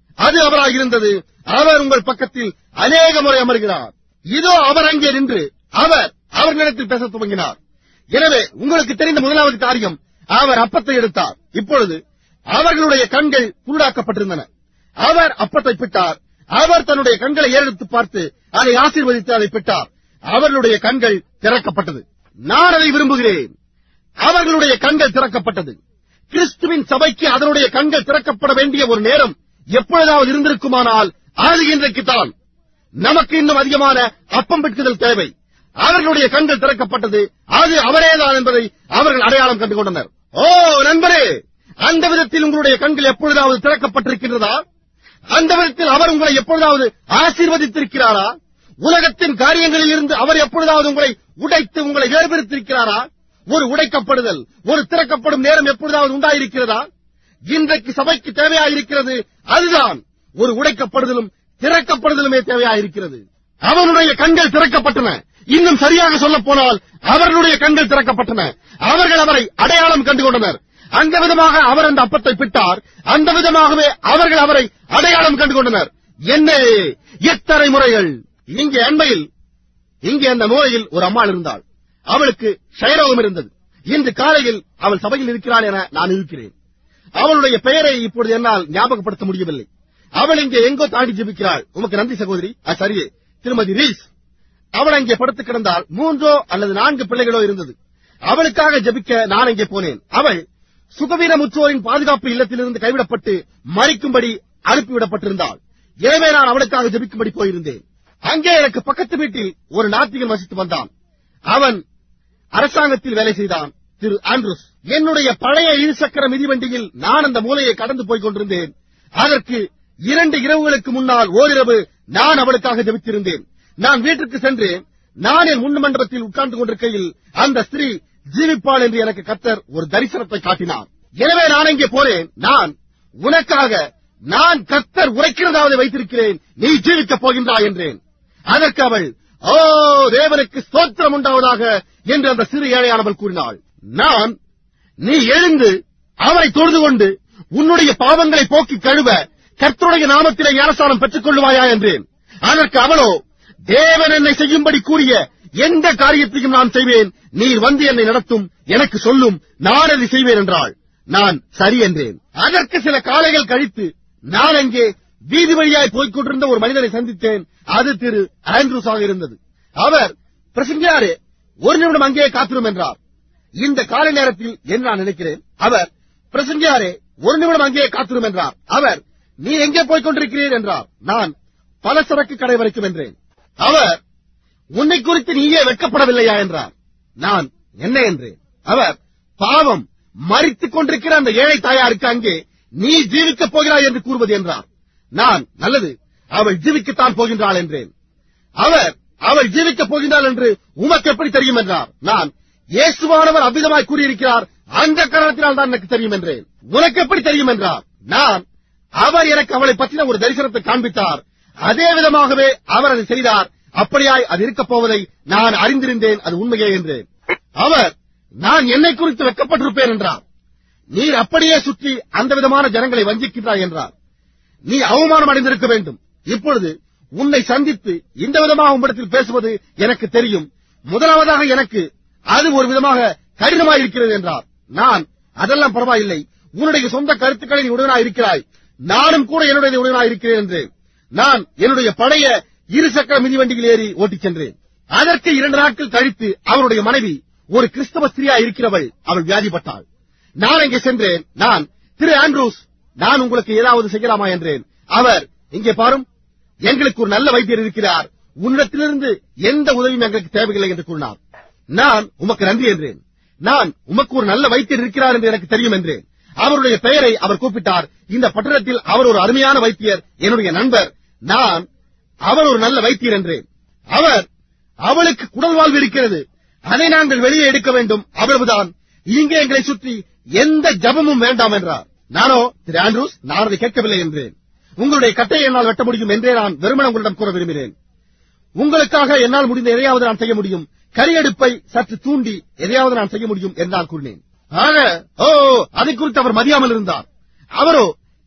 அது அவராக இருந்தது அவர் உங்கள் பக்கத்தில் அநேக முறை அமர்கிறார் இதோ அவர் அங்கே நின்று அவர் அவர்களிடத்தில் பேசத் துவங்கினார் எனவே உங்களுக்கு தெரிந்த முதலாவது காரியம் அவர் அப்பத்தை எடுத்தார் இப்பொழுது அவர்களுடைய கண்கள் குருடாக்கப்பட்டிருந்தன அவர் அப்பத்தை பிட்டார் அவர் தன்னுடைய கண்களை ஏறெடுத்து பார்த்து அதை ஆசீர்வதித்து அதை பிட்டார் அவர்களுடைய கண்கள் திறக்கப்பட்டது நான் அதை விரும்புகிறேன் அவர்களுடைய கண்கள் திறக்கப்பட்டது கிறிஸ்துவின் சபைக்கு அதனுடைய கண்கள் திறக்கப்பட வேண்டிய ஒரு நேரம் எப்பொழுதாவது இருந்திருக்குமானால் அது இன்றைக்குத்தான் நமக்கு இன்னும் அதிகமான அப்பம் பிட்குதல் தேவை அவர்களுடைய கண்கள் திறக்கப்பட்டது அது அவரேதான் என்பதை அவர்கள் அடையாளம் கண்டு கொண்டனர் ஓ நண்பரே அந்த விதத்தில் உங்களுடைய கண்கள் எப்பொழுதாவது திறக்கப்பட்டிருக்கின்றதா அந்த விதத்தில் அவர் உங்களை எப்பொழுதாவது ஆசீர்வதித்திருக்கிறாரா உலகத்தின் காரியங்களில் இருந்து அவர் எப்பொழுதாவது உங்களை உடைத்து உங்களை வேறுபிரித்திருக்கிறாரா ஒரு உடைக்கப்படுதல் ஒரு திறக்கப்படும் நேரம் எப்பொழுதாவது உண்டாயிருக்கிறதா இன்றைக்கு சபைக்கு தேவையாயிருக்கிறது அதுதான் ஒரு உடைக்கப்படுதலும் திறக்கப்படுதலுமே தேவையாயிருக்கிறது அவனுடைய கண்கள் திறக்கப்பட்டன இன்னும் சரியாக சொல்ல போனால் அவர்களுடைய கண்கள் திறக்கப்பட்டன அவர்கள் அவரை அடையாளம் கண்டு கொண்டனர் அந்த விதமாக அவர் அந்த அப்பத்தை பிட்டார் அந்த விதமாகவே அவர்கள் அவரை அடையாளம் கண்டு கொண்டனர் என்ன எத்தனை முறைகள் இங்கே அண்மையில் இங்கே அந்த மூலையில் ஒரு அம்மாள் இருந்தாள் அவளுக்கு ஷயரோகம் இருந்தது இன்று காலையில் அவள் சபையில் இருக்கிறாள் என நான் இருக்கிறேன் அவளுடைய பெயரை இப்பொழுது என்னால் ஞாபகப்படுத்த முடியவில்லை அவள் இங்கே எங்கோ தாண்டி ஜெபிக்கிறாள் உமக்கு நன்றி சகோதரி அது சரியே திருமதி ரீஸ் அவள் அங்கே படுத்து கிடந்தால் மூன்றோ அல்லது நான்கு பிள்ளைகளோ இருந்தது அவளுக்காக ஜெபிக்க நான் அங்கே போனேன் அவள் சுகவீனமுற்றோரின் பாதுகாப்பு இல்லத்திலிருந்து கைவிடப்பட்டு மறிக்கும்படி அனுப்பிவிடப்பட்டிருந்தாள் எனவே நான் அவளுக்காக ஜெபிக்கும்படி போயிருந்தேன் அங்கே எனக்கு பக்கத்து வீட்டில் ஒரு நாத்திகன் வசித்து வந்தான் அவன் அரசாங்கத்தில் வேலை செய்தான் திரு ஆண்ட்ரூஸ் என்னுடைய பழைய இருசக்கர மிதிவண்டியில் நான் அந்த மூலையை கடந்து போய்க் கொண்டிருந்தேன் அதற்கு இரண்டு இரவுகளுக்கு முன்னால் ஓரிரவு நான் அவளுக்காக ஜெபித்திருந்தேன் நான் வீட்டுக்கு சென்று நான் என் முன் மண்டபத்தில் உட்கார்ந்து கொண்டிருக்கையில் அந்த ஸ்திரீ ஜீவிப்பாள் என்று எனக்கு கத்தர் ஒரு தரிசனத்தை காட்டினார் எனவே நான் இங்கே போனேன் நான் உனக்காக நான் கத்தர் உரைக்கிறதாவது வைத்திருக்கிறேன் நீ ஜீவிக்கப் போகின்றாய் என்றேன் அதற்கு அவள் ஓ தேவனுக்கு ஸ்தோத்திரம் உண்டாவதாக என்று அந்த சிறு ஏழையானவள் கூறினாள் நான் நீ எழுந்து அவரை தொழுது கொண்டு உன்னுடைய பாவங்களை போக்கி கழுவ கர்த்தருடைய நாமத்திலே ஞானஸ்தானம் பெற்றுக் கொள்ளுவாயா என்றேன் அதற்கு அவளோ தேவன் என்னை செய்யும்படி கூறிய எந்த காரியத்தையும் நான் செய்வேன் நீர் வந்து என்னை நடத்தும் எனக்கு சொல்லும் நான் அதை செய்வேன் என்றாள் நான் சரி என்றேன் அதற்கு சில காலைகள் கழித்து நான் அங்கே வீதி வழியாய் போய்க் கொண்டிருந்த ஒரு மனிதனை சந்தித்தேன் அது திரு ஆண்ட்ரூஸாக இருந்தது அவர் பிரசங்கியாரே ஒரு நிமிடம் அங்கே காத்திரும் என்றார் இந்த காலை நேரத்தில் என்று நான் நினைக்கிறேன் அவர் பிரசங்கியாரே ஒரு நிமிடம் அங்கே காத்திரும் என்றார் அவர் நீ எங்கே போய்க் கொண்டிருக்கிறீர் என்றார் நான் பலசரக்கு கடை வரைக்கும் என்றேன் அவர் உன்னை குறித்து நீயே வெட்கப்படவில்லையா என்றார் நான் என்ன என்றேன் அவர் பாவம் மறித்துக் கொண்டிருக்கிற அந்த ஏழை தாயாருக்கு அங்கே நீ ஜீவிக்கப் போகிறாய் என்று கூறுவது என்றார் நான் நல்லது அவள் ஜீவிக்கத்தான் போகின்றாள் என்றேன் அவர் அவள் ஜீவிக்கப் போகின்றாள் என்று உமக்கு எப்படி தெரியும் என்றார் நான் இயேசுவானவர் அவ்விதமாய் கூறியிருக்கிறார் அந்த காரணத்தினால் தான் எனக்கு தெரியும் என்றேன் உனக்கு எப்படி தெரியும் என்றார் நான் அவர் எனக்கு அவளை பற்றின ஒரு தரிசனத்தை காண்பித்தார் அதே விதமாகவே அவர் அதை செய்தார் அப்படியாய் அது இருக்கப் போவதை நான் அறிந்திருந்தேன் அது உண்மையே என்றேன் அவர் நான் என்னை குறித்து வெட்கப்பட்டிருப்பேன் என்றார் நீர் அப்படியே சுற்றி அந்த விதமான ஜனங்களை வஞ்சிக்கின்றாய் என்றார் நீ அவமானம் அடைந்திருக்க வேண்டும் இப்பொழுது உன்னை சந்தித்து இந்த விதமாக உம்மிடத்தில் பேசுவது எனக்கு தெரியும் முதலாவதாக எனக்கு அது ஒரு விதமாக கடினமாயிருக்கிறது என்றார் நான் அதெல்லாம் பரவாயில்லை உன்னுடைய சொந்த கருத்துக்களை நீ உடனாய் இருக்கிறாய் நானும் கூட என்னுடைய உடனாய் இருக்கிறேன் என்று நான் என்னுடைய பழைய இருசக்கர மிதிவண்டியில் ஏறி ஓட்டிச் சென்றேன் அதற்கு இரண்டு நாட்கள் கழித்து அவருடைய மனைவி ஒரு கிறிஸ்தவ ஸ்திரியா இருக்கிறவள் அவள் வியாதிப்பட்டாள் நான் அங்கே சென்றேன் நான் திரு ஆண்ட்ரூஸ் நான் உங்களுக்கு ஏதாவது செய்யலாமா என்றேன் அவர் இங்கே பாரும் எங்களுக்கு ஒரு நல்ல வைத்தியர் இருக்கிறார் உன்னிடத்திலிருந்து எந்த உதவியும் எங்களுக்கு தேவையில்லை என்று கூறினார் நான் உமக்கு நன்றி என்றேன் நான் உமக்கு ஒரு நல்ல வைத்தியர் இருக்கிறார் என்று எனக்கு தெரியும் என்றேன் அவருடைய பெயரை அவர் கூப்பிட்டார் இந்த பட்டணத்தில் அவர் ஒரு அருமையான வைத்தியர் என்னுடைய நண்பர் நான் அவர் ஒரு நல்ல வைத்தியர் என்றேன் அவர் அவளுக்கு குடல் வாழ்வு இருக்கிறது அதை நாங்கள் வெளியே எடுக்க வேண்டும் அவ்வளவுதான் இங்கே எங்களை சுற்றி எந்த ஜபமும் வேண்டாம் என்றார் நானோ திரு ஆண்ட்ரூஸ் நான் அதை கேட்கவில்லை என்றேன் உங்களுடைய கட்டையை என்னால் வெட்ட முடியும் என்றே நான் வெறுமன உங்களிடம் கூற விரும்பினேன் உங்களுக்காக என்னால் முடிந்த எதையாவது நான் செய்ய முடியும் கரியடுப்பை சற்று தூண்டி எதையாவது நான் செய்ய முடியும் என்று நான் கூறினேன் ஆக ஓ அதை குறித்து அவர் மதியாமல் இருந்தார் அவரோ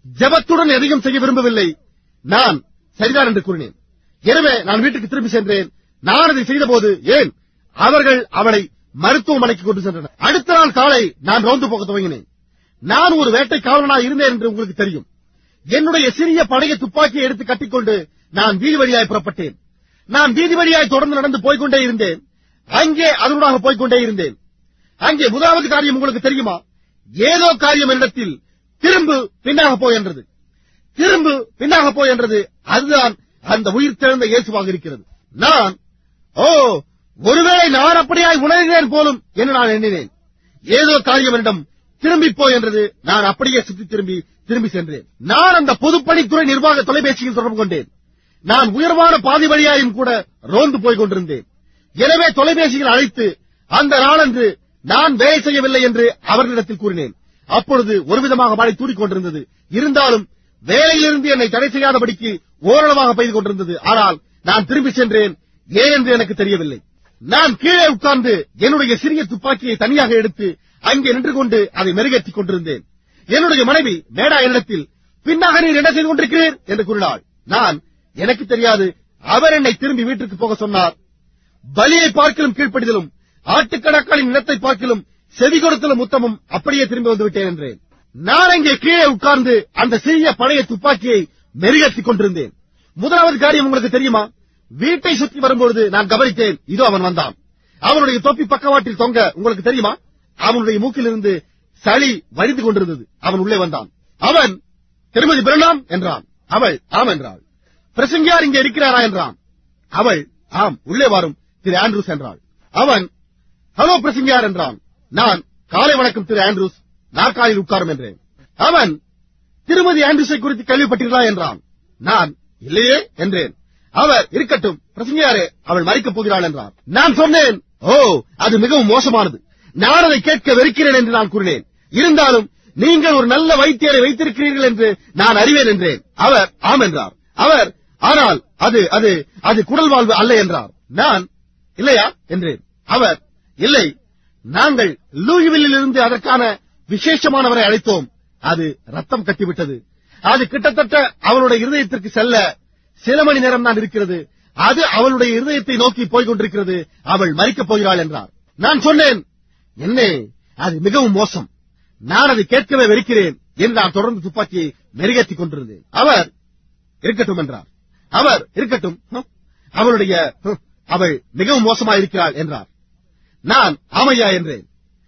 ஜெபத்துடன் எதையும் செய்ய விரும்பவில்லை நான் சரிதான் என்று கூறினேன் எனவே நான் வீட்டுக்கு திரும்பி சென்றேன் நான் அதை செய்தபோது ஏன் அவர்கள் அவளை மருத்துவமனைக்கு கொண்டு சென்றனர் அடுத்த நாள் காலை நான் ரோந்து போக துவங்கினேன் நான் ஒரு வேட்டை காவலனாக இருந்தேன் என்று உங்களுக்கு தெரியும் என்னுடைய சிறிய பழைய துப்பாக்கியை எடுத்து கட்டிக்கொண்டு நான் வீதி வழியாய் புறப்பட்டேன் நான் வீதி வழியாய் தொடர்ந்து நடந்து போய்க்கொண்டே இருந்தேன் அங்கே அதனூடாக போய்க்கொண்டே இருந்தேன் அங்கே முதலாவது காரியம் உங்களுக்கு தெரியுமா ஏதோ காரியம் என்னிடத்தில் திரும்பு பின்னாக போய் என்றது திரும்பு பின்னாக போய் என்றது அதுதான் அந்த உயிர் தெழுந்த இயேசுவாக இருக்கிறது நான் ஓ ஒருவேளை நான் அப்படியாய் உணர்கிறேன் போலும் என்று நான் எண்ணினேன் ஏதோ காரியம் என்னிடம் திரும்பி போய் என்றது நான் அப்படியே சுற்றி திரும்பி திரும்பி சென்றேன் நான் அந்த பொதுப்பணித்துறை நிர்வாக தொலைபேசியில் தொடர்பு கொண்டேன் நான் உயர்வான பாதி வழியாயும் கூட ரோந்து போய் கொண்டிருந்தேன் எனவே தொலைபேசியில் அழைத்து அந்த நாளன்று நான் வேலை செய்யவில்லை என்று அவர்களிடத்தில் கூறினேன் அப்பொழுது ஒரு விதமாக மழை தூறிக் கொண்டிருந்தது இருந்தாலும் வேலையிலிருந்து என்னை தடை செய்யாதபடிக்கு ஓரளவாக பெய்து கொண்டிருந்தது ஆனால் நான் திரும்பி சென்றேன் ஏன் என்று எனக்கு தெரியவில்லை நான் கீழே உட்கார்ந்து என்னுடைய சிறிய துப்பாக்கியை தனியாக எடுத்து அங்கே நின்று கொண்டு அதை மெருகேற்றிக் கொண்டிருந்தேன் என்னுடைய மனைவி மேடா என்னிடத்தில் பின்னாக நீர் என்ன செய்து கொண்டிருக்கிறீர் என்று கூறினாள் நான் எனக்கு தெரியாது அவர் என்னை திரும்பி வீட்டிற்கு போக சொன்னார் பலியை பார்க்கலும் கீழ்ப்படிதலும் ஆட்டுக்கணக்காளின் நிலத்தை பார்க்கலும் செவி கொடுத்தலும் உத்தமும் அப்படியே திரும்பி வந்து விட்டேன் என்றேன் நான் அங்கே கீழே உட்கார்ந்து அந்த சிறிய பழைய துப்பாக்கியை மெருகேற்றிக் கொண்டிருந்தேன் முதலாவது காரியம் உங்களுக்கு தெரியுமா வீட்டை சுற்றி வரும்பொழுது நான் கவனித்தேன் இதோ அவன் வந்தான் அவனுடைய தொப்பி பக்கவாட்டில் தொங்க உங்களுக்கு தெரியுமா அவனுடைய மூக்கிலிருந்து சளி வடிந்து கொண்டிருந்தது அவன் உள்ளே வந்தான் அவன் திருமதி பிரணாம் என்றான் அவள் ஆம் என்றாள் பிரசங்கியார் இங்கே இருக்கிறாரா என்றான் அவள் ஆம் உள்ளே வரும் திரு ஆண்ட்ரூஸ் என்றாள் அவன் ஹலோ பிரசங்கியார் என்றான் நான் காலை வணக்கம் திரு ஆண்ட்ரூஸ் நாற்காலில் உட்காரும் என்றேன் அவன் திருமதி ஆண்ட்ரூஸை குறித்து கேள்விப்பட்டீர்களா என்றான் நான் இல்லையே என்றேன் அவர் இருக்கட்டும் பிரசங்கியாரே அவள் மறிக்கப் போகிறாள் என்றார் நான் சொன்னேன் ஓ அது மிகவும் மோசமானது நான் அதை கேட்க வெறுக்கிறேன் என்று நான் கூறினேன் இருந்தாலும் நீங்கள் ஒரு நல்ல வைத்தியரை வைத்திருக்கிறீர்கள் என்று நான் அறிவேன் என்றேன் அவர் ஆம் என்றார் அவர் ஆனால் அது அது அது குடல் வாழ்வு அல்ல என்றார் நான் இல்லையா என்றேன் அவர் இல்லை நாங்கள் லூயிவில்லில் இருந்து அதற்கான விசேஷமானவரை அழைத்தோம் அது ரத்தம் கட்டிவிட்டது அது கிட்டத்தட்ட அவளுடைய இருதயத்திற்கு செல்ல சில மணி நேரம் தான் இருக்கிறது அது அவளுடைய இருதயத்தை நோக்கி போய்க் கொண்டிருக்கிறது அவள் மறிக்கப் போகிறாள் என்றார் நான் சொன்னேன் என்ன அது மிகவும் மோசம் நான் அதை கேட்கவே வெறுக்கிறேன் என்று நான் தொடர்ந்து துப்பாக்கியை மெருகேற்றிக் கொண்டிருந்தேன் அவர் இருக்கட்டும் என்றார் அவர் இருக்கட்டும் ஹம், அவளுடைய ஹம், அவள் மிகவும் மோசமாயிருக்கிறாள் என்றார் நான் ஆமையா என்றேன்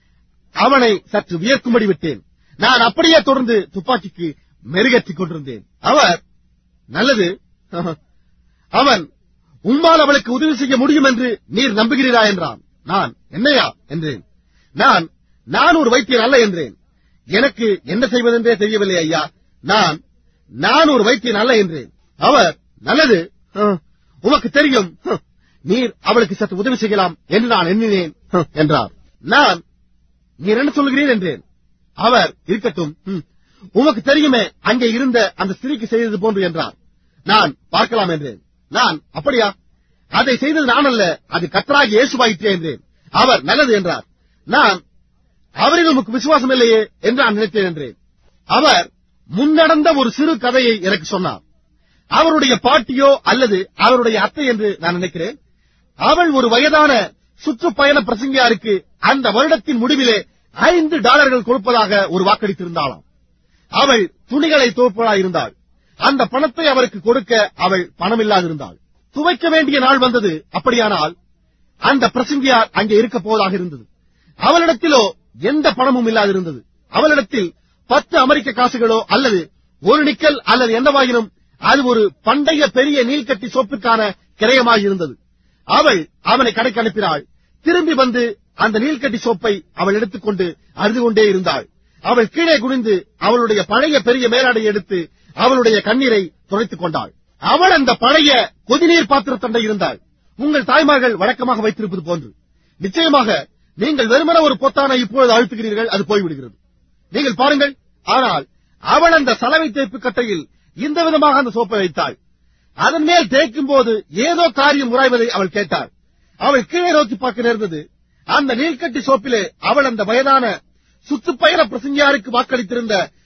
அவனை சற்று வியர்க்கும்படி விட்டேன் நான் அப்படியே தொடர்ந்து துப்பாக்கிக்கு மெருகேற்றிக் கொண்டிருந்தேன் அவர் நல்லது அவன் உம்மால் அவளுக்கு உதவி செய்ய முடியும் என்று நீர் நம்புகிறீரா என்றான் நான் என்னையா என்றேன் நான் நான் ஒரு வைத்தியர் அல்ல என்றேன் எனக்கு என்ன செய்வதென்றே தெரியவில்லை ஐயா நான் நான் ஒரு வைத்தியன் அல்ல என்றேன் அவர் நல்லது ஹம், உமக்கு தெரியும் ஹம், நீர் அவளுக்கு சற்று உதவி செய்யலாம் என்று நான் எண்ணினேன் ஹம், என்றார் நான் நீர் என்ன சொல்கிறீர் என்றேன் அவர் இருக்கட்டும் ஹம், உமக்கு தெரியுமே அங்கே இருந்த அந்த ஸ்திரீக்கு செய்தது போன்று என்றார் நான் பார்க்கலாம் என்றேன் நான் அப்படியா அதை செய்தது நான் அல்ல அது கத்தராகி இயேசுவாயிற்றே என்றேன் அவர் நல்லது என்றார் நான் அவரில் உமக்கு விசுவாசம் இல்லையே என்று நான் நினைத்தேன் என்றேன் அவர் முன்னடந்த ஒரு சிறு கதையை எனக்கு சொன்னார் அவருடைய பாட்டியோ அல்லது அவருடைய அத்தை என்று நான் நினைக்கிறேன் அவள் ஒரு வயதான சுற்றுப்பயண பிரசங்கியாருக்கு அந்த வருடத்தின் முடிவிலே ஐந்து டாலர்கள் கொடுப்பதாக ஒரு வாக்களித்திருந்தாளாம் அவள் துணிகளை துவப்பவளாய் இருந்தாள் அந்த பணத்தை அவருக்கு கொடுக்க அவள் பணமில்லாதிருந்தாள் துவைக்க வேண்டிய நாள் வந்தது அப்படியானால் அந்த பிரசங்கியார் அங்கே இருக்க போவதாக இருந்தது அவளிடத்திலோ எந்த பணமும் இல்லாதிருந்தது அவளிடத்தில் பத்து அமெரிக்க காசுகளோ அல்லது ஒரு நிக்கல் அல்லது என்னவாயினும் அது ஒரு பண்டைய பெரிய நீள்கட்டி சோப்பிற்கான கிரயமாய் இருந்தது அவள் அவனை கடைக்கு அனுப்பினாள் திரும்பி வந்து அந்த நீள்கட்டி சோப்பை அவள் எடுத்துக்கொண்டு அழுது கொண்டே இருந்தாள் அவள் கீழே குனிந்து அவளுடைய பழைய பெரிய மேலாடை எடுத்து அவளுடைய கண்ணீரை துடைத்துக் கொண்டாள் அவள் அந்த பழைய கொதிநீர் பாத்திரத்தண்டை இருந்தாள் உங்கள் தாய்மார்கள் வழக்கமாக வைத்திருப்பது போன்று நிச்சயமாக நீங்கள் வெறுமன ஒரு பொத்தானை இப்பொழுது அழுத்துகிறீர்கள் அது போய்விடுகிறது நீங்கள் பாருங்கள் ஆனால் அவள் அந்த சலவை தேய்ப்பு கட்டையில் இந்த விதமாக அந்த சோப்பை வைத்தாள் அதன் மேல் தேய்க்கும் போது ஏதோ காரியம் உராய்வதை அவள் கேட்டாள் அவள் கீழே நோக்கி பார்க்க நேர்ந்தது அந்த நீள்கட்டி சோப்பிலே அவள் அந்த வயதான சுற்றுப்பயண பிரசங்கியாருக்கு வாக்களித்திருந்த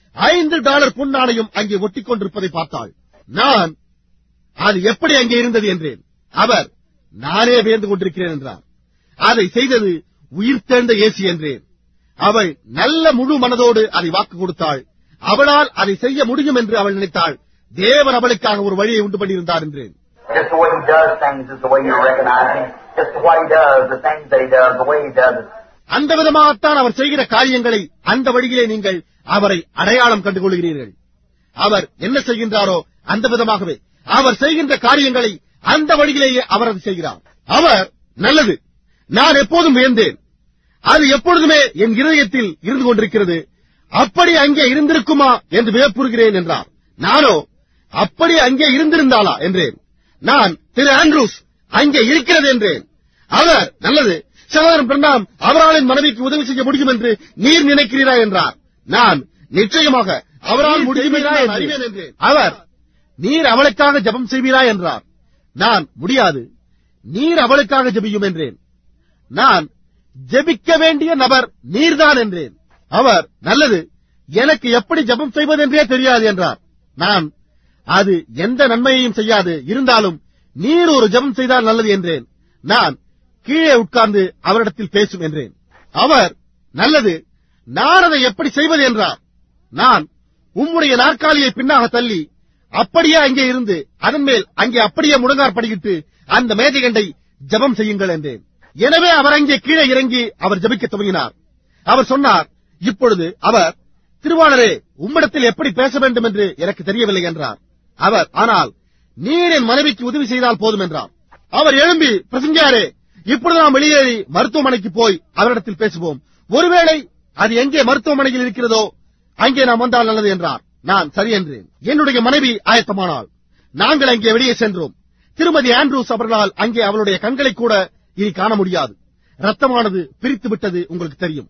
ஐந்து டாலர் பொன் நாணயம் அங்கே ஒட்டிக் கொண்டிருப்பதை பார்த்தாள் நான் அது எப்படி அங்கே இருந்தது என்றேன் அவர் நானே வியந்து கொண்டிருக்கிறேன் என்றார் அதை செய்தது உயிர்த்தெழுந்த இயேசு என்றேன் அவள் நல்ல முழு மனதோடு அதை வாக்கு கொடுத்தாள் அவளால் அதை செய்ய முடியும் என்று அவள் நினைத்தாள் தேவன் அவளுக்காக ஒரு வழியை உண்டு பண்ணியிருந்தார் என்றேன் Just the way he does things is the way you recognize him. Just what he does, the things that he does, the way he does it. அந்த விதமாகத்தான் அவர் செய்கிற காரியங்களை அந்த வழியிலே நீங்கள் அவரை அடையாளம் கண்டுகொள்கிறீர்கள் அவர் என்ன செய்கின்றாரோ அந்த விதமாகவே அவர் செய்கின்ற காரியங்களை அந்த வழியிலேயே அவர் அதை செய்கிறார் அவர் நல்லது நான் எப்போதும் வியந்தேன் அது எப்பொழுதுமே என் இருதயத்தில் இருந்து கொண்டிருக்கிறது அப்படி அங்கே இருந்திருக்குமா என்று வியப்புறுகிறேன் என்றார் நானோ அப்படி அங்கே இருந்திருந்தாளா என்றேன் நான் திரு ஆண்ட்ரூஸ் அங்கே இருக்கிறது என்றேன் அவர் நல்லது சகோதரன் பிரணாம் அவராளின் மனைவிக்கு உதவி செய்ய முடியும் என்று நீர் நினைக்கிறீரா என்றார் நான் நிச்சயமாக அவரால் முடியும் என்று நான் அறிவேன் என்றேன் அவர் நீர் அவளுக்காக ஜெபம் செய்வீரா என்றார் நான் முடியாது நீர் அவளுக்காக ஜெபியும் என்றேன் நான் ஜெபிக்க வேண்டிய நபர் நீர்தான் என்றேன் அவர் நல்லது எனக்கு எப்படி ஜெபம் செய்வதென்றே தெரியாது என்றார் நான் அது எந்த நன்மையையும் செய்யாது இருந்தாலும் நீர் ஒரு ஜெபம் செய்தால் நல்லது என்றேன் நான் கீழே உட்கார்ந்து அவரிடத்தில் பேசும் என்றேன் அவர் நல்லது நான் அதை எப்படி செய்வது என்றார் நான் உம்முடைய நாற்காலியை பின்னாக தள்ளி அப்படியே அங்கே இருந்து அதன் மேல் அங்கே அப்படியே முடங்கார் படியிட்டு அந்த மேதைகண்டை ஜெபம் செய்யுங்கள் என்றேன் எனவே அவர் அங்கே கீழே இறங்கி அவர் ஜெபிக்க துவங்கினார் அவர் சொன்னார் இப்பொழுது அவர் திருவாளரே உம்மிடத்தில் எப்படி பேச வேண்டும் என்று எனக்கு தெரியவில்லை என்றார் அவர் ஆனால் நீர் என் மனைவிக்கு உதவி செய்தால் போதும் என்றார் அவர் எழும்பி பிரசங்கியாரே இப்பொழுது நாம் வெளியேறி மருத்துவமனைக்கு போய் அவரிடத்தில் பேசுவோம் ஒருவேளை அது எங்கே மருத்துவமனையில் இருக்கிறதோ அங்கே நாம் வந்தால் நல்லது என்றார் நான் சரி என்றேன் என்னுடைய மனைவி ஆயத்தமானாள் நாங்கள் அங்கே வெளியே சென்றோம் திருமதி ஆண்ட்ரூஸ் அவர்களால் அங்கே அவளுடைய கண்களை கூட இனி காண முடியாது ரத்தமானது பிரித்து விட்டது உங்களுக்கு தெரியும்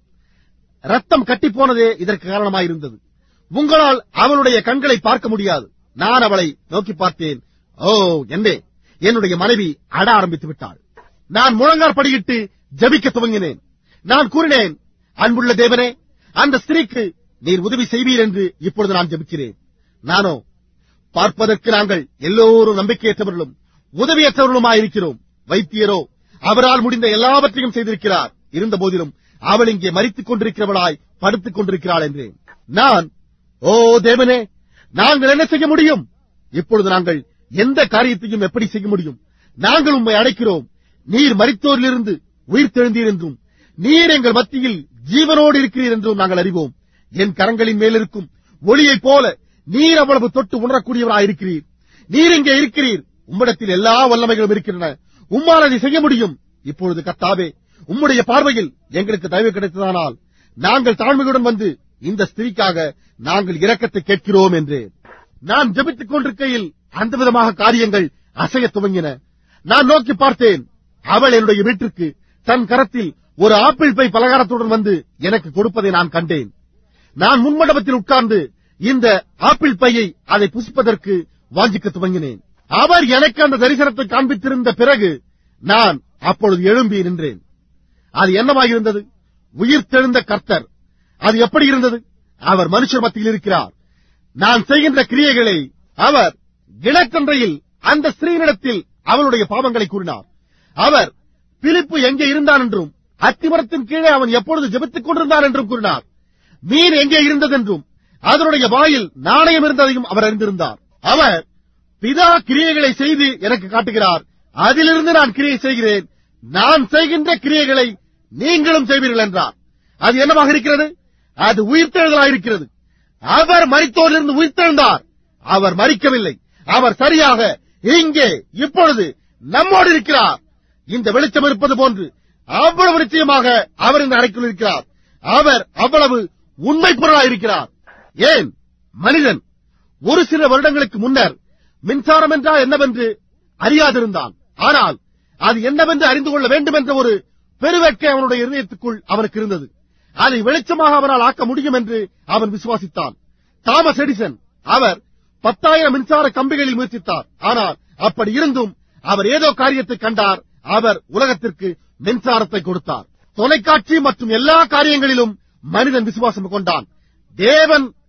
ரத்தம் கட்டிப் போனதே இதற்கு காரணமாயிருந்தது உங்களால் அவளுடைய கண்களை பார்க்க முடியாது நான் அவளை நோக்கி பார்த்தேன் ஓ என்னே என்னுடைய மனைவி அட ஆரம்பித்து விட்டாள் நான் முழங்கார் படியிட்டு ஜபிக்க துவங்கினேன் நான் கூறினேன் அன்புள்ள தேவனே அந்த ஸ்திரீக்கு நீர் உதவி செய்வீர் என்று இப்பொழுது நான் ஜபிக்கிறேன் நானோ பார்ப்பதற்கு நாங்கள் எல்லோரும் நம்பிக்கையற்றவர்களும் உதவியற்றவர்களுமாயிருக்கிறோம் வைத்தியரோ அவரால் முடிந்த எல்லாவற்றையும் செய்திருக்கிறார் இருந்த போதிலும் அவள் இங்கே மறித்துக் கொண்டிருக்கிறவளாய் படுத்துக் கொண்டிருக்கிறாள் என்றேன் நான் ஓ தேவனே நாங்கள் என்ன செய்ய முடியும் இப்பொழுது நாங்கள் எந்த காரியத்தையும் எப்படி செய்ய முடியும் நாங்கள் உம்மை அடைக்கிறோம் நீர் மரித்தோரிலிருந்து உயிர் தெழுந்தீர் என்றும் நீர் எங்கள் மத்தியில் ஜீவனோடு இருக்கிறீர் என்றும் நாங்கள் அறிவோம் என் கரங்களின் மேலிருக்கும் ஒளியைப் போல நீர் அவ்வளவு தொட்டு உணரக்கூடியவராயிருக்கிறீர் நீர் இங்கே இருக்கிறீர் உம்மிடத்தில் எல்லா வல்லமைகளும் இருக்கின்றன உம்மால் அதை செய்ய முடியும் இப்பொழுது கர்த்தாவே உம்முடைய பார்வையில் எங்களுக்கு தயவு கிடைத்ததானால் நாங்கள் தாழ்மையுடன் வந்து இந்த ஸ்திரீக்காக நாங்கள் இரக்கத்தை கேட்கிறோம் என்று நான் ஜெபித்துக் கொண்டிருக்கையில் அந்த விதமாக காரியங்கள் அசையத் துவங்கின நான் நோக்கி பார்த்தேன் அவள் என்னுடைய வீட்டிற்கு தன் கரத்தில் ஒரு ஆப்பிள் பை பலகாரத்துடன் வந்து எனக்கு கொடுப்பதை நான் கண்டேன் நான் முன்மண்டபத்தில் உட்கார்ந்து இந்த ஆப்பிள் பையை அதை புசிப்பதற்கு வாஞ்சிக்க துவங்கினேன் அவர் எனக்கு அந்த தரிசனத்தை காண்பித்திருந்த பிறகு நான் அப்பொழுது எழும்பி நின்றேன் அது என்னவாயிருந்தது உயிர்த்தெழுந்த கர்த்தர் அது எப்படி இருந்தது அவர் மனுஷர் மத்தியில் இருக்கிறார் நான் செய்கின்ற கிரியைகளை அவர் கிணற்றன்றையில் அந்த ஸ்திரீனிடத்தில் அவளுடைய பாவங்களை கூறினார் அவர் பிலிப்பு எங்கே இருந்தான் என்றும் அத்திமரத்தின் கீழே அவன் எப்பொழுது ஜெபித்துக் கொண்டிருந்தான் என்றும் கூறினார் மீன் எங்கே இருந்ததென்றும் அதனுடைய வாயில் நாணயம் இருந்ததையும் அவர் அறிந்திருந்தார் அவர் பிதா கிரியைகளை செய்து எனக்கு காட்டுகிறார் அதிலிருந்து நான் கிரியை செய்கிறேன் நான் செய்கின்ற கிரியைகளை நீங்களும் செய்வீர்கள் என்றார் அது என்னவாக இருக்கிறது அது உயிர்த்தெழுதலாயிருக்கிறது அவர் மரித்தோரிலிருந்து உயிர்த்தெழுந்தார் அவர் மறிக்கவில்லை அவர் சரியாக இங்கே இப்பொழுது நம்மோடு இருக்கிறார் இந்த வெளிச்சம் இருப்பது போன்று அவ்வளவு நிச்சயமாக அவர் இந்த அறைக்குள் இருக்கிறார் அவர் அவ்வளவு உண்மை பொருளாயிருக்கிறார் ஏன் மனிதன் ஒரு சில வருடங்களுக்கு முன்னர் மின்சாரம் என்றால் என்னவென்று அறியாதிருந்தான் ஆனால் அது என்னவென்று அறிந்து கொள்ள வேண்டும் என்ற ஒரு பெருவேட்கை அவனுடைய இதயத்துக்குள் அவனுக்கு இருந்தது அதை வெளிச்சமாக அவனால் ஆக்க முடியும் என்று அவன் விசுவாசித்தான் தாமஸ் எடிசன் அவர் பத்தாயிரம் மின்சார கம்பிகளில் முயற்சித்தார் ஆனால் அப்படி இருந்தும் அவர் ஏதோ காரியத்தை கண்டார் அவர் உலகத்திற்கு மின்சாரத்தை கொடுத்தார் தொலைக்காட்சி மற்றும் எல்லா காரியங்களிலும் மனிதன் விசுவாசம் கொண்டான் தேவன்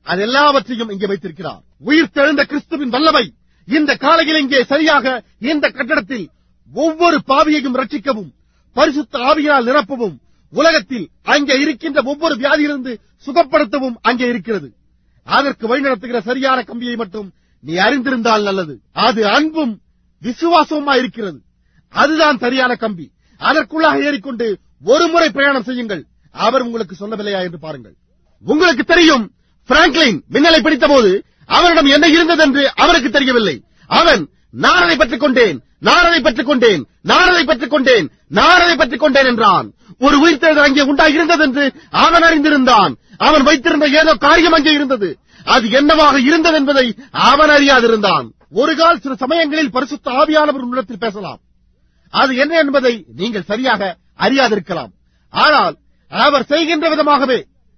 அது எல்லாவற்றையும் இங்கே வைத்திருக்கிறார் உயிர் தெழுந்த கிறிஸ்துவின் வல்லமை இந்த காலையில் இங்கே சரியாக இந்த கட்டடத்தில் ஒவ்வொரு பாவியையும் ரட்சிக்கவும் பரிசுத்த ஆவியினால் நிரப்பவும் உலகத்தில் அங்கே இருக்கின்ற ஒவ்வொரு வியாதியிலிருந்து சுகப்படுத்தவும் அங்கே இருக்கிறது அதற்கு வழிநடத்துகிற சரியான கம்பியை மட்டும் நீ அறிந்திருந்தால் நல்லது அது அன்பும் விசுவாசமுமா இருக்கிறது அதுதான் சரியான கம்பி அதற்குள்ளாக ஏறிக்கொண்டு ஒரு முறை பிரயாணம் செய்யுங்கள் அவர் உங்களுக்கு சொல்லவில்லையா என்று பாருங்கள் உங்களுக்கு தெரியும் பிராங்க்லின் மின்னலை பிடித்த போது அவரிடம் என்ன இருந்தது என்று அவருக்கு தெரியவில்லை அவன் நான் அதை பெற்றுக் கொண்டேன் நான் அதை பெற்றுக் கொண்டேன் நான் அதை பெற்றுக் கொண்டேன் நான் அதை பெற்றுக் கொண்டேன் என்றான் ஒரு உயிர்த்தெழுதல் அங்கே உண்டாகி இருந்தது என்று அவன் அறிந்திருந்தான் அவன் வைத்திருந்த ஏதோ காரியம் அங்கே இருந்தது அது என்னவாக இருந்தது என்பதை அவன் அறியாதிருந்தான் ஒரு கால் சில சமயங்களில் பரிசுத்த ஆவியானவர் உள்ளத்தில் பேசலாம் அது என்ன என்பதை நீங்கள் சரியாக அறியாதிருக்கலாம் ஆனால் அவர் செய்கின்ற விதமாகவே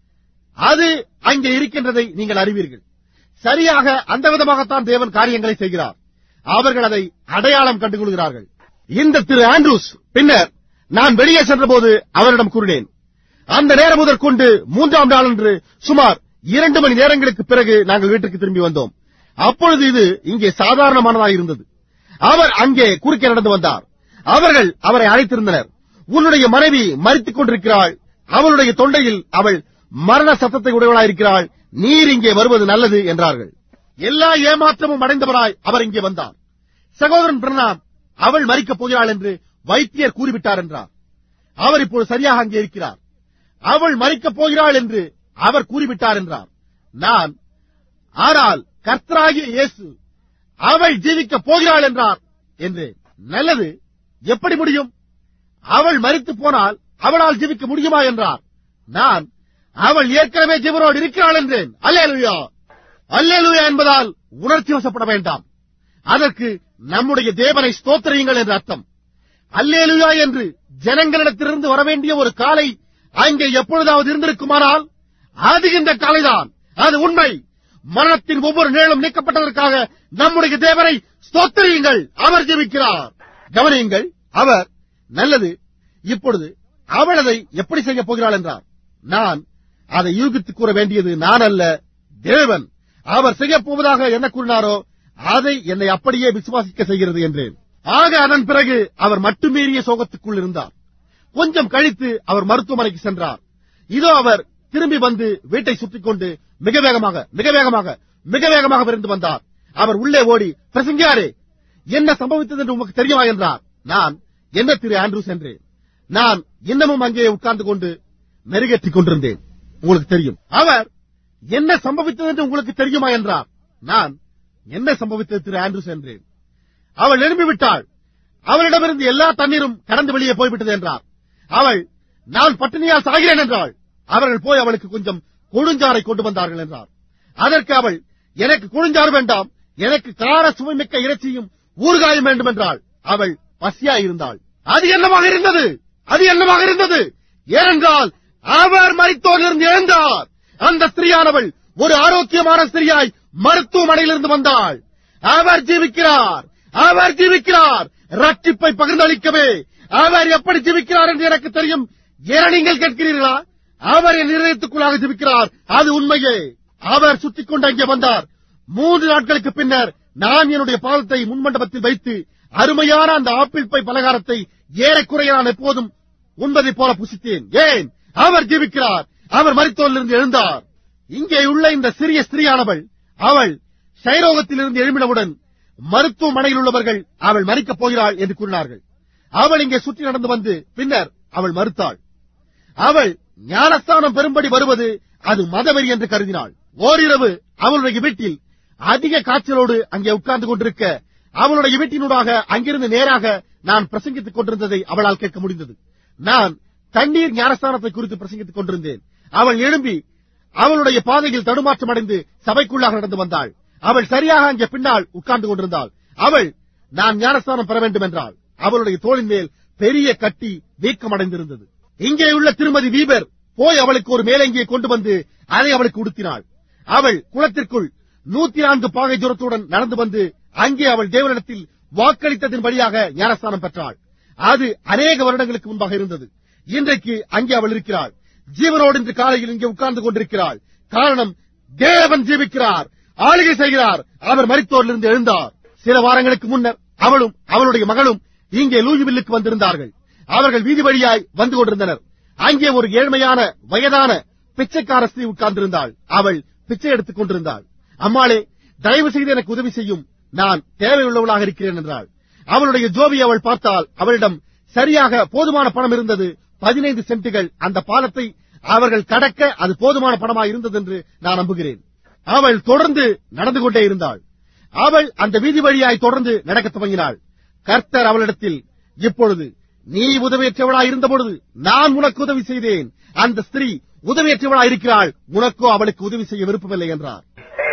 அது அங்கே இருக்கின்றதை நீங்கள் அறிவீர்கள் சரியாக அந்த விதமாகத்தான் தேவன் காரியங்களை செய்கிறார் அவர்கள் அதை அடையாளம் கண்டுகொள்கிறார்கள் இந்த திரு ஆண்ட்ரூஸ் பின்னர் நான் வெளியே சென்றபோது அவரிடம் கூறினேன் அந்த நேரம் முதற்கொண்டு மூன்றாம் நாளன்று சுமார் இரண்டு மணி நேரங்களுக்கு பிறகு நாங்கள் வீட்டுக்கு திரும்பி வந்தோம் அப்பொழுது இது இங்கே சாதாரணமானதாக இருந்தது அவர் அங்கே குறுக்கே நடந்து வந்தார் அவர்கள் அவரை அழைத்திருந்தனர் உன்னுடைய மனைவி மறித்துக் கொண்டிருக்கிறாள் அவளுடைய தொண்டையில் அவள் மரண சத்தத்தை உடையவளாயிருக்கிறாள் நீர் இங்கே வருவது நல்லது என்றார்கள் எல்லா ஏமாற்றமும் அடைந்தவராய் அவர் இங்கே வந்தார் சகோதரன் பிரணாம் அவள் மறிக்கப் போகிறாள் என்று வைத்தியர் கூறிவிட்டார் என்றார் அவர் இப்போது சரியாக அங்கே இருக்கிறார் அவள் மறிக்கப் போகிறாள் என்று அவர் கூறிவிட்டார் என்றார் நான் ஆனால் கர்த்தராகிய இயேசு அவள் ஜீவிக்கப் போகிறாள் என்றார் என்று நல்லது எப்படி முடியும் அவள் மறித்து போனால் அவளால் ஜீவிக்க முடியுமா என்றார் நான் அவள் ஏற்கனவே ஜீவனோடு இருக்கிறாள் என்றேன் அல்லேலுயா அல்லேலுயா என்பதால் உணர்ச்சி வசப்பட வேண்டாம் அதற்கு நம்முடைய தேவனை ஸ்தோத்திரியுங்கள் என்று அர்த்தம் அல்லேலுயா என்று ஜனங்களிடத்திலிருந்து வரவேண்டிய ஒரு காலை அங்கே எப்பொழுதாவது இருந்திருக்குமானால் அது இந்த காலைதான் அது உண்மை மரணத்தின் ஒவ்வொரு நிழலும் நீக்கப்பட்டதற்காக நம்முடைய தேவனை ஸ்தோத்திரியுங்கள் அவர் ஜெபிக்கிறார் கவனியுங்கள் அவர் நல்லது இப்பொழுது அவள் அதை எப்படி செய்யப் போகிறாள் என்றார் நான் அதை யூகித்து கூற வேண்டியது நான் அல்ல தேவன் அவர் செய்யப் போவதாக என்ன கூறினாரோ அதை என்னை அப்படியே விசுவாசிக்க செய்கிறது என்றேன் ஆக அதன் பிறகு அவர் மட்டுமீறிய சோகத்துக்குள் இருந்தார் கொஞ்சம் கழித்து அவர் மருத்துவமனைக்கு சென்றார் இதோ அவர் திரும்பி வந்து வீட்டை சுற்றிக் கொண்டு மிக வேகமாக மிக வேகமாக மிக வேகமாக விரைந்து வந்தார் அவர் உள்ளே ஓடி பிரசங்கியாரே என்ன சம்பவித்தது என்று உமக்கு தெரியுமா என்றார் நான் என்ன திரு ஆண்ட்ரூஸ் என்றேன் நான் இன்னமும் அங்கே உட்கார்ந்து கொண்டு மெருகேற்றிக் கொண்டிருந்தேன் உங்களுக்கு தெரியும் அவர் என்ன சம்பவித்தது என்று உங்களுக்கு தெரியுமா என்றார் நான் என்ன சம்பவித்தது திரு ஆண்ட்ரூஸ் என்றேன் அவள் எழும்பி விட்டாள் அவளிடமிருந்து எல்லா தண்ணீரும் கடந்து வெளியே போய்விட்டது என்றார் அவள் நான் பட்டினியால் சாகிறேன் என்றாள் அவர்கள் போய் அவளுக்கு கொஞ்சம் கொழுஞ்சாறை கொண்டு வந்தார்கள் என்றார் அதற்கு அவள் எனக்கு கொழுஞ்சாறு வேண்டாம் எனக்கு கார சுவைமிக்க இறைச்சியும் ஊறுகாயும் வேண்டும் என்றாள் அவள் பசியாயிருந்தாள் அது என்னவாக இருந்தது அது என்னவாக இருந்தது ஏனென்றால் அவர் மரித்தோரிலிருந்து எழுந்தார் அந்த ஸ்திரீயானவள் ஒரு ஆரோக்கியமான ஸ்திரியாய் மருத்துவமனையிலிருந்து வந்தாள் அவர் ஜீவிக்கிறார் அவர் ஜீவிக்கிறார் ரட்சிப்பை பகிர்ந்தளிக்கவே அவர் எப்படி ஜீவிக்கிறார் என்று எனக்கு தெரியும் என நீங்கள் கேட்கிறீர்களா அவர் என் இதயத்துக்குள்ளாக ஜீவிக்கிறார் அது உண்மையே அவர் சுற்றிக் கொண்டு அங்கே வந்தார் மூன்று நாட்களுக்கு பின்னர் நான் என்னுடைய பாதத்தை முன்மண்டபத்தில் வைத்து அருமையான அந்த ஆப்பிள் பை பலகாரத்தை ஏறக்குறைய நான் எப்போதும் உண்பதைப் போல புசித்தேன் ஏன் அவர் ஜீவிக்கிறார் அவர் மரித்தோரிலிருந்து எழுந்தார் இங்கே உள்ள இந்த சிறிய ஸ்திரீயானவள் அவள் சைரோகத்திலிருந்து எழும்பினவுடன் மருத்துவமனையில் உள்ளவர்கள் அவள் மறிக்கப் போகிறாள் என்று கூறினார்கள் அவள் இங்கே சுற்றி நடந்து வந்து பின்னர் அவள் மறுத்தாள் அவள் ஞானஸ்தானம் பெறும்படி வருவது அது மதவெறி என்று கருதினாள் ஓரிரவு அவளுடைய வீட்டில் அதிக காய்ச்சலோடு அங்கே உட்கார்ந்து கொண்டிருக்க அவளுடைய வீட்டினூடாக அங்கிருந்து நேராக நான் பிரசங்கித்துக் கொண்டிருந்ததை அவளால் கேட்க முடிந்தது நான் தண்ணீர் ஞானஸ்தானத்தை குறித்து பிரசங்கித்துக் கொண்டிருந்தேன் அவள் எழும்பி அவளுடைய பாதையில் தடுமாற்றம் அடைந்து சபைக்குள்ளாக நடந்து வந்தாள் அவள் சரியாக அங்கே பின்னால் உட்கார்ந்து கொண்டிருந்தாள் அவள் நான் ஞானஸ்தானம் பெற வேண்டும் என்றாள் அவளுடைய தோளின் மேல் பெரிய கட்டி வீக்கமடைந்திருந்தது இங்கே உள்ள திருமதி வீபர் போய் அவளுக்கு ஒரு மேலங்கியை கொண்டு வந்து அதை அவளுக்கு உடுத்தினாள் அவள் குளத்திற்குள் நூத்தி நான்கு பாகை தூரத்துடன் நடந்து வந்து அங்கே அவள் தேவனிடத்தில் வாக்களித்ததின் வழியாக ஞானஸ்தானம் பெற்றாள் அது அநேக வருடங்களுக்கு முன்பாக இருந்தது இன்றைக்கு அங்கே அவள் இருக்கிறாள் ஜீவனோடு இன்று காலையில் இங்கே உட்கார்ந்து கொண்டிருக்கிறாள் காரணம் தேவன் ஜீவிக்கிறார் ஆளுகை செய்கிறார் அவர் மரித்தோரிலிருந்து எழுந்தார் சில வாரங்களுக்கு முன்னர் அவளும் அவளுடைய மகளும் இங்கே லூயிவில்லுக்கு வந்திருந்தார்கள் அவர்கள் வீதி வழியாய் வந்து கொண்டிருந்தனர் அங்கே ஒரு ஏழ்மையான வயதான பிச்சைக்கார ஸ்திரீ உட்கார்ந்திருந்தாள் அவள் பிச்சை எடுத்துக் கொண்டிருந்தாள் அம்மாளே தயவு செய்து எனக்கு உதவி செய்யும் நான் தேவையுள்ளவளாக இருக்கிறேன் என்றாள் அவளுடைய ஜோபி அவள் பார்த்தால் அவளிடம் சரியாக போதுமான பணம் இருந்தது பதினைந்து சென்ட்டுகள் அந்த பாலத்தை அவர்கள் கடக்க அது போதுமான பணமாய் இருந்தது என்று நான் நம்புகிறேன் அவள் தொடர்ந்து நடந்து கொண்டே இருந்தாள் அவள் அந்த வீதி வழியாய் தொடர்ந்து நடக்கத் துவங்கினாள் கர்த்தர் அவளிடத்தில் இப்பொழுது நீ உதவியற்றவளாய் இருந்தபொழுது நான் உனக்கு உதவி செய்தேன் அந்த ஸ்திரீ உதவியற்றவளாய் இருக்கிறாள் உனக்கோ அவளுக்கு உதவி செய்ய விருப்பமில்லை என்றார்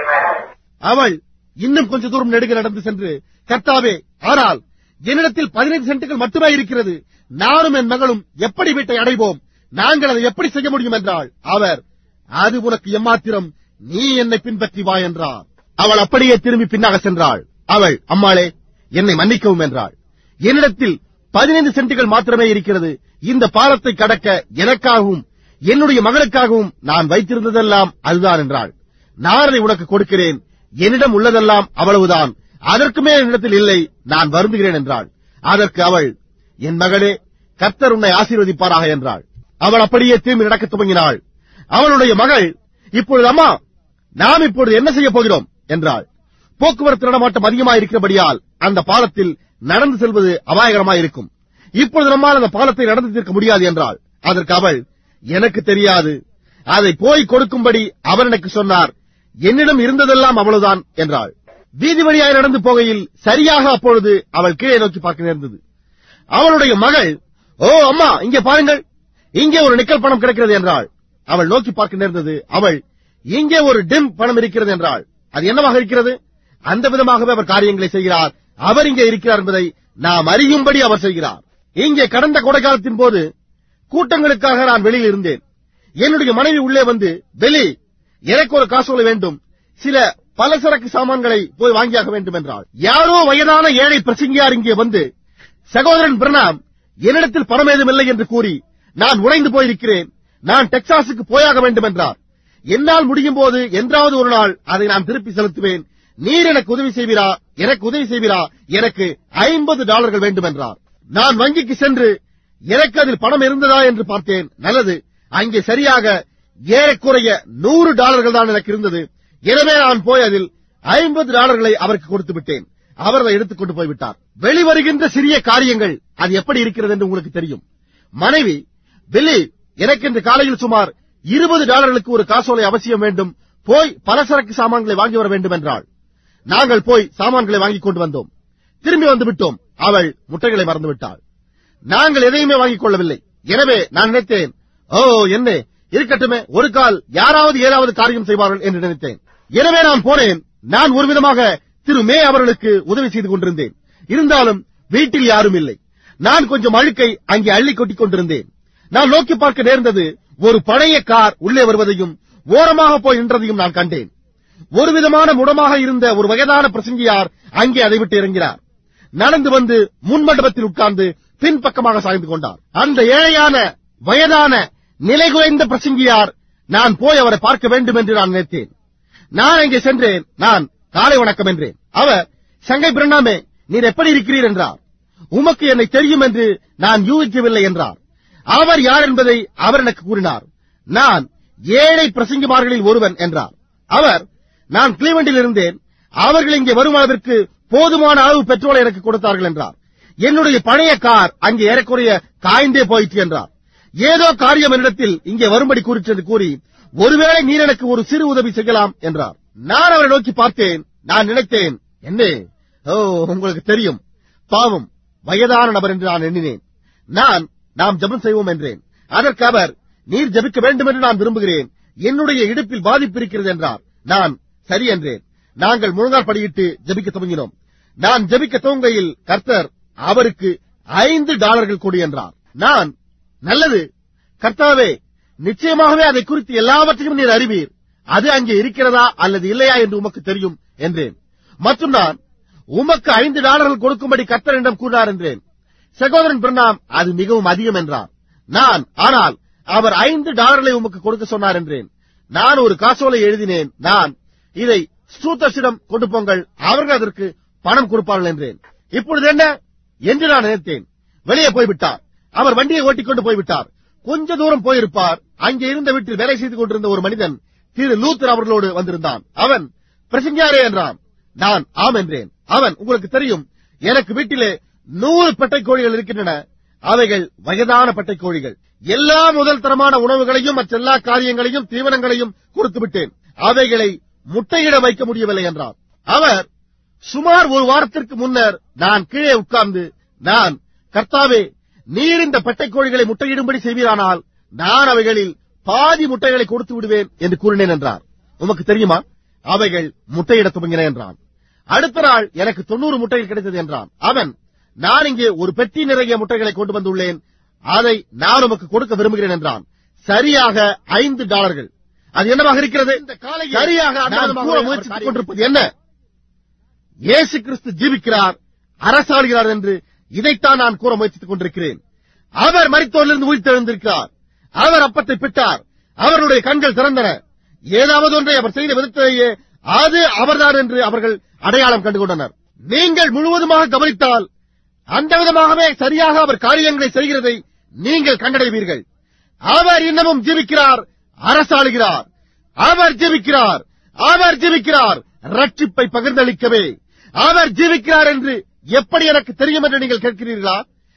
அவள் இன்னும் கொஞ்ச தூரம் நெடுக நடந்து சென்று கர்த்தாவே ஆனால் என்னிடத்தில் பதினைந்து சென்ட்டுகள் மட்டுமே இருக்கிறது நானும் என் மகளும் எப்படி வீட்டை அடைவோம் நாங்கள் அதை எப்படி செய்ய முடியும் என்றாள் அவர் அது உனக்கு எம்மாத்திரம் நீ என்னை பின்பற்றி வா என்றார் அவள் அப்படியே திரும்பி பின்னாக சென்றாள் அவள் அம்மாளே என்னை மன்னிக்கவும் என்றாள் என்னிடத்தில் பதினைந்து சென்ட்டுகள் மாத்திரமே இருக்கிறது இந்த பாலத்தை கடக்க எனக்காகவும் என்னுடைய மகளுக்காகவும் நான் வைத்திருந்ததெல்லாம் அதுதான் என்றாள் நான் அதை உனக்கு கொடுக்கிறேன் என்னிடம் உள்ளதெல்லாம் அவ்வளவுதான் அதற்கு மேல் என்னிடத்தில் இல்லை நான் வருந்துகிறேன் என்றாள் அதற்கு அவள் என் மகளே கர்த்தர் உன்னை ஆசீர்வதிப்பாராக என்றாள் அவள் அப்படியே திரும்பி நடக்கத் துவங்கினாள் அவளுடைய மகள் இப்பொழுது அம்மா நாம் இப்பொழுது என்ன செய்ய போகிறோம் என்றாள் போக்குவரத்து நடமாட்டம் அதிகமாக இருக்கிறபடியால் அந்த பாலத்தில் நடந்து செல்வது அபாயகரமாக இருக்கும் இப்பொழுது நம்மால் அந்த பாலத்தை நடந்து தீர்க்க முடியாது என்றாள் அதற்கு அவள் எனக்கு தெரியாது அதை போய் கொடுக்கும்படி அவர் எனக்கு சொன்னார் என்னிடம் இருந்ததெல்லாம் அவ்வளவுதான் என்றாள் வீதி வழியாய் நடந்து போகையில் சரியாக அப்பொழுது அவள் கீழே நோக்கி பார்க்க நேர்ந்தது அவளுடைய மகள் ஓ அம்மா இங்கே பாருங்கள் இங்கே ஒரு நிக்கல் பணம் கிடைக்கிறது என்றாள் அவள் நோக்கி பார்க்க நேர்ந்தது அவள் இங்கே ஒரு டிம் பணம் இருக்கிறது என்றாள் அது என்னவாக இருக்கிறது அந்த விதமாகவே அவர் காரியங்களை செய்கிறார் அவர் இங்கே இருக்கிறார் என்பதை நாம் அறியும்படி அவர் செய்கிறார் இங்கே கடந்த கோடைக்காலத்தின் போது கூட்டங்களுக்காக நான் வெளியில் இருந்தேன் என்னுடைய மனைவி உள்ளே வந்து வெளி எனக்கு ஒரு காசோலை வேண்டும் சில பலசரக்கு சாமான்களை போய் வாங்கியாக வேண்டும் என்றாள் யாரோ வயதான ஏழை பிரசங்கியார் இங்கே வந்து சகோதரன் பிரணாம் என்னிடத்தில் பணம் ஏதும் இல்லை என்று கூறி நான் உடைந்து போயிருக்கிறேன் நான் டெக்சாஸுக்கு போயாக வேண்டும் என்றார் என்னால் முடியும் போது என்றாவது ஒரு நாள் அதை நான் திருப்பி செலுத்துவேன் நீர் எனக்கு உதவி செய்வீரா எனக்கு உதவி செய்வீரா எனக்கு ஐம்பது டாலர்கள் வேண்டும் என்றார் நான் வங்கிக்கு சென்று எனக்கு அதில் பணம் இருந்ததா என்று பார்த்தேன் நல்லது அங்கே சரியாக ஏறக்குறைய நூறு டாலர்கள் தான் எனக்கு இருந்தது எனவே நான் போய் அதில் ஐம்பது டாலர்களை அவருக்கு கொடுத்து விட்டேன் அவர் அதை எடுத்துக் கொண்டு போய்விட்டார் வெளிவருகின்ற சிறிய காரியங்கள் அது எப்படி இருக்கிறது என்று உங்களுக்கு தெரியும் மனைவி பில்லி எனக்கு இன்று காலையில் சுமார் இருபது டாலர்களுக்கு ஒரு காசோலை அவசியம் வேண்டும் போய் பலசரக்கு சாமான்களை வாங்கி வர வேண்டும் என்றாள் நாங்கள் போய் சாமான்களை வாங்கிக் கொண்டு வந்தோம் திரும்பி வந்து விட்டோம் அவள் முட்டைகளை மறந்து விட்டாள் நாங்கள் எதையுமே வாங்கிக் கொள்ளவில்லை எனவே நான் நினைத்தேன் ஓ என்ன இருக்கட்டுமே ஒரு கால் யாராவது ஏதாவது காரியம் செய்வார்கள் என்று நினைத்தேன் எனவே நான் போனேன் நான் ஒரு விதமாக திரு மே அவர்களுக்கு உதவி செய்து கொண்டிருந்தேன் இருந்தாலும் வீட்டில் யாரும் இல்லை நான் கொஞ்சம் அழுக்கை அங்கே அள்ளி கொட்டிக் கொண்டிருந்தேன் நான் நோக்கி பார்க்க நேர்ந்தது ஒரு பழைய கார் உள்ளே வருவதையும் ஓரமாக போய் நின்றதையும் நான் கண்டேன் ஒரு விதமான முடமாக இருந்த ஒரு வயதான பிரசங்கியார் அங்கே அதை விட்டு இறங்கினார் நடந்து வந்து முன்மண்டபத்தில் உட்கார்ந்து பின்பக்கமாக சாய்ந்து கொண்டார் அந்த ஏழையான வயதான நிலை குறைந்த பிரசங்கியார் நான் போய் அவரை பார்க்க வேண்டும் என்று நான் நினைத்தேன் நான் அங்கே சென்றேன் நான் காலை வணக்கம் என்றேன் அவர் சங்கை பிரணாமே நீர் எப்படி இருக்கிறீர் என்றார் உமக்கு என்னை தெரியும் என்று நான் யூகிக்கவில்லை என்றார் அவர் யார் என்பதை அவர் எனக்கு கூறினார் நான் ஏழை பிரசங்கிமார்களில் ஒருவன் என்றார் அவர் நான் கிளீவண்டில் இருந்தேன் அவர்கள் இங்கே வரும் அளவிற்கு போதுமான அளவு பெட்ரோலை எனக்கு கொடுத்தார்கள் என்றார் என்னுடைய பழைய கார் அங்கே ஏறக்குறைய காய்ந்தே போயிற்று என்றார் ஏதோ காரியம் என்னிடத்தில் இங்கே வரும்படி கூறிச்சென்று கூறி ஒருவேளை நீர் எனக்கு ஒரு சிறு உதவி செய்யலாம் என்றார் நான் அவரை நோக்கி பார்த்தேன் நான் நினைத்தேன் என்ன ஓ உங்களுக்கு தெரியும் பாவம் வயதான நபர் என்று நான் எண்ணினேன் நான் நாம் ஜெபம் செய்வோம் என்றேன் அதற்கு அவர் நீர் ஜெபிக்க வேண்டும் என்று நான் விரும்புகிறேன் என்னுடைய இடுப்பில் பாதிப்பு இருக்கிறது என்றார் நான் சரி என்றேன் நாங்கள் முழங்கால் படியிட்டு ஜெபிக்க துவங்கினோம் நான் ஜெபிக்க துவங்கையில் கர்த்தர் அவருக்கு ஐந்து டாலர்கள் கொடு என்றார் நான் நல்லது கர்த்தாவே நிச்சயமாகவே அதை குறித்து எல்லாவற்றையும் நீர் அறிவீர் அது அங்கே இருக்கிறதா அல்லது இல்லையா என்று உமக்கு தெரியும் என்றேன் மற்றும் நான் உமக்கு ஐந்து டாலர்கள் கொடுக்கும்படி கர்த்தரிடம் கூறினார் என்றேன் சகோதரன் பிரணாம் அது மிகவும் அதிகம் என்றார் நான் ஆனால் அவர் ஐந்து டாலர்களை உமக்கு கொடுக்க சொன்னார் என்றேன் நான் ஒரு காசோலை எழுதினேன் நான் இதை ஸ்ரூதர்ஸிடம் கொண்டு போங்கள் அவர்கள் அதற்கு பணம் கொடுப்பார்கள் என்றேன் இப்பொழுது என்ன என்று நான் நினைத்தேன் வெளியே போய்விட்டார் அவர் வண்டியை ஓட்டிக் கொண்டு போய்விட்டார் கொஞ்ச தூரம் போயிருப்பார் அங்கே இருந்த வீட்டில் வேலை செய்து கொண்டிருந்த ஒரு மனிதன் திரு லூத்தர் அவர்களோடு வந்திருந்தான் அவன் பிரசங்கியாரே என்றான் நான் ஆம் என்றேன் அவன் உங்களுக்கு தெரியும் எனக்கு வீட்டிலே நூறு பெட்டை கோழிகள் இருக்கின்றன அவைகள் வயதான பெட்டை கோழிகள் எல்லா முதல் தரமான உணவுகளையும் மற்றெல்லா காரியங்களையும் தீவனங்களையும் கொடுத்து விட்டேன் அவைகளை முட்டையிட வைக்க முடியவில்லை என்றார் அவர் சுமார் ஒரு வாரத்திற்கு முன்னர் நான் கீழே உட்கார்ந்து நான் கர்த்தாவே நீர் இந்த பெட்டை கோழிகளை முட்டையிடும்படி செய்வீரானால் நான் அவைகளில் பாதி முட்டைகளை கொடுத்து விடுவேன் என்று கூறினேன் என்றார் உமக்கு தெரியுமா அவைகள் முட்டையிட துவங்கின என்றான் அடுத்த நாள் எனக்கு தொண்ணூறு முட்டைகள் கிடைத்தது என்றான் அவன் நான் இங்கே ஒரு பெட்டி நிறைய முட்டைகளை கொண்டு வந்துள்ளேன் அதை நான் உமக்கு கொடுக்க விரும்புகிறேன் என்றான் சரியாக ஐந்து டாலர்கள் அது என்னவாக இருக்கிறது சரியாக நான் கூற முயற்சித்துக் கொண்டிருப்பது என்ன இயேசு கிறிஸ்து ஜீவிக்கிறார் அரசாளுகிறார் என்று இதைத்தான் நான் கூற முயற்சித்துக் கொண்டிருக்கிறேன் அவர் மரித்தோரிலிருந்து உயிர்த்தெழுந்திருக்கிறார் அவர் அப்பத்தை பிட்டார் அவருடைய கண்கள் திறந்தன ஏதாவது ஒன்றை அவர் செய்த விதத்திலேயே அது அவர்தான் என்று அவர்கள் அடையாளம் கண்டுகொண்டனர் நீங்கள் முழுவதுமாக கவனித்தால் அந்த விதமாகவே சரியாக அவர் காரியங்களை செய்கிறதை நீங்கள் கண்டடைவீர்கள் அவர் இன்னமும் ஜீவிக்கிறார் அரசாளுகிறார் அவர் ஜீவிக்கிறார் அவர் ஜீவிக்கிறார் ரட்சிப்பை பகிர்ந்தளிக்கவே அவர் ஜீவிக்கிறார் என்று எப்படி எனக்கு தெரியும் என்று நீங்கள் கேட்கிறீர்களா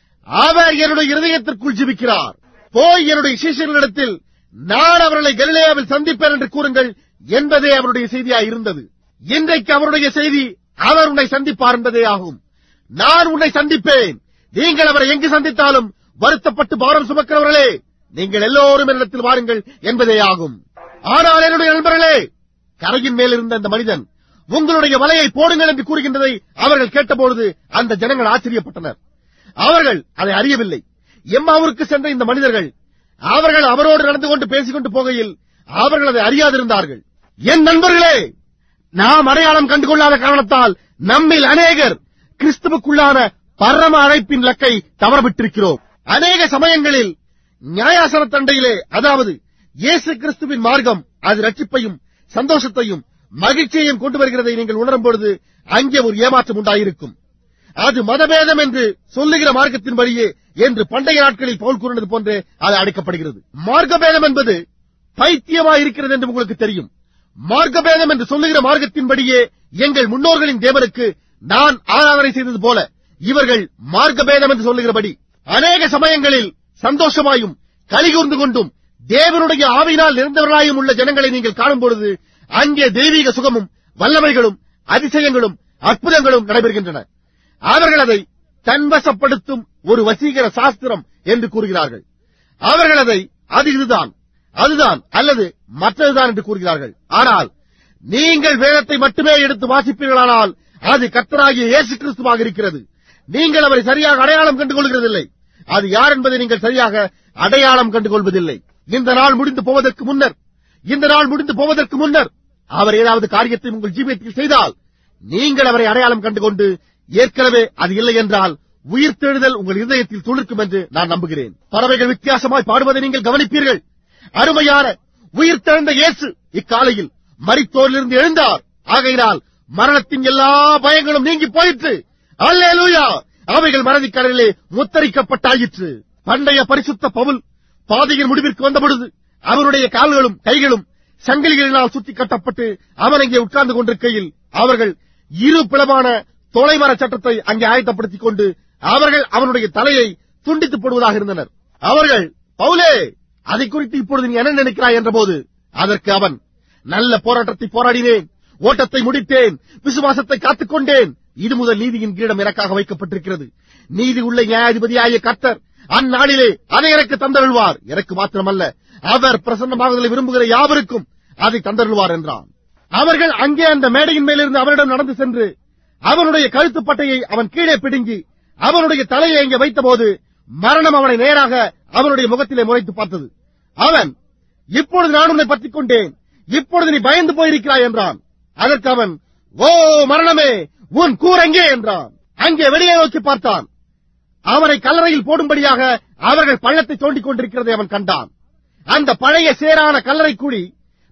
அவர் என்னுடைய இருதயத்திற்குள் ஜீவிக்கிறார் போய் என்னுடைய சீஷர்களிடத்தில் நான் அவர்களை கலிலேயாவில் சந்திப்பேன் என்று கூறுங்கள் என்பதே அவருடைய செய்தியாய் இருந்தது இன்றைக்கு அவருடைய செய்தி அவர் உன்னை சந்திப்பார் என்பதே ஆகும் நான் உன்னை சந்திப்பேன் நீங்கள் அவரை எங்கு சந்தித்தாலும் வருத்தப்பட்டு பாரம் சுமக்கிறவர்களே நீங்கள் எல்லோரும் என்னிடத்தில் வாருங்கள் என்பதே ஆகும் ஆனால் என்னுடைய நண்பர்களே கரையின் மேல் இருந்த அந்த மனிதன் உங்களுடைய வலையை போடுங்கள் என்று கூறுகின்றதை அவர்கள் கேட்டபொழுது அந்த ஜனங்கள் ஆச்சரியப்பட்டனர் அவர்கள் அதை அறியவில்லை எம்மாவூருக்கு சென்ற இந்த மனிதர்கள் அவர்கள் அவரோடு நடந்து கொண்டு பேசிக் கொண்டு போகையில் அவர்கள் அதை அறியாதிருந்தார்கள் என் நண்பர்களே நாம் அடையாளம் கண்டுகொள்ளாத காரணத்தால் நம்மில் அநேகர் கிறிஸ்துவுக்குள்ளான பரம அழைப்பின் லக்கை தவறவிட்டிருக்கிறோம் அநேக சமயங்களில் நியாயாசன தண்டையிலே அதாவது இயேசு கிறிஸ்துவின் மார்க்கம் அது ரட்சிப்பையும் சந்தோஷத்தையும் மகிழ்ச்சியையும் கொண்டு வருகிறதை நீங்கள் உணரும் பொழுது அங்கே ஒரு ஏமாற்றம் உண்டாயிருக்கும் அது மதபேதம் என்று சொல்லுகிற மார்க்கத்தின் வழியே என்று பண்டைய நாட்களில் பவுல் கூறினது போன்றே அது அடைக்கப்படுகிறது மார்க்கபேதம் என்பது பைத்தியமாய் இருக்கிறது என்று உங்களுக்கு தெரியும் மார்க்கபேதம் என்று சொல்லுகிற மார்க்கத்தின்படியே எங்கள் முன்னோர்களின் தேவனுக்கு நான் ஆராதனை செய்தது போல இவர்கள் மார்க்கபேதம் என்று சொல்லுகிறபடி அநேக சமயங்களில் சந்தோஷமாயும் கலிகூர்ந்து கொண்டும் தேவனுடைய ஆவியினால் நிறைந்தவர்களாயும் உள்ள ஜனங்களை நீங்கள் காணும் பொழுது அங்கே தெய்வீக சுகமும் வல்லமைகளும் அதிசயங்களும் அற்புதங்களும் நடைபெறுகின்றன அவர்கள் அதை தன்வசப்படுத்தும் ஒரு வசீகர சாஸ்திரம் என்று கூறுகிறார்கள் அவர்கள் அதை அது இதுதான் அதுதான் அல்லது மற்றதுதான் என்று கூறுகிறார்கள் ஆனால் நீங்கள் வேதத்தை மட்டுமே எடுத்து வாசிப்பீர்களானால் அது கர்த்தராகிய இயேசு கிறிஸ்துவாக இருக்கிறது நீங்கள் அவரை சரியாக அடையாளம் கண்டு கொள்கிறதில்லை அது யார் என்பதை நீங்கள் சரியாக அடையாளம் கண்டு கொள்வதில்லை இந்த நாள் முடிந்து போவதற்கு முன்னர் இந்த நாள் முடிந்து போவதற்கு முன்னர் அவர் ஏதாவது காரியத்தை உங்கள் ஜீவியத்தில் செய்தால் நீங்கள் அவரை அடையாளம் கண்டுகொண்டு ஏற்கனவே அது இல்லை என்றால் உயிர்த்தெழுதல் உங்கள் இதயத்தில் துளிர்க்கும் என்று நான் நம்புகிறேன் பறவைகள் வித்தியாசமாய் பாடுவதை நீங்கள் கவனிப்பீர்கள் அருமையான உயிர்த்தெழுந்த இயேசு இக்காலையில் மரித்தோரிலிருந்து எழுந்தார் ஆகையினால் மரணத்தின் எல்லா பயங்களும் நீங்கி போயிற்று அல்லேலூயா அவைகள் மனதிக்கடலிலே முத்தரிக்கப்பட்டாயிற்று பண்டைய பரிசுத்த பவுல் பாதையின் முடிவிற்கு வந்தபொழுது அவருடைய கால்களும் கைகளும் சங்கிலிகளினால் சுற்றி கட்டப்பட்டு அவன் அங்கே உட்கார்ந்து கொண்டிருக்கையில் அவர்கள் இரு பிளவான தொலைமர சட்டத்தை அங்கே ஆயத்தப்படுத்திக் கொண்டு அவர்கள் அவனுடைய தலையை துண்டித்து போடுவதாக இருந்தனர் அவர்கள் பவுலே அதை குறித்து இப்பொழுது நீ என்ன நினைக்கிறாய் என்றபோது அதற்கு அவன் நல்ல போராட்டத்தை போராடினேன் ஓட்டத்தை முடித்தேன் விசுவாசத்தை காத்துக் கொண்டேன் இது முதல் நீதியின் கீழம் எனக்காக வைக்கப்பட்டிருக்கிறது நீதி உள்ள நியாயாதிபதியாய கர்த்தர் அந்நாளிலே அதை எனக்கு தந்தருள்வார் எனக்கு மாத்திரமல்ல அவர் பிரசன்னமாகுதலை விரும்புகிற யாவருக்கும் அதை தந்தருள்வார் என்றான் அவர்கள் அங்கே அந்த மேடையின் மேலிருந்து அவரிடம் நடந்து சென்று அவனுடைய கழுத்துப்பட்டையை அவன் கீழே பிடுங்கி அவனுடைய தலையை அங்கே வைத்தபோது மரணம் அவனை நேராக அவனுடைய முகத்திலே முறைத்து பார்த்தது அவன் இப்பொழுது நான் உன்னை பற்றிக் கொண்டேன் இப்பொழுது நீ பயந்து போயிருக்கிறாய் என்றான் அதற்கு அவன் ஓ மரணமே உன் கூரெங்கே என்றான் அங்கே வெளியே நோக்கி பார்த்தான் அவனை கல்லறையில் போடும்படியாக அவர்கள் பள்ளத்தை தோண்டிக் கொண்டிருக்கிறதை அவன் கண்டான் அந்த பழைய சேரான கல்லறை குழி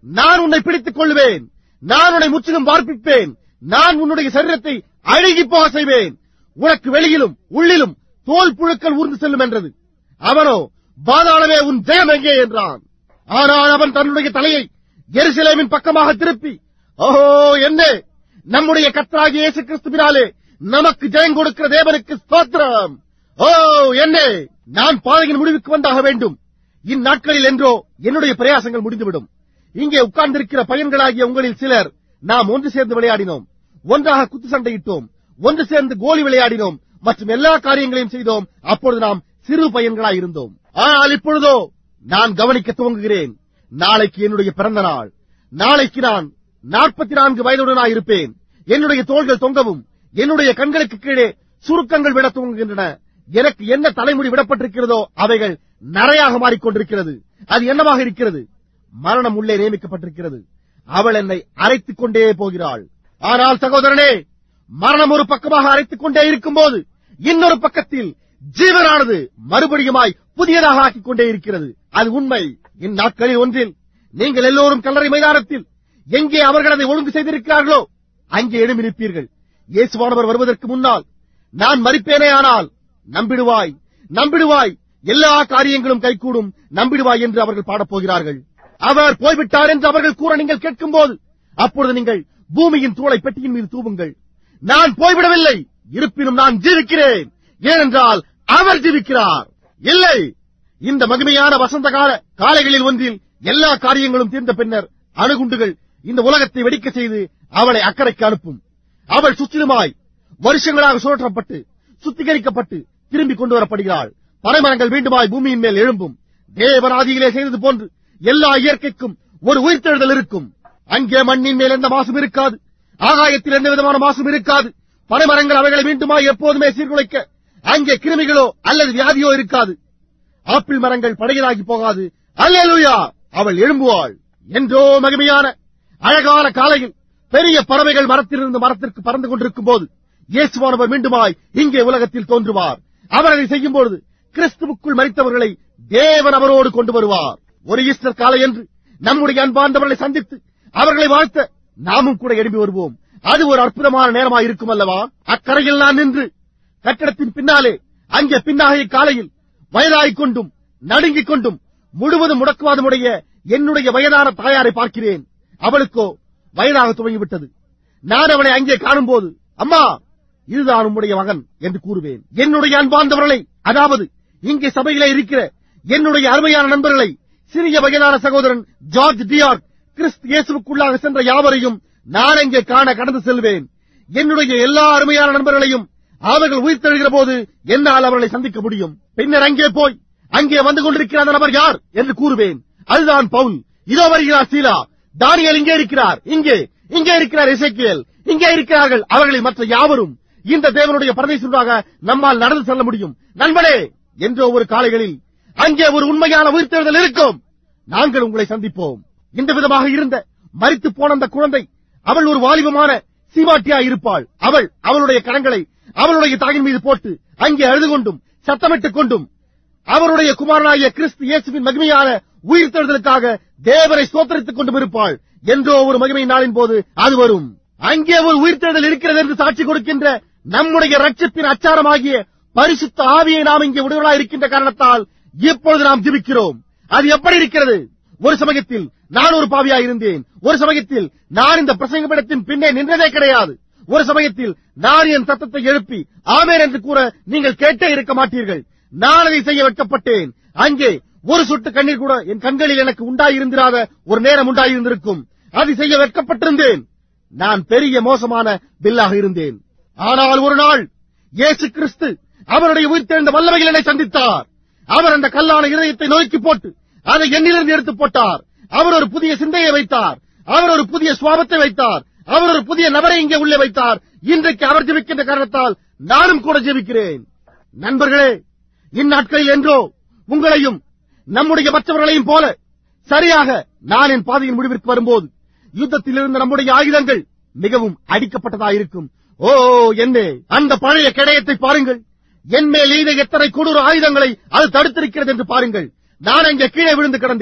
நான் உன்னை பிடித்துக் கொள்வேன் நான் உன்னை முற்றிலும் பார்ப்பிப்பேன் நான் உன்னுடைய சரீரத்தை அழுகி போக செய்வேன் உனக்கு வெளியிலும் உள்ளிலும் தோல் புழுக்கள் ஊர்ந்து செல்லும் என்றது அவனோ பாதாளமே உன் ஜெயம் எங்கே என்றான் ஆனால் அவன் தன்னுடைய தலையை எருசலேமின் பக்கமாக திருப்பி ஓஹோ என்ன நம்முடைய கத்தராகிய இயேசு கிறிஸ்துவினாலே நமக்கு ஜெயம் கொடுக்கிற தேவனுக்கு ஸ்தோத்திரம் ஓ என்ன நான் பாதையின் முடிவுக்கு வந்தாக வேண்டும் இந்நாட்களில் என்றோ என்னுடைய பிரயாசங்கள் முடிந்துவிடும் இங்கே உட்கார்ந்திருக்கிற பையன்களாகிய உங்களில் சிலர் நாம் ஒன்று சேர்ந்து விளையாடினோம் ஒன்றாக குத்து சண்டையிட்டோம் ஒன்று சேர்ந்து கோலி விளையாடினோம் மற்றும் எல்லா காரியங்களையும் செய்தோம் அப்பொழுது நாம் சிறு பையன்களாய் இருந்தோம் ஆனால் இப்பொழுதோ நான் கவனிக்க துவங்குகிறேன் நாளைக்கு என்னுடைய பிறந்த நாள் நாளைக்கு நான் நாற்பத்தி நான்கு வயதுடனாய் இருப்பேன் என்னுடைய தோள்கள் தொங்கவும் என்னுடைய கண்களுக்கு கீழே சுருக்கங்கள் விட துவங்குகின்றன எனக்கு என்ன தலைமுடி விடப்பட்டிருக்கிறதோ அவைகள் நரையாக மாறிக்கொண்டிருக்கிறது அது என்னவாக இருக்கிறது மரணம் உள்ளே நியமிக்கப்பட்டிருக்கிறது அவள் என்னை அரைத்துக் கொண்டே போகிறாள் ஆனால் சகோதரனே மரணம் ஒரு பக்கமாக அரைத்துக் கொண்டே இருக்கும்போது இன்னொரு பக்கத்தில் ஜீவனானது மறுபடியுமாய் புதியதாக ஆக்கிக் கொண்டே இருக்கிறது அது உண்மை இந்நாட்களில் ஒன்றில் நீங்கள் எல்லோரும் கல்லறை மைதானத்தில் எங்கே அவர்கள் அதை ஒழுங்கு செய்திருக்கிறார்களோ அங்கே எழும்பி நிற்பீர்கள் இயேசுவானவர் வருவதற்கு முன்னால் நான் மறிப்பேனே ஆனால் நம்பிடுவாய் நம்பிடுவாய் எல்லா காரியங்களும் கைகூடும் நம்பிடுவாய் என்று அவர்கள் பாடப் போகிறார்கள் அவர் போய்விட்டார் என்று அவர்கள் கூற நீங்கள் கேட்கும்போது அப்பொழுது நீங்கள் பூமியின் தூளை பெட்டியின் மீது தூவுங்கள் நான் போய்விடவில்லை இருப்பினும் நான் ஜீவிக்கிறேன் ஏனென்றால் அவர் ஜீவிக்கிறார் இல்லை இந்த மகிமையான வசந்த கால காலைகளில் ஒன்றில் எல்லா காரியங்களும் தீர்ந்த பின்னர் அணுகுண்டுகள் இந்த உலகத்தை வெடிக்க செய்து அவளை அக்கறைக்கு அனுப்பும் அவள் சுற்றிலுமாய் வருஷங்களாக சுழற்றப்பட்டு சுத்திகரிக்கப்பட்டு திரும்பி கொண்டு வரப்படுகிறாள் பனைமரங்கள் மீண்டுமாய் பூமியின் மேல் எழும்பும் தேவராதியிலே செய்தது போன்று எல்லா இயற்கைக்கும் ஒரு உயிர்த்தெழுதல் இருக்கும் அங்கே மண்ணின் மேல் எந்த மாசும் இருக்காது ஆகாயத்தில் எந்த விதமான மாசும் இருக்காது பனைமரங்கள் அவைகளை மீண்டுமாய் எப்போதுமே சீர்குலைக்க அங்கே கிருமிகளோ அல்லது வியாதியோ இருக்காது ஆப்பிள் மரங்கள் படையலாகி போகாது அல்லேலூயா அவள் எழும்புவாள் என்றோ மகிமையான அழகான காலையில் பெரிய பறவைகள் மரத்திலிருந்து மரத்திற்கு பறந்து கொண்டிருக்கும் போது இயேசுவானவர் மீண்டுமாய் இங்கே உலகத்தில் தோன்றுவார் அவர் அதை செய்யும் பொழுது கிறிஸ்துவுக்குள் மறித்தவர்களை தேவன் அவரோடு கொண்டு வருவார் ஒரு ஈஸ்டர் காலை என்று நம்முடைய அன்பார்ந்தவர்களை சந்தித்து அவர்களை வாழ்த்த நாமும் கூட எழுப்பி வருவோம் அது ஒரு அற்புதமான நேரமாய் இருக்கும் அல்லவா அக்கரையில் நான் நின்று கட்டடத்தின் பின்னாலே அங்கே பின்னாக காலையில் வயதாகிக் கொண்டும் நடுங்கிக் கொண்டும் முழுவதும் முடக்குவாதமுடைய என்னுடைய வயதான தாயாரை பார்க்கிறேன் அவளுக்கோ வயதாக துவங்கிவிட்டது நான் அவளை அங்கே காணும்போது அம்மா இதுதான் உம்முடைய மகன் என்று கூறுவேன் என்னுடைய அன்பார்ந்தவர்களை அதாவது இங்கே சபையிலே இருக்கிற என்னுடைய அருமையான நண்பர்களை சிறிய வயதான சகோதரன் ஜார்ஜ் டியார்க் கிறிஸ்து இயேசுவுக்குள்ளாக சென்ற யாவரையும் நான் அங்கே காண கடந்து செல்வேன் என்னுடைய எல்லா அருமையான நண்பர்களையும் அவர்கள் உயிர் தழுகிற போது என்னால் அவர்களை சந்திக்க முடியும் பின்னர் அங்கே போய் அங்கே வந்து கொண்டிருக்கிற அந்த நபர் யார் என்று கூறுவேன் அதுதான் பவுல் இதோ வருகிறார் சீலா தானியல் இங்கே இருக்கிறார் இங்கே இங்கே இருக்கிறார் இசைக்கியல் இங்கே இருக்கிறார்கள் அவர்களில் மற்ற யாவரும் இந்த தேவனுடைய பரதேசமாக நம்மால் நடந்து செல்ல முடியும் நண்பனே என்றோ ஒரு காலைகளில் அங்கே ஒரு உண்மையான உயிர்த்தெழுதல் இருக்கும் நாங்கள் உங்களை சந்திப்போம் இந்த விதமாக இருந்த மரித்து போன அந்த குழந்தை அவள் ஒரு வாலிபமான சீமாட்டியா இருப்பாள் அவள் அவளுடைய கரங்களை அவளுடைய தாயின் மீது போட்டு அங்கே அழுது கொண்டும் சத்தமிட்டுக் கொண்டும் அவருடைய குமாரனாகிய கிறிஸ்து இயேசுவின் மகிமையான உயிர்த்தெழுதலுக்காக தேவரை சோத்தரித்துக் கொண்டும் இருப்பாள் என்றோ ஒரு மகிமை நாளின் போது அது வரும் அங்கே ஒரு உயிர்த்தெழுதல் இருக்கிறது என்று சாட்சி கொடுக்கின்ற நம்முடைய ரட்சத்தின் அச்சாரமாகிய பரிசுத்த ஆவியை நாம் இங்கே விடுதலாய் இருக்கின்ற காரணத்தால் இப்பொழுது நாம் ஜிபிக்கிறோம் அது எப்படி இருக்கிறது ஒரு சமயத்தில் நான் ஒரு பாவியாய் இருந்தேன் ஒரு சமயத்தில் நான் இந்த பிரசங்கப்படத்தின் பின்னே நின்றதே கிடையாது ஒரு சமயத்தில் நான் என் சத்தத்தை எழுப்பி ஆமேன் என்று கூற நீங்கள் கேட்டே இருக்க மாட்டீர்கள் நான் அதை செய்ய வெட்கப்பட்டேன் அங்கே ஒரு சொட்டு கண்ணீர் கூட என் கண்களில் எனக்கு உண்டாயிருந்திராத ஒரு நேரம் உண்டாயிருந்திருக்கும் அதை செய்ய வெட்கப்பட்டிருந்தேன் நான் பெரிய மோசமான பில்லாக இருந்தேன் ஆனால் ஒரு நாள் இயேசு கிறிஸ்து அவருடைய உயிர்த்தெழுந்த வல்லமையில் என்னை சந்தித்தார் அவர் அந்த கல்லான இதயத்தை நோக்கி போட்டு அதை என்னிலிருந்து எடுத்து போட்டார் அவர் ஒரு புதிய சிந்தையை வைத்தார் அவர் ஒரு புதிய சுவாபத்தை வைத்தார் அவர் ஒரு புதிய நபரை இங்கே உள்ளே வைத்தார் இன்றைக்கு அவர் ஜெபிக்கின்ற காரணத்தால் நானும் கூட ஜெபிக்கிறேன் நண்பர்களே இந்நாட்களில் என்றோ உங்களையும் நம்முடைய மற்றவர்களையும் போல சரியாக நான் என் பாதையின் முடிவிற்கு வரும்போது யுத்தத்தில் இருந்த நம்முடைய ஆயுதங்கள் மிகவும் அடிக்கப்பட்டதாயிருக்கும் ஓ என்னே அந்த பழைய கிடையத்தை பாருங்கள் என் மேல் எய்த எத்தனை கொடூர ஆயுதங்களை அது தடுத்திருக்கிறது என்று பாருங்கள் நான் அங்கே கீழே விழுந்து கிடந்தேன்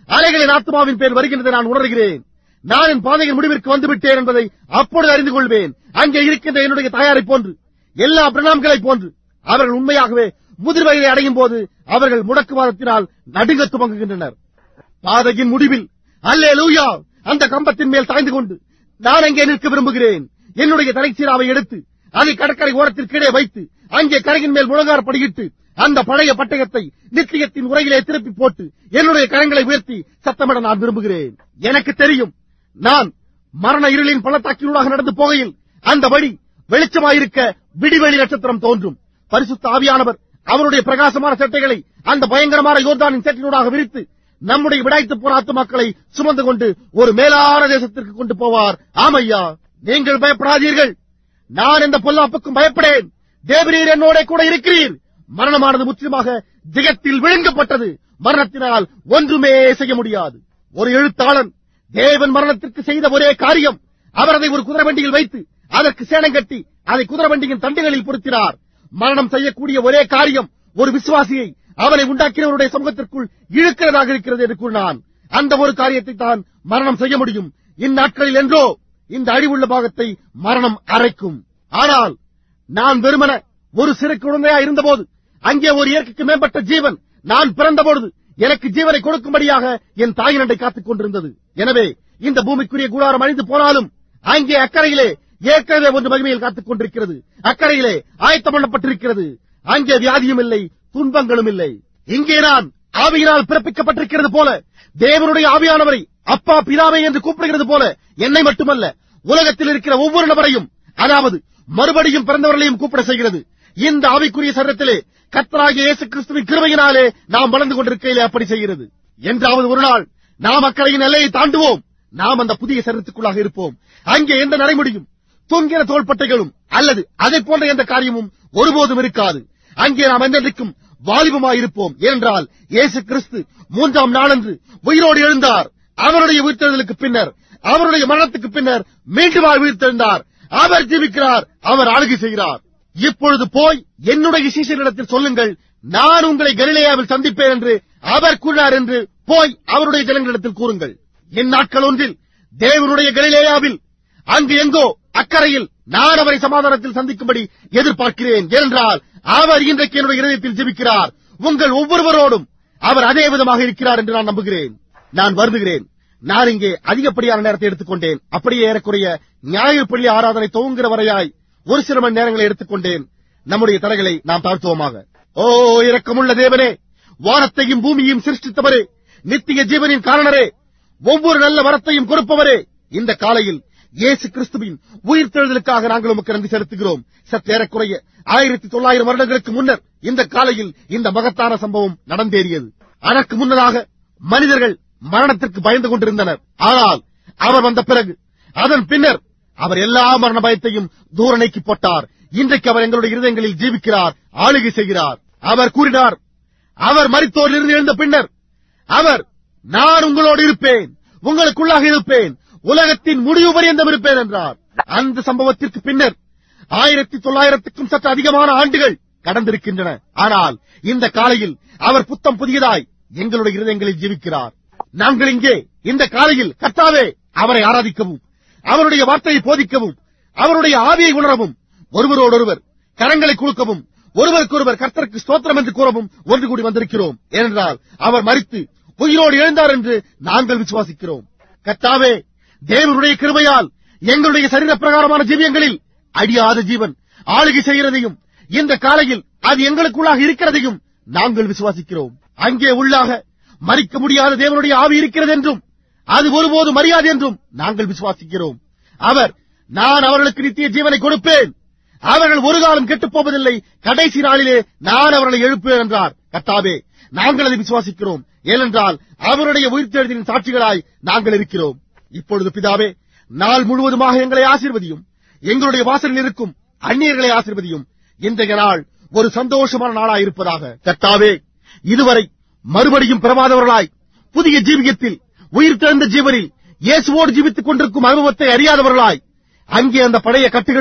அலைகளின் ஆத்மாவின் பேர் வருகின்றதை நான் உணர்கிறேன் நான் என் பாதையின் முடிவிற்கு வந்துவிட்டேன் என்பதை அப்பொழுது அறிந்து கொள்வேன் அங்கே இருக்கின்ற என்னுடைய தாயாரை போன்று எல்லா பிரணாம்களைப் போன்று அவர்கள் உண்மையாகவே முதிர் வயதை அடையும் போது அவர்கள் முடக்குவாதத்தினால் நடுங்க துவங்குகின்றனர் பாதையின் முடிவில் அல்லே லூயா அந்த கம்பத்தின் மேல் சாய்ந்து கொண்டு நான் அங்கே நிற்க விரும்புகிறேன் என்னுடைய தலைச்சீராவை எடுத்து அதை கடற்கரை ஓரத்தில் கீழே வைத்து அங்கே கரையின் மேல் முழங்கார் படியிட்டு அந்த பழைய பட்டயத்தை நித்தியத்தின் உரையிலே திருப்பி போட்டு என்னுடைய கரங்களை உயர்த்தி சத்தமிட நான் விரும்புகிறேன் எனக்கு தெரியும் நான் மரண இருளின் பள்ளத்தாக்கினூடாக நடந்து போகையில் அந்த வழி வெளிச்சமாயிருக்க விடிவெளி நட்சத்திரம் தோன்றும் பரிசுத்த ஆவியானவர் அவருடைய பிரகாசமான சட்டைகளை அந்த பயங்கரமான யோர்தானின் சேற்றினூடாக விரித்து நம்முடைய விடாய்த்து போற ஆத்துமாக்களை சுமந்து கொண்டு ஒரு மேலான தேசத்திற்கு கொண்டு போவார் ஆமையா நீங்கள் பயப்படாதீர்கள் நான் இந்த பொல்லாப்புக்கும் பயப்படேன் தேவரீர் என்னோட கூட இருக்கிறீர் மரணமானது முற்றிலுமாக ஜெகத்தில் விழுங்கப்பட்டது மரணத்தினால் ஒன்றுமே செய்ய முடியாது ஒரு எழுத்தாளன் தேவன் மரணத்திற்கு செய்த ஒரே காரியம் அவர் அதை ஒரு குதிரை வண்டியில் வைத்து அதற்கு சேனம் கட்டி அதை குதிரை வண்டியின் தண்டுகளில் பொருத்தினார் மரணம் செய்யக்கூடிய ஒரே காரியம் ஒரு விசுவாசியை அவனை உண்டாக்கினவருடைய சமூகத்திற்குள் இழுக்கிறதாக இருக்கிறது என்று கூறினான் அந்த ஒரு காரியத்தை தான் மரணம் செய்ய முடியும் இந்நாட்களில் என்றோ இந்த அழிவுள்ள பாகத்தை மரணம் அரைக்கும் ஆனால் நான் வெறுமன ஒரு சிறு குழந்தையா இருந்தபோது அங்கே ஒரு இயற்கைக்கு மேம்பட்ட ஜீவன் நான் பிறந்தபொழுது எனக்கு ஜீவனை கொடுக்கும்படியாக என் தாயினண்டை காத்துக் கொண்டிருந்தது எனவே இந்த பூமிக்குரிய கூடாரம் அழிந்து போனாலும் அங்கே அக்கறையிலே ஏற்கனவே ஒன்று மகிமையில் காத்துக் கொண்டிருக்கிறது அக்கறையிலே ஆயத்தம் பண்ணப்பட்டிருக்கிறது அங்கே வியாதியும் இல்லை துன்பங்களும் இல்லை இங்கே நான் ஆவியினால் பிறப்பிக்கப்பட்டிருக்கிறது போல தேவனுடைய ஆவியானவரை அப்பா பிதாவை என்று கூப்பிடுகிறது போல என்னை மட்டுமல்ல உலகத்தில் இருக்கிற ஒவ்வொரு நபரையும் அதாவது மறுபடியும் பிறந்தவர்களையும் கூப்பிட செய்கிறது இந்த ஆவிக்குரிய சரத்திலே கத்தராகிய இயேசு கிறிஸ்துவின் கிருபையினாலே நாம் வளர்ந்து கொண்டிருக்கையிலே அப்படி செய்கிறது என்றாவது ஒரு நாள் நாம் அக்கறையின் எல்லையை தாண்டுவோம் நாம் அந்த புதிய சரீரத்துக்குள்ளாக இருப்போம் அங்கே எந்த நடைமுடியும் தொங்கிற தோள்பட்டைகளும் அல்லது அதை போன்ற எந்த காரியமும் ஒருபோதும் இருக்காது அங்கே நாம் என்றென்றைக்கும் வாலிபமாயிருப்போம் ஏனென்றால் இயேசு கிறிஸ்து மூன்றாம் நாளன்று உயிரோடு எழுந்தார் அவருடைய உயிர்த்தெழுதலுக்கு பின்னர் அவருடைய மரணத்துக்கு பின்னர் மீண்டும் உயிர்த்தெழுந்தார் அவர் ஜீவிக்கிறார் அவர் ஆளுகை செய்கிறார் இப்பொழுது போய் என்னுடைய சீசரிடத்தில் சொல்லுங்கள் நான் உங்களை கலிலேயாவில் சந்திப்பேன் என்று அவர் கூறினார் என்று போய் அவருடைய ஜனங்களிடத்தில் கூறுங்கள் என் நாட்கள் ஒன்றில் தேவனுடைய கலிலேயாவில் அங்கு எங்கோ அக்கறையில் நான் அவரை சமாதானத்தில் சந்திக்கும்படி எதிர்பார்க்கிறேன் ஏனென்றால் அவர் இன்றைக்கு என்னுடைய இதயத்தில் ஜெபிக்கிறார் உங்கள் ஒவ்வொருவரோடும் அவர் அதே விதமாக இருக்கிறார் என்று நான் நம்புகிறேன் நான் வருந்துகிறேன் நான் இங்கே அதிகப்படியான நேரத்தை எடுத்துக்கொண்டேன் அப்படியே ஏறக்குறைய ஞாயிறு பள்ளி ஆராதனை துவங்குகிற வரையாய் ஒரு சில மணி நேரங்களை எடுத்துக்கொண்டேன் நம்முடைய தலைகளை நாம் தாழ்த்துவோமாக ஓ இரக்கமுள்ள தேவனே வானத்தையும் பூமியையும் சிருஷ்டித்தவரே நித்திய ஜீவனின் காரணரே ஒவ்வொரு நல்ல வரத்தையும் கொடுப்பவரே இந்த காலையில் இயேசு கிறிஸ்துவின் உயிர்த்தெழுதலுக்காக நாங்கள் உமக்கு நன்றி செலுத்துகிறோம் சற்றேறக்குறைய ஆயிரத்தி தொள்ளாயிரம் வருடங்களுக்கு முன்னர் இந்த காலையில் இந்த மகத்தான சம்பவம் நடந்தேறியது அதற்கு முன்னதாக மனிதர்கள் மரணத்திற்கு பயந்து கொண்டிருந்தனர் ஆனால் அவர் வந்த பிறகு அதன் பின்னர் அவர் எல்லா மரண பயத்தையும் தூர நீக்கி போட்டார் இன்றைக்கு அவர் எங்களுடைய இருதயங்களில் ஜீவிக்கிறார் ஆளுகை செய்கிறார் அவர் கூறினார் அவர் மரித்தோரிலிருந்து எழுந்த பின்னர் அவர் நான் உங்களோடு இருப்பேன் உங்களுக்குள்ளாக இருப்பேன் உலகத்தின் முடிவு பரியந்தம் இருப்பேன் என்றார் அந்த சம்பவத்திற்கு பின்னர் ஆயிரத்தி தொள்ளாயிரத்துக்கும் சற்று அதிகமான ஆண்டுகள் கடந்திருக்கின்றன ஆனால் இந்த காலையில் அவர் புத்தம் புதியதாய் எங்களுடைய இருதயங்களில் ஜீவிக்கிறார் நாங்கள் இங்கே இந்த காலையில் கர்த்தாவே அவரை ஆராதிக்கவும் அவருடைய வார்த்தையை போதிக்கவும் அவருடைய ஆவியை உணரவும் ஒருவரோடொருவர் கரங்களை குலுக்கவும் ஒருவருக்கொருவர் கர்த்தருக்கு ஸ்தோத்திரம் என்று கூறவும் ஒன்று கூடி வந்திருக்கிறோம் ஏனென்றால் அவர் மறித்து உயிரோடு எழுந்தார் என்று நாங்கள் விசுவாசிக்கிறோம் கர்த்தாவே தேவனுடைய கிருபையால் எங்களுடைய சரீர பிரகாரமான ஜீவியங்களில் அடியாத ஜீவன் ஆளுகை செய்கிறதையும் இந்த காலையில் அது எங்களுக்குள்ளாக இருக்கிறதையும் நாங்கள் விசுவாசிக்கிறோம் அங்கே உள்ளாக மறிக்க முடியாத தேவனுடைய ஆவி இருக்கிறது என்றும் அது ஒருபோது மரியாதை என்றும் நாங்கள் விசுவாசிக்கிறோம் அவர் நான் அவர்களுக்கு நித்திய ஜீவனை கொடுப்பேன் அவர்கள் ஒரு காலம் கெட்டுப் போவதில்லை கடைசி நாளிலே நான் அவர்களை எழுப்பேன் என்றார் கர்த்தாவே நாங்கள் அதை விசுவாசிக்கிறோம் ஏனென்றால் அவருடைய உயிர்த்தெழுதின் சாட்சிகளாய் நாங்கள் இருக்கிறோம் இப்பொழுது பிதாவே நாள் முழுவதுமாக எங்களை ஆசீர்வதியும் எங்களுடைய வாசலில் இருக்கும் அந்நியர்களை ஆசீர்வதியும் இன்றைய நாள் ஒரு சந்தோஷமான நாளாய் இருப்பதாக கர்த்தாவே இதுவரை மறுபடியும் பிறவாதவர்களாய் புதிய ஜீவியத்தில் உயிர் திறந்த ஜீவனில் இயேசுவோடு ஜீவித்துக் கொண்டிருக்கும் அனுபவத்தை அறியாதவர்களாய் அங்கே அந்த பழைய கட்டுகளும்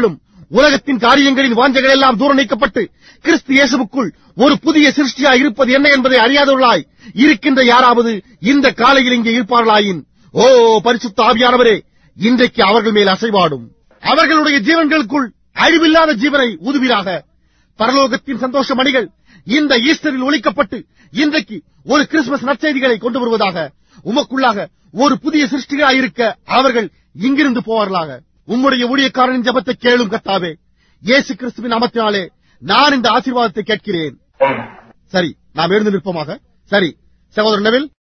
உலகத்தின் காரியங்களின் வாஞ்சைகள் எல்லாம் தூரம் நீக்கப்பட்டு கிறிஸ்து இயேசுவுக்குள் ஒரு புதிய சிருஷ்டியாய் இருப்பது என்ன என்பதை அறியாதவர்களாய் இருக்கின்ற யாராவது இந்த காலையில் இங்கே இருப்பார்களாயின் ஓ பரிசுத்த ஆவியானவரே இன்றைக்கு அவர்கள் மேல் அசைவாடும் அவர்களுடைய ஜீவன்களுக்குள் அழிவில்லாத ஜீவனை ஊதுவீராக பரலோகத்தின் சந்தோஷ மணிகள் இந்த ஈஸ்டரில் ஒழிக்கப்பட்டு இன்றைக்கு ஒரு கிறிஸ்துமஸ் நற்செய்திகளை கொண்டு வருவதாக உமக்குள்ளாக ஒரு புதிய சிருஷ்டிகளாயிருக்க அவர்கள் இங்கிருந்து போவார்களாக உம்முடைய ஊழியக்காரனின் ஜெபத்தை கேளும் கத்தாவே இயேசு கிறிஸ்துவின் நாமத்தினாலே நான் இந்த ஆசீர்வாதத்தை கேட்கிறேன் Amen. சரி நாம் எழுந்து நிற்போமாக சரி சகோதரர் நவில்